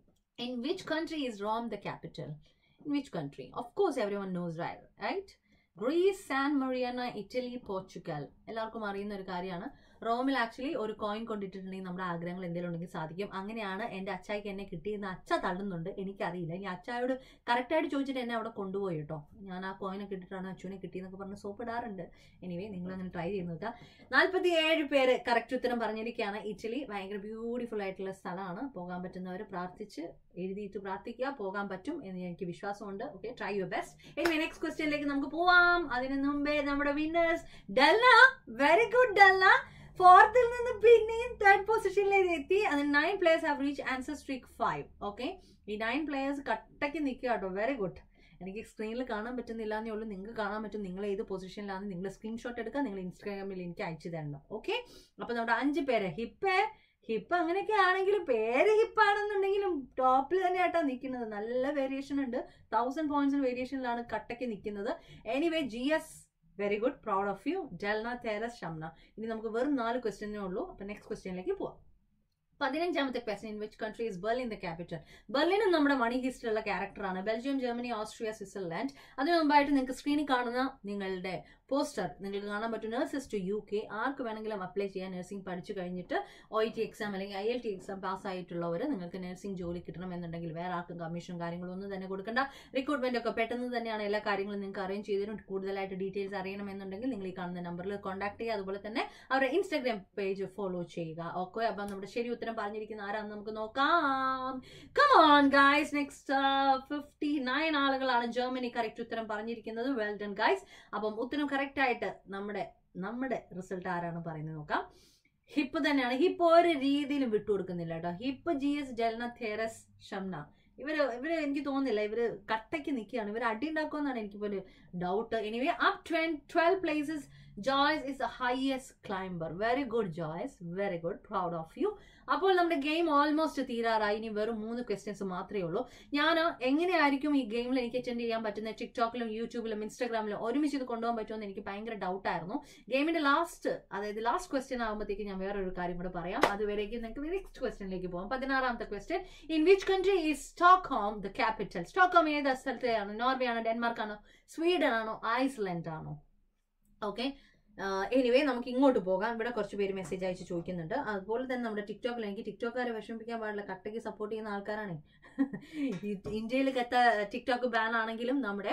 in which country is Rome the capital in which country of course every one knows right Greece San Marino Italy Portugal എല്ലാവർക്കും അറിയുന്ന ഒരു കാര്യമാണ് റോമിൽ ആക്ച്വലി ഒരു കോയിൻ കൊണ്ടിട്ടുണ്ടെങ്കിൽ നമ്മുടെ ആഗ്രഹങ്ങൾ എന്തെങ്കിലും ഉണ്ടെങ്കിൽ സാധിക്കും അങ്ങനെയാണ് എൻ്റെ അച്ചായിക്ക് എന്നെ കിട്ടിയെന്ന് അച്ഛ തള്ളുന്നുണ്ട് എനിക്കറിയില്ല ഇനി അച്ചായോട് കറക്റ്റായിട്ട് ചോദിച്ചിട്ട് എന്നെ അവിടെ കൊണ്ടുപോയി കേട്ടോ ഞാൻ ആ കോയിനൊക്കെ ഇട്ടിട്ടാണ് അച്ഛനെ കിട്ടിയെന്നൊക്കെ പറഞ്ഞ് സോപ്പ് ഇടാറുണ്ട് എനിവേ നിങ്ങൾ അങ്ങനെ ട്രൈ ചെയ്ത് നോക്കുക നാൽപ്പത്തി ഏഴ് പേര് കറക്റ്റ് ഉത്തരം പറഞ്ഞിരിക്കുകയാണ് ഇറ്റലി ഭയങ്കര ബ്യൂട്ടിഫുൾ ആയിട്ടുള്ള സ്ഥലമാണ് പോകാൻ പറ്റുന്നവർ പ്രാർത്ഥിച്ച് എഴുതിയിട്ട് പ്രാർത്ഥിക്കുക പോകാൻ പറ്റും എന്ന് എനിക്ക് വിശ്വാസമുണ്ട് okay try your best anyway next ക്വസ്റ്റ്യനിലേക്ക് നമുക്ക് പോവാം അതിന് മുമ്പേ നമ്മുടെ winners Della very good Della ഫോർത്തിൽ നിന്ന് പിന്നെയും തേർഡ് പൊസിഷനിലേക്ക് എത്തി അതിന് nine players have reach answer streak five okay ഈ നയൻ പ്ലേയേഴ്സ് കട്ടയ്ക്ക് നിൽക്കുക കേട്ടോ വെരി ഗുഡ് എനിക്ക് സ്ക്രീനിൽ കാണാൻ പറ്റുന്നില്ല എന്നേ ഉള്ളൂ നിങ്ങൾക്ക് കാണാൻ പറ്റും നിങ്ങൾ ഏത് പൊസിഷനിലാണ് നിങ്ങൾ സ്ക്രീൻഷോട്ട് എടുക്കുക നിങ്ങൾ ഇൻസ്റ്റാഗ്രാമിൽ എനിക്ക് അയച്ചു തരണം ഓക്കെ അപ്പൊ നമ്മുടെ അഞ്ച് പേര് ഹിപ്പ് ഹിപ്പ് അങ്ങനെയൊക്കെ ആണെങ്കിലും പേര് ഹിപ്പാണെന്നുണ്ടെങ്കിലും ടോപ്പിൽ തന്നെ ആയിട്ടാണ് നിൽക്കുന്നത് നല്ല വേരിയേഷൻ ഉണ്ട് തൗസൻഡ് പോയിന്റ്സ് വേരിയേഷനിലാണ് കട്ടയ്ക്ക് നിൽക്കുന്നത് anyway G S very good proud of you Delna Therese Shamna ഇനി നമുക്ക് വെറും നാല് ക്വസ്റ്റ്യനേ ഉള്ളൂ അപ്പൊ നെക്സ്റ്റ് ക്വസ്റ്റ്യനിലേക്ക് പോവാം പതിനഞ്ചാമത്തെ question in which country is Berlin the capital ബെർലിനും നമ്മുടെ മണി ഹിസ്റ്ററിയുള്ള ക്യാരക്ടറാണ് ബെൽജിയം ജർമ്മനി ഓസ്ട്രിയ സ്വിറ്റ്സർലാൻഡ് അതിനു മുമ്പായിട്ട് നിങ്ങൾക്ക് സ്ക്രീനിൽ കാണുന്ന നിങ്ങളുടെ പോസ്റ്റർ നിങ്ങൾക്ക് കാണാൻ പറ്റും നഴ്സസ് ടു യു കെ ആർക്ക് വേണമെങ്കിലും അപ്ലൈ ചെയ്യാൻ നഴ്സിംഗ് പഠിച്ചു കഴിഞ്ഞിട്ട് ഒ ടി എക്സാം അല്ലെങ്കിൽ ഐ എൽ ടി എക്സാം പാസ്സായിട്ടുള്ളവർ നിങ്ങൾക്ക് നഴ്സിംഗ് ജോലി കിട്ടണമെന്നുണ്ടെങ്കിൽ വേറെ ആർക്കും കമ്മീഷനും കാര്യങ്ങളും ഒന്നും തന്നെ കൊടുക്കണ്ട റിക്രൂട്ട്മെന്റ് ഒക്കെ പെട്ടെന്ന് തന്നെയാണ് എല്ലാ കാര്യങ്ങളും നിങ്ങൾക്ക് അറേഞ്ച് ചെയ്തതിനും കൂടുതലായിട്ട് ഡീറ്റെയിൽസ് അറിയണമെന്നുണ്ടെങ്കിൽ നിങ്ങൾ ഈ കാണുന്ന നമ്പറിൽ കോൺടാക്ട് ചെയ്യുക അതുപോലെ തന്നെ അവരുടെ ഇൻസ്റ്റാഗ്രാം പേജ് ഫോളോ ചെയ്യുക ഓക്കെ അപ്പം നമ്മുടെ ശരി ഉത്തരം പറഞ്ഞിരിക്കുന്ന ആരാന്ന് നമുക്ക് നോക്കാം come on guys next fifty nine ആളുകളാണ് ജർമ്മനി കറക്റ്റ് ഉത്തരം പറഞ്ഞിരിക്കുന്നത് വെൽ ഡൺ ഗൈസ് അപ്പം ഉത്തരം കറക്റ്റ് ആയിട്ട് നമ്മുടെ നമ്മുടെ റിസൾട്ട് ആരാണ് പറയുന്നത് നോക്കാം ഹിപ്പ് തന്നെയാണ് ഹിപ്പ് ഒരു രീതിയിലും വിട്ടുകൊടുക്കുന്നില്ല കേട്ടോ ഹിപ്പ് ജി എസ് ജൽന തേരസ് ഷംന ഇവര് ഇവര് എനിക്ക് തോന്നുന്നില്ല ഇവര് കട്ടയ്ക്ക് നിൽക്കുകയാണ് ഇവർ അടി ഉണ്ടാക്കുമെന്നാണ് എനിക്കിപ്പോ ഒരു doubt anyway up twelve places Joyce is a highest climber very good Joyce very good proud of you അപ്പോൾ നമ്മുടെ ഗെയിം ഓൾമോസ്റ്റ് തീരാറായി ഇനി വെറും മൂന്ന് ക്വസ്റ്റ്യൻസ് മാത്രമേ ഉള്ളൂ ഞാൻ എങ്ങനെയായിരിക്കും ഈ ഗെയിമിൽ എനിക്ക് അറ്റൻഡ് ചെയ്യാൻ പറ്റുന്ന ടിക്ടോക്കിലും യൂട്യൂബിലും ഇൻസ്റ്റാഗ്രാമിലും ഒരുമിച്ച് ഇത് കൊണ്ടുപോകാൻ പറ്റുമെന്ന് എനിക്ക് ഭയങ്കര ഡൗട്ടായിരുന്നു ഗെയിമിന്റെ ലാസ്റ്റ് അതായത് ലാസ്റ്റ് ക്വസ്റ്റ്യൻ ആകുമ്പോഴത്തേക്ക് ഞാൻ വേറൊരു കാര്യം കൂടെ പറയാം അതുവരേക്കും നിങ്ങൾക്ക് നെക്സ്റ്റ് ക്വസ്റ്റ്യനിലേക്ക് പോകാം പതിനാറാമത്തെ question in which country is Stockholm the capital Stockholm ഏത് സ്ഥലത്തെയാണ് നോർവേ ആണോ ഡെൻമാർക്ക് ആണോ സ്വീഡൻ ആണോ ഐസ്ലൻഡ് ആണോ ഓക്കെ എനിവേ നമുക്ക് ഇങ്ങോട്ട് പോകാം ഇവിടെ കുറച്ച് പേര് മെസ്സേജ് അയച്ച് ചോദിക്കുന്നുണ്ട് അതുപോലെ തന്നെ നമ്മുടെ ടിക്ടോക്കിൽ എനിക്ക് ടിക്ടോക്കാരെ വിഷമിപ്പിക്കാൻ പാടില്ല കട്ടയ്ക്ക് സപ്പോർട്ട് ചെയ്യുന്ന ആൾക്കാരാണ് ഇന്ത്യയിൽ കത്ത ടിക്ടോക്ക് ബാൻ ആണെങ്കിലും നമ്മുടെ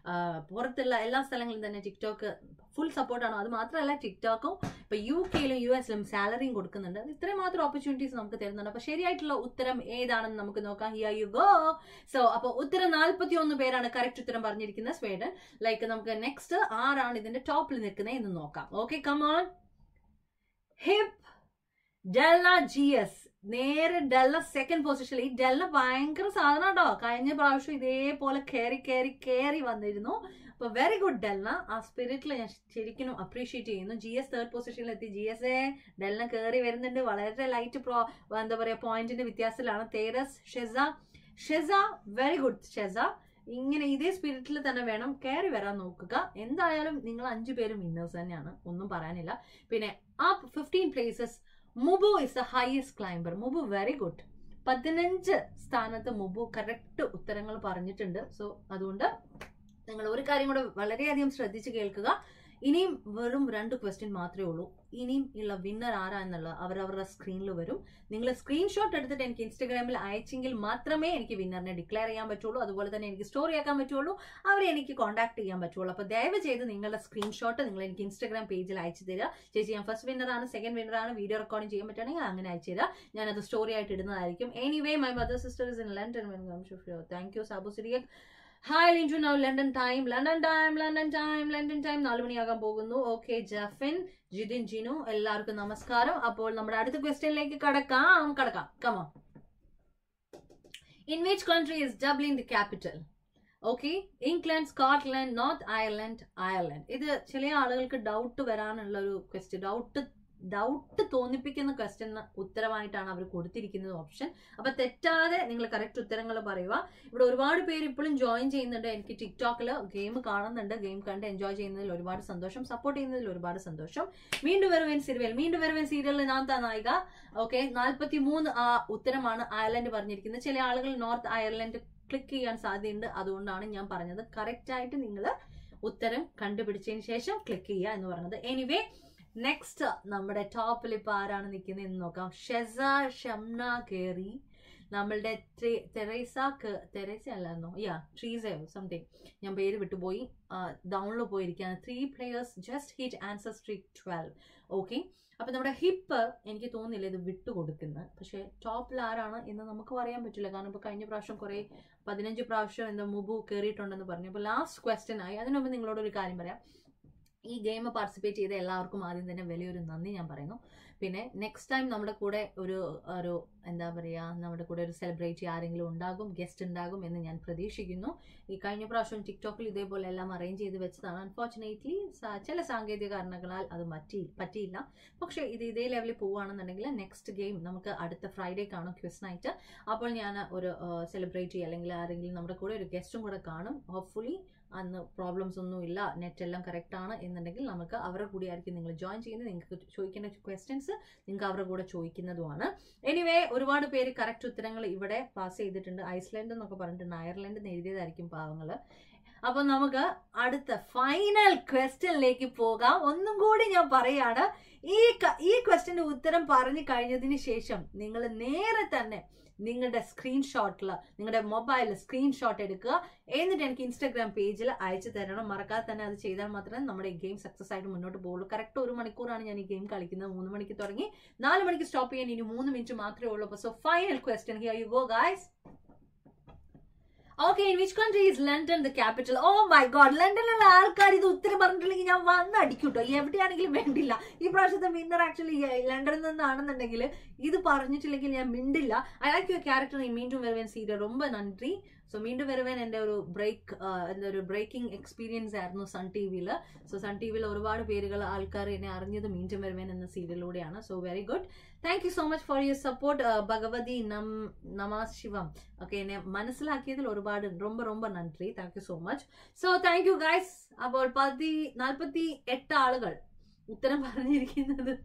പുറത്തുള്ള എല്ലാ സ്ഥലങ്ങളിലും തന്നെ ടിക്ടോക്ക് ഫുൾ സപ്പോർട്ടാണ് അത് മാത്രമല്ല ടിക്ടോക്കും ഇപ്പൊ യു കെയിലും യു എസിലും സാലറിയും കൊടുക്കുന്നുണ്ട് അത് ഇത്രയും മാത്രം ഓപ്പർച്യൂണിറ്റീസ് നമുക്ക് തരുന്നുണ്ട് അപ്പൊ ശരിയായിട്ടുള്ള ഉത്തരം ഏതാണെന്ന് നമുക്ക് നോക്കാം ഹിയർ യു ഗോ സോ അപ്പൊ ഉത്തരം നാൽപ്പത്തി ഒന്ന് പേരാണ് കറക്റ്റ് ഉത്തരം പറഞ്ഞിരിക്കുന്നത് സ്വീഡൻ ലൈക്ക് നമുക്ക് നെക്സ്റ്റ് ആരാണ് ഇതിന്റെ ടോപ്പിൽ നിൽക്കുന്നത് എന്ന് നോക്കാം okay come on Hip Della G S നേരെ ഡെല്ല സെക്കൻഡ് പൊസിഷനിൽ ഈ ഡെല്ല ഭയങ്കര സാധനം കേട്ടോ കഴിഞ്ഞ പ്രാവശ്യം ഇതേപോലെ കയറി കയറി കയറി വന്നിരുന്നു അപ്പൊ വെരി ഗുഡ് ഡെല്ല ആ സ്പിരിറ്റിൽ ഞാൻ ശരിക്കും അപ്രീഷിയേറ്റ് ചെയ്യുന്നു ജി എസ് തേർഡ് പൊസിഷനിൽ എത്തി ജി എസ് എ ഡെല്ല കയറി വരുന്നുണ്ട് വളരെ ലൈറ്റ് പ്രോ എന്താ പറയാ പോയിന്റിന്റെ വ്യത്യാസത്തിലാണ് തേരസ് ഷെസ ഷെസ വെരി ഗുഡ് ഷെസ ഇങ്ങനെ ഇതേ സ്പിരിറ്റിൽ തന്നെ വേണം കയറി വരാൻ നോക്കുക എന്തായാലും നിങ്ങൾ അഞ്ചു പേരും വിന്നേഴ്സ് തന്നെയാണ് ഒന്നും പറയാനില്ല പിന്നെ ആ fifteen places Mubu is the highest climber Mubu very good പതിനഞ്ച് സ്ഥാനത്ത് മുബു കറക്റ്റ് ഉത്തരങ്ങൾ പറഞ്ഞിട്ടുണ്ട് സോ അതുകൊണ്ട് നിങ്ങൾ ഒരു കാര്യം കൂടെ വളരെയധികം ശ്രദ്ധിച്ച് കേൾക്കുക ഇനിയും വെറും രണ്ട് ക്വസ്റ്റ്യൻ മാത്രമേ ഉള്ളൂ ഇനിയും ഉള്ള വിന്നർ ആരാ എന്നുള്ളത് അവരവരുടെ സ്ക്രീനിൽ വരും നിങ്ങൾ സ്ക്രീൻഷോട്ട് എടുത്തിട്ട് എനിക്ക് ഇൻസ്റ്റഗ്രാമിൽ അയച്ചെങ്കിൽ മാത്രമേ എനിക്ക് വിന്നറിനെ ഡിക്ലെയർ ചെയ്യാൻ പറ്റുള്ളൂ അതുപോലെ തന്നെ എനിക്ക് സ്റ്റോറി ആക്കാൻ പറ്റുള്ളൂ അവരെ എനിക്ക് കോൺടാക്ട് ചെയ്യാൻ പറ്റുള്ളൂ അപ്പോൾ ദയവ് ചെയ്ത് നിങ്ങളുടെ സ്ക്രീൻഷോട്ട് നിങ്ങൾ എനിക്ക് ഇൻസ്റ്റഗ്രാം പേജിൽ അയച്ചു തരിക ചേച്ചി ഞാൻ ഫസ്റ്റ് വിന്നറാണ് സെക്കൻഡ് വിന്നറാണ് വീഡിയോ റെക്കോർഡിംഗ് ചെയ്യാൻ പറ്റുകയാണെങ്കിൽ അങ്ങനെ അയച്ചു തരിക ഞാനത് സ്റ്റോറി ആയിട്ട് ഇടുന്നതായിരിക്കും anyway my mother sister is in London thank you Sabu Cyriac hi Linju now London time London time London time London time നാല് മണിയാകാൻ പോകുന്നു ഓക്കെ ജഫിൻ ജിതിൻ ജിനു എല്ലാവർക്കും നമസ്കാരം അപ്പോൾ നമ്മുടെ അടുത്ത ക്വസ്റ്റ്യനിലേക്ക് കടക്കാം കടക്കാം come on in which country is Dublin the capital okay England Scotland North Ireland Ireland ഇത് ചില ആളുകൾക്ക് ഡൗട്ട് വരാനുള്ള ഒരു ക്വസ്റ്റ്യൻ ഡൗട്ട് ഡൗട്ട് തോന്നിപ്പിക്കുന്ന ക്വസ്റ്റ്യൻ ഉത്തരമായിട്ടാണ് അവർ കൊടുത്തിരിക്കുന്നത് ഓപ്ഷൻ അപ്പൊ തെറ്റാതെ നിങ്ങൾ കറക്റ്റ് ഉത്തരങ്ങൾ പറയുക ഇവിടെ ഒരുപാട് പേര് ഇപ്പോഴും ജോയിൻ ചെയ്യുന്നുണ്ട് എനിക്ക് ടിക്ടോക്കിൽ ഗെയിം കാണുന്നുണ്ട് ഗെയിം കണ്ട് എൻജോയ് ചെയ്യുന്നതിൽ ഒരുപാട് സന്തോഷം സപ്പോർട്ട് ചെയ്യുന്നതിൽ ഒരുപാട് സന്തോഷം വീണ്ടും വരുവൻ സീരിയൽ വീണ്ടും വരുവൻ സീരിയലിൽ ഞാൻ താ നായിക ഓക്കെ നാൽപ്പത്തി മൂന്ന് ആ ഉത്തരമാണ് അയർലൻഡ് പറഞ്ഞിരിക്കുന്നത് ചില ആളുകൾ നോർത്ത് അയർലൻഡ് ക്ലിക്ക് ചെയ്യാൻ സാധ്യതയുണ്ട് അതുകൊണ്ടാണ് ഞാൻ പറഞ്ഞത് കറക്റ്റ് ആയിട്ട് നിങ്ങൾ ഉത്തരം കണ്ടുപിടിച്ചതിന് ശേഷം ക്ലിക്ക് ചെയ്യുക എന്ന് പറഞ്ഞത് എനിവേ നെക്സ്റ്റ് നമ്മുടെ ടോപ്പിൽ ഇപ്പൊ ആരാണ് നിൽക്കുന്നത് എന്ന് നോക്കാം ഷെസ ഷംന കേറി നമ്മളുടെ തെരേസ തെരേസ അല്ലായിരുന്നോ യാ ട്രീസയോ സംതിങ് ഞാൻ പേര് വിട്ടുപോയി ഡൗണിൽ പോയിരിക്കുകയാണ് three players just hit answer streak twelve okay അപ്പൊ നമ്മുടെ ഹിപ്പ് എനിക്ക് തോന്നുന്നില്ല ഇത് വിട്ടുകൊടുക്കുന്നത് പക്ഷെ ടോപ്പിൽ ആരാണ് എന്ന് നമുക്ക് പറയാൻ പറ്റില്ല കാരണം ഇപ്പൊ കഴിഞ്ഞ പ്രാവശ്യം കുറെ പതിനഞ്ച് പ്രാവശ്യം എന്താ മുബു കയറിയിട്ടുണ്ടെന്ന് പറഞ്ഞു അപ്പൊ ലാസ്റ്റ് ക്വസ്റ്റ്യൻ ആയി അതിനു മുമ്പ് നിങ്ങളോട് ഒരു കാര്യം പറയാം ഈ ഗെയിം പാർട്ടിസിപ്പേറ്റ് ചെയ്ത എല്ലാവർക്കും ആദ്യം തന്നെ വലിയൊരു നന്ദി ഞാൻ പറയുന്നു പിന്നെ നെക്സ്റ്റ് ടൈം നമ്മുടെ കൂടെ ഒരു ഒരു എന്താ പറയുക നമ്മുടെ കൂടെ ഒരു സെലിബ്രേറ്റ് ആരെങ്കിലും ഉണ്ടാകും ഗസ്റ്റ് ഉണ്ടാകും എന്ന് ഞാൻ പ്രതീക്ഷിക്കുന്നു ഈ കഴിഞ്ഞ പ്രാവശ്യം ടിക്ടോക്കിൽ ഇതേപോലെ എല്ലാം അറേഞ്ച് ചെയ്ത് വെച്ചതാണ് അൺഫോർച്ചുനേറ്റ്ലി ചില സാങ്കേതിക കാരണങ്ങളാൽ അത് മറ്റി പറ്റിയില്ല പക്ഷേ ഇത് ഇതേ ലെവലിൽ പോവുകയാണെന്നുണ്ടെങ്കിൽ നെക്സ്റ്റ് ഗെയിം നമുക്ക് അടുത്ത ഫ്രൈഡേ കാണും ക്വിസ് നൈറ്റ് അപ്പോൾ ഞാൻ ഒരു സെലിബ്രേറ്റ് ചെയ്യുക അല്ലെങ്കിൽ ആരെങ്കിലും നമ്മുടെ കൂടെ ഒരു ഗസ്റ്റും കൂടെ കാണും ഹോപ്പ്ഫുള്ളി അന്ന് പ്രോബ്ലംസ് ഒന്നും ഇല്ല നെറ്റ് എല്ലാം കറക്റ്റ് ആണ് എന്നുണ്ടെങ്കിൽ നമുക്ക് അവരുടെ കൂടെ ആയിരിക്കും നിങ്ങൾ ജോയിൻ ചെയ്യുന്നത് നിങ്ങൾക്ക് ചോദിക്കേണ്ട ക്വസ്റ്റ്യൻസ് നിങ്ങൾക്ക് അവരുടെ കൂടെ ചോദിക്കുന്നതുമാണ് എനിവേ ഒരുപാട് പേര് കറക്റ്റ് ഉത്തരങ്ങൾ ഇവിടെ പാസ് ചെയ്തിട്ടുണ്ട് ഐസ്ലാൻഡ് എന്നൊക്കെ പറഞ്ഞിട്ടുണ്ട് അയർലൻഡ് എന്ന് എഴുതിയതായിരിക്കും പാവങ്ങൾ അപ്പൊ നമുക്ക് അടുത്ത ഫൈനൽ ക്വസ്റ്റ്യനിലേക്ക് പോകാം ഒന്നും കൂടി ഞാൻ പറയാണ് ഈ ഈ ക്വസ്റ്റ്യന്റെ ഉത്തരം പറഞ്ഞു കഴിഞ്ഞതിന് ശേഷം നിങ്ങൾ നേരെ തന്നെ നിങ്ങളുടെ സ്ക്രീൻഷോട്ടിൽ നിങ്ങളുടെ മൊബൈലിൽ സ്ക്രീൻഷോട്ട് എടുക്കുക എന്നിട്ട് എനിക്ക് ഇൻസ്റ്റാഗ്രാം പേജിൽ അയച്ചു തരണം മറക്കാതെ തന്നെ അത് ചെയ്താൽ മാത്രമേ നമ്മുടെ ഈ ഗെയിം സക്സസ് ആയിട്ട് മുന്നോട്ട് പോകുള്ളൂ കറക്റ്റ് ഒരു മണിക്കൂറാണ് ഞാൻ ഈ ഗെയിം കളിക്കുന്നത് മൂന്ന് മണിക്ക് തുടങ്ങി നാല് മണിക്ക് സ്റ്റോപ്പ് ചെയ്യാൻ ഇനി മൂന്ന് മിനിറ്റ് മാത്രമേ ഉള്ളൂ അപ്പോൾ so final question here you go guys okay in which country is London the capital oh my God ലണ്ടനിലുള്ള ആൾക്കാർ ഇത് ഉത്തരം പറഞ്ഞിട്ടില്ലെങ്കിൽ ഞാൻ വന്ന് അടിക്കൂട്ടോ എവിടെയാണെങ്കിലും വേണ്ടില്ല ഈ പ്രാവശ്യത്തെ വിന്നർ ആക്ച്വലി ലണ്ടനിൽ നിന്നാണെന്നുണ്ടെങ്കിൽ ഇത് പറഞ്ഞിട്ടില്ലെങ്കിൽ ഞാൻ മിണ്ടില്ല ഐ ലൈക്ക് യുവർ ക്യാരക്ടർ ഈ മീண்டும் വരുവൻ സീരിയൽ ரொம்ப നന്ദി സോ മീண்டும் വരുവൻ എൻ്റെ ഒരു ബ്രേക്ക് എൻ്റെ ഒരു ബ്രേക്കിംഗ് എക്സ്പീരിയൻസ് ആയിരുന്നു സൺ ടി വിയിൽ സോ സൺ ടി വിയിൽ ഒരുപാട് പേരുകൾ ആൾക്കാർ എന്നെ അറിഞ്ഞത് മീண்டும் വരുവൻ എന്ന സീരിയലിലൂടെയാണ് so very good thank you so much for your support Bhagavathi നം നമാസ് ശിവം ഓക്കെ എന്നെ മനസ്സിലാക്കിയതിൽ ഒരുപാട് ரொம்ப ரொம்ப നന്ദി thank you so much so thank you guys അപ്പോൾ പതി നാൽപ്പത്തി എട്ട് ആളുകൾ ഉത്തരം പറഞ്ഞിരിക്കുന്നത്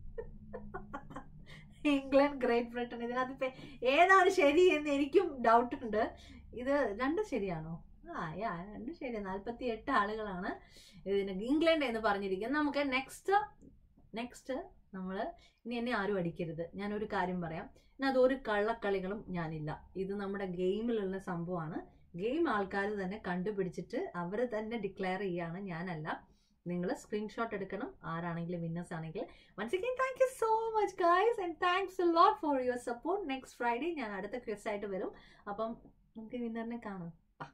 ഇംഗ്ലണ്ട് ഗ്രേറ്റ് ബ്രിട്ടൻ ഇതിനകത്ത് ഇപ്പൊ ഏതാണ് ശരി എന്ന് എനിക്കും ഡൗട്ട് ഉണ്ട് ഇത് രണ്ടും ശരിയാണോ ആ യാ രണ്ടും ശരി നാൽപ്പത്തി എട്ട് ആളുകളാണ് ഇതിന് ഇംഗ്ലണ്ട് എന്ന് പറഞ്ഞിരിക്കുന്നത് നമുക്ക് നെക്സ്റ്റ് നെക്സ്റ്റ് നമ്മൾ ഇനി എന്നെ ആരും അടിക്കരുത് ഞാനൊരു കാര്യം പറയാം ഇനി അതൊരു കള്ളക്കളികളും ഞാനില്ല ഇത് നമ്മുടെ ഗെയിമിലുള്ള സംഭവമാണ് ഗെയിം ആൾക്കാർ തന്നെ കണ്ടുപിടിച്ചിട്ട് അവർ തന്നെ ഡിക്ലെയർ ചെയ്യാണ് ഞാനല്ല നിങ്ങൾ സ്ക്രീൻഷോട്ട് എടുക്കണം ആരാണെങ്കിലും വിന്നേഴ്സ് ആണെങ്കിൽ once again thank you so much guys and thanks lot for your support next Friday ഞാൻ അടുത്ത ക്വസ് ആയിട്ട് വരും അപ്പം നമുക്ക് വിന്നറിനെ കാണാം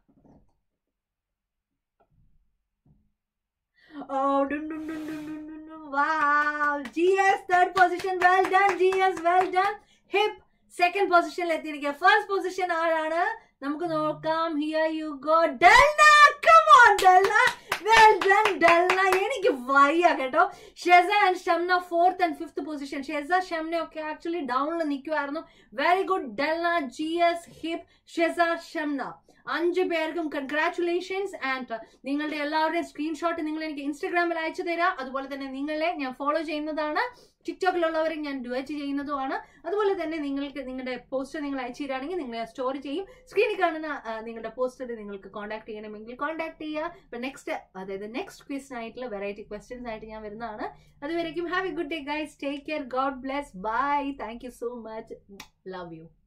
Oh, dun, dun, dun, dun, dun, dun, dun. wow! GS third position, well done. GS, well done. Hip second position എത്തിയിരിക്കുക first position ആരാണ് നമുക്ക് നോക്കാം here you go Delna come on Delna well done Delna എനിക്ക് വയ്യ കേട്ടോ Sheza and Shamna fourth and fifth position Sheza Shamna ഒക്കെ actually ഡൗണിൽ നിൽക്കുമായിരുന്നു very good Delna G S Hip Sheza Shamna അഞ്ച് പേർക്കും കൺഗ്രാറ്റുലേഷൻസ് ആൻഡ് നിങ്ങളുടെ എല്ലാവരുടെയും സ്ക്രീൻഷോട്ട് നിങ്ങൾ എനിക്ക് ഇൻസ്റ്റാഗ്രാമിൽ അയച്ചു തരാം അതുപോലെ തന്നെ നിങ്ങളെ ഞാൻ ഫോളോ ചെയ്യുന്നതാണ് ടിക്ടോക്കിലുള്ളവരെ ഞാൻ ഡുവറ്റ് ചെയ്യുന്നതുമാണ് അതുപോലെ തന്നെ നിങ്ങൾക്ക് നിങ്ങളുടെ പോസ്റ്റർ നിങ്ങൾ അയച്ചു തരാണെങ്കിൽ നിങ്ങൾ സ്റ്റോറി ചെയ്യും സ്ക്രീനിൽ കാണുന്ന ആ, നിങ്ങളുടെ പോസ്റ്റർ നിങ്ങൾക്ക് കോൺടാക്ട് ചെയ്യണമെങ്കിൽ കോൺടാക്ട് ചെയ്യുക ഇപ്പം നെക്സ്റ്റ് അതായത് നെക്സ്റ്റ് ക്വിസിനായിട്ടുള്ള വെറൈറ്റി ക്വസ്റ്റ്യൻസ് ആയിട്ട് ഞാൻ വരുന്നതാണ് അതുവരേക്കും have a good day guys take care God bless bye thank you so much love U